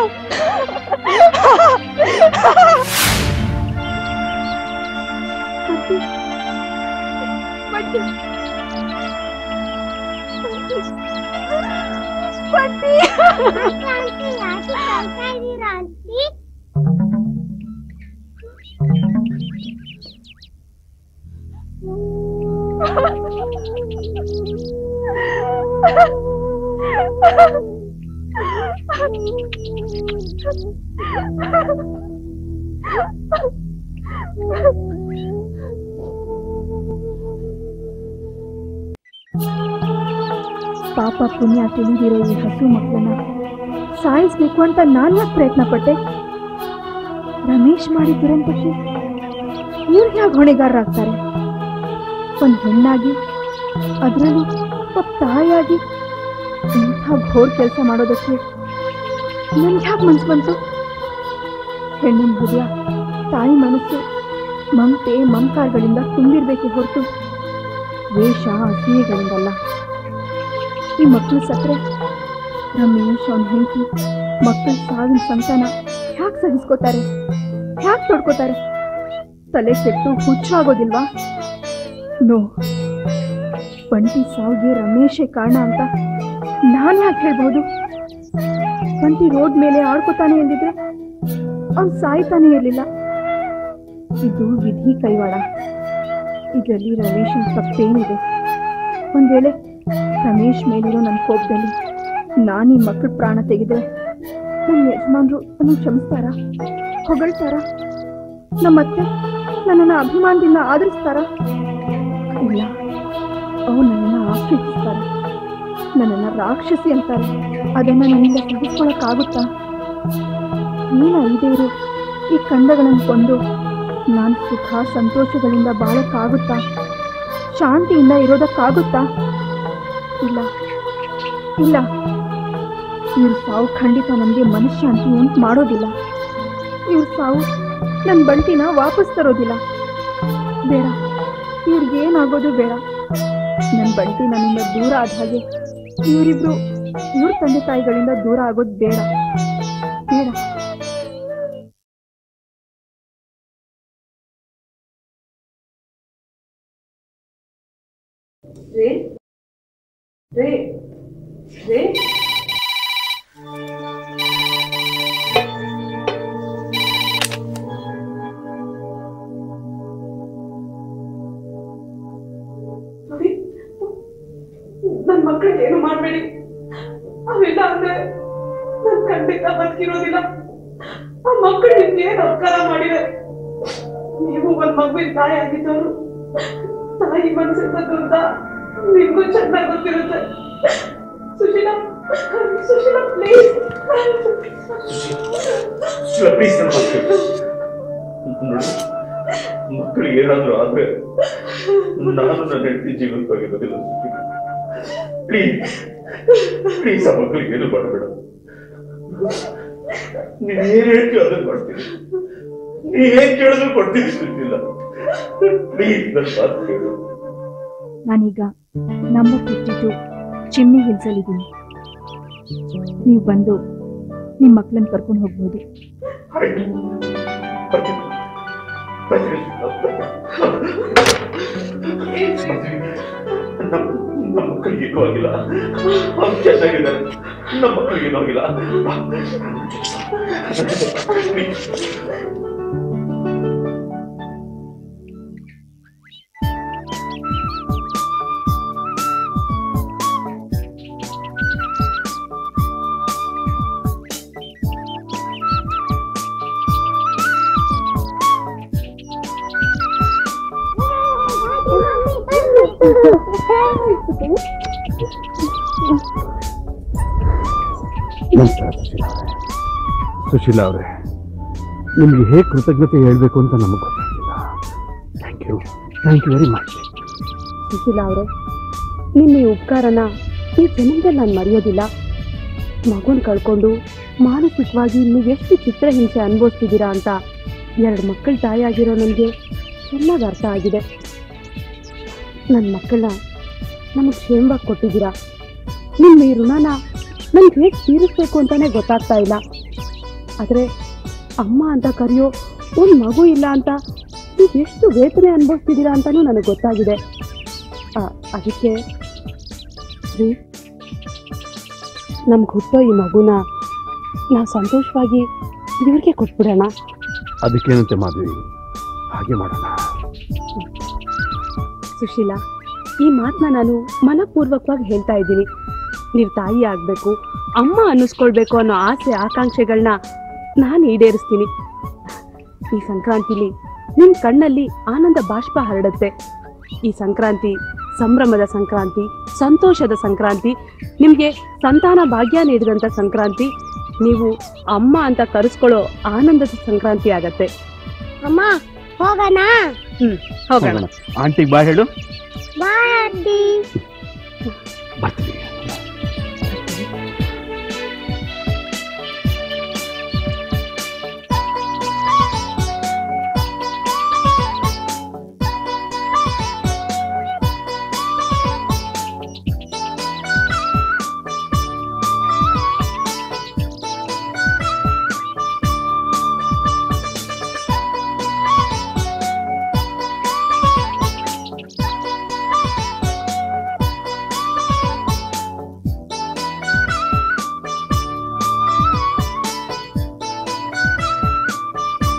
ಪಾಪ ಪುಣ್ಯ ತಿಳಿದಿರೋ ಈ ಹಸು ಮಕ್ಕಳನ್ನ ಸಾಯಿಸ್ಬೇಕು ಅಂತ ನಾನು ಯಾಕೆ ಪ್ರಯತ್ನ ಪಟ್ಟೆ ರಮೇಶ್ ಮಾಡಿದ ದುರಂತಕ್ಕೆ ಇವ್ರಿಗೆ ಯಾಕೆ ಹೊಣೆಗಾರರಾಗ್ತಾರೆ ಒಂದು ಹೆಣ್ಣಾಗಿ ಅದರಲ್ಲೂ ಒಬ್ಬ ತಾಯಿಯಾಗಿ ಇಂಥ ಘೋರ್ ಕೆಲಸ ಮಾಡೋದಕ್ಕೆ ನನ್ಗೆ ಯಾಕೆ ಮನ್ಸು ಬಂತು ಹೆಣ್ಣಿನ ಹೃದಯ ತಾಯಿ ಮನಸ್ಸು ಮಮತೆ ಮಮಕಾರಗಳಿಂದ ತುಂಬಿರ್ಬೇಕೆ ಹೊರತು ವೇಷ ಅಸೂಯೆಗಳಿಂದಲ್ಲ ಈ ಮಕ್ಕಳು ಸತ್ರೆ ರಮೇಶ್ ಅವನ ಹೆಂಡತಿ ಮಕ್ಕಳ ಸಾವಿನ ಸಂತಾನ ಹ್ಯಾಕ್ ಸಹಿಸ್ಕೋತಾರೆ ಹ್ಯಾಕ್ ತೊಡ್ಕೋತಾರೆ ತಲೆ ಕೆಟ್ಟು ಹುಚ್ಚಾಗೋದಿಲ್ವಾ ನೋ ಬಂಟಿ ಸಾವಿಗೆ ರಮೇಶೇ ಕಾರಣ ಅಂತ ನಾನ್ ಯಾಕೆ ಹೇಳ್ಬೋದು ಬಂಟಿ ರೋಡ್ ಮೇಲೆ ಆಡ್ಕೋತಾನೆ ಎಂದಿದ್ರೆ ಅವ್ನ್ ಸಾಯ್ತಾನೆ ಇರ್ಲಿಲ್ಲ ಇದು ವಿಧಿ ಕೈವಾಡ ಇದರಲ್ಲಿ ರಮೇಶನ್ ತಪ್ಪೇನಿದೆ ಒಂದ್ ವೇಳೆ ರಮೇಶ್ ಮೇಲಿರೋ ನನ್ನ ಕೋಪದಲ್ಲಿ ನಾನು ಈ ಮಕ್ಕಳ ಪ್ರಾಣ ತೆಗೆದ್ರೆ ನನ್ನ ಯಜಮಾನ್ರು ನನ್ನ ಕ್ಷಮಿಸ್ತಾರ ಹೊಗಳ್ತಾರ ನಮ್ಮತ್ತೆ ನನ್ನನ್ನು ಅಭಿಮಾನದಿಂದ ಆದರಿಸ್ತಾರ ಇಲ್ಲ ಅವು ನನ್ನನ್ನು ಆಕ್ಷೇಪಿಸ್ತಾರೆ ನನ್ನನ್ನು ರಾಕ್ಷಸಿ ಅಂತಾರೆ ಅದನ್ನು ನನ್ನಿಂದ ಸಹಿಸ್ಕೊಳಕ್ಕಾಗುತ್ತಾ ನೀನ ಇದೇರು ಈ ಖಂಡಗಳನ್ನು ಕೊಂದು ನಾನು ಸುಖ ಸಂತೋಷಗಳಿಂದ ಬಾಳಕ್ಕಾಗುತ್ತಾ ಶಾಂತಿಯಿಂದ ಇರೋದಕ್ಕಾಗುತ್ತಾ ಇಲ್ಲ ಇಲ್ಲ ಇವ್ರ ಸಾವು ಖಂಡಿತ ನನಗೆ ಮನಃಶಾಂತಿ ಉಂಟು ಮಾಡೋದಿಲ್ಲ ಇವ್ರ ಸಾವು ನನ್ನ ಬಂಟಿನ ವಾಪಸ್ ತರೋದಿಲ್ಲ ಬೇಡ ಇವ್ರಿಗೇನಾಗೋದು ಬೇಡ ನನ್ನ ಬಂಟಿ ನನ್ನಿಂದ ದೂರ ಆದ ಹಾಗೆ ಇವರಿಬ್ರು ಇವ್ರ ತಂದೆ ತಾಯಿಗಳಿಂದ ದೂರ ಆಗೋದು ಬೇಡ ಬೇಡ ರೇ ರೇ ರೇ ನೋಡಿ ನನ್ ಮಕ್ಕಳಿಗೆ ಏನು ಮಾಡ್ಬೇಡಿ ಅವೆಲ್ಲ ಅಂದ್ರೆ ನನ್ ಖಂಡಿತ ಬದುಕಿರೋದಿಲ್ಲ ಆ ಮಕ್ಕಳು ನಿಮ್ಗೆ ಏನ್ ಉಪಕಾರ ಮಾಡಿದೆ ನೀವು ಒಂದ್ ಮಗುವಿನ ತಾಯಿ ಆಗಿದ್ದವರು ತಾಯಿ ಮನ್ಸಿಂದ ದುರ್ದ ನಿಮ್ಗೂ ಚೆನ್ನಾಗಿ ಗೊತ್ತಿರುತ್ತೆ ಸುಶೀಲಾ ಸುಶೀಲಾ ಪ್ಲೀಸ್ ಪ್ಲೀಸ್ ನೋಡಿ ಮಕ್ಕಳಿಗೆ ಏನಾದ್ರೂ ಆದ್ರೆ ನಾನು ನನ್ನ ಹೆಂಡತಿ ಜೀವಂತವಾಗಿರೋದಿಲ್ಲ ಪ್ಲೀಸ್ ಪ್ಲೀಸ್ ಆ ಮಕ್ಕಳಿಗೆ ಏನು ಮಾಡಬೇಡ ನೀನ್ ಏನ್ ಹೇಳ್ತೀವಿ ಅದನ್ನ ಮಾಡ್ತೀನಿ ನೀ ಏನ್ ಕೇಳಿದ್ರು ಕೊಡ್ತೀನಿ ಸುತ್ತಿಲ್ಲ ಪ್ಲೀಸ್ ನನ್ನ ಮಾತು ಕೇಳು ನಾನೀಗ ನಂಬರ್ ಫಿಫ್ಟಿ ಟು ಚಿಮ್ನಿ ಹಿಲ್ಸಲ್ಲಿದ್ದೀನಿ ನೀವು ಬಂದು ನಿಮ್ಮ ಮಕ್ಕಳನ್ನ ಕರ್ಕೊಂಡು ಹೋಗ್ಬೋದು ಆಯ್ತು ಬರ್ತೀನಿ. ಬರ್ತೀನಿ. ನಮ್ಮ ನಮ್ಮ ಮಕ್ಕಳಿಗೆ ಏನೂ ಆಗಿಲ್ಲ ಅವ್ರು ಚೆನ್ನಾಗಿದ್ದಾರೆ ನಮ್ಮ ಮಕ್ಕಳಿಗೆ ಏನೂ ಆಗಿಲ್ಲ ನಮಸ್ಕಾರ ಸುಶೀಲಾ ಸುಶೀಲಾ ಅವರೇ ನಿಮಗೆ ಹೇಗೆ ಕೃತಜ್ಞತೆ ಹೇಳಬೇಕು ಅಂತ ನಮಗೆ ಗೊತ್ತಾಗಿಲ್ಲ thank you thank you very much Sushila ಅವರೇ ನಿಮ್ಮ ಈ ಉಪಕಾರನ ಈ ಜನ್ಮದಲ್ಲಿ ನಾನು ಮರೆಯೋದಿಲ್ಲ ಮಗುನ್ ಕಳ್ಕೊಂಡು ಮಾನಸಿಕವಾಗಿ ನೀವೆಷ್ಟು ಚಿತ್ರಹಿಂಸೆ ಅನುಭವಿಸ್ತಿದ್ದೀರಾ ಅಂತ ಎರಡು ಮಕ್ಕಳ ತಾಯಿಯಾಗಿರೋ ನನಗೆ ಚೆನ್ನಾಗಿ ಅರ್ಥ ಆಗಿದೆ ನನ್ನ ಮಕ್ಕಳನ್ನ ನಮಗೆ ಕ್ಷೇಮವಾಗಿ ಕೊಟ್ಟಿದ್ದೀರಾ ನಿಮ್ಮ ಈ ಋಣನ ನನ್ಗೆ ಹೇಗೆ ತೀರಿಸ್ಬೇಕು ಅಂತಾನೆ ಗೊತ್ತಾಗ್ತಾ ಇಲ್ಲ ಆದರೆ ಅಮ್ಮ ಅಂತ ಕರೆಯೋ ಒಂದು ಮಗು ಇಲ್ಲ ಅಂತ ನೀವು ಎಷ್ಟು ವೇದನೆ ಅನುಭವಿಸ್ತಿದ್ದೀರಾ ಅಂತಾನೂ ನನಗೆ ಗೊತ್ತಾಗಿದೆ ಆ, ಅದಕ್ಕೆ ರೀ ನಮ್ಗೆ ಹುಟ್ಟೋ ಈ ಮಗುನ ನಾವು ಸಂತೋಷವಾಗಿ ಇವ್ರಿಗೆ ಕೊಟ್ಬಿಡೋಣ ಅದಕ್ಕೇನಂತೆ ಮಾಧವಿ ಹಾಗೆ ಮಾಡೋಣ ಸುಶೀಲಾ ಈ ಮಾತನ್ನ ನಾನು ಮನಪೂರ್ವಕವಾಗಿ ಹೇಳ್ತಾ ಇದ್ದೀನಿ ನೀವು ತಾಯಿ ಆಗಬೇಕು ಅಮ್ಮ ಅನ್ನಿಸ್ಕೊಳ್ಬೇಕು ಅನ್ನೋ ಆಸೆ ಆಕಾಂಕ್ಷೆಗಳನ್ನ ನಾನು ಈಡೇರಿಸ್ತೀನಿ ಈ ಸಂಕ್ರಾಂತಿಲಿ ನಿಮ್ಮ ಕಣ್ಣಲ್ಲಿ ಆನಂದ ಬಾಷ್ಪ ಹರಡುತ್ತೆ ಈ ಸಂಕ್ರಾಂತಿ ಸಂಭ್ರಮದ ಸಂಕ್ರಾಂತಿ ಸಂತೋಷದ ಸಂಕ್ರಾಂತಿ ನಿಮಗೆ ಸಂತಾನ ಭಾಗ್ಯ ನೀಡಿದಂಥ ಸಂಕ್ರಾಂತಿ ನೀವು ಅಮ್ಮ ಅಂತ ಕರೆಸ್ಕೊಳ್ಳೋ ಆನಂದದ ಸಂಕ್ರಾಂತಿ ಆಗತ್ತೆ ಅಮ್ಮ ಹೋಗೋಣ ಹ್ಮ್ ಹೋಗೋಣ ಆಂಟಿಗೆ ಬಾ ಹೇಳು ಬಾಯ್ ಆಂಟಿ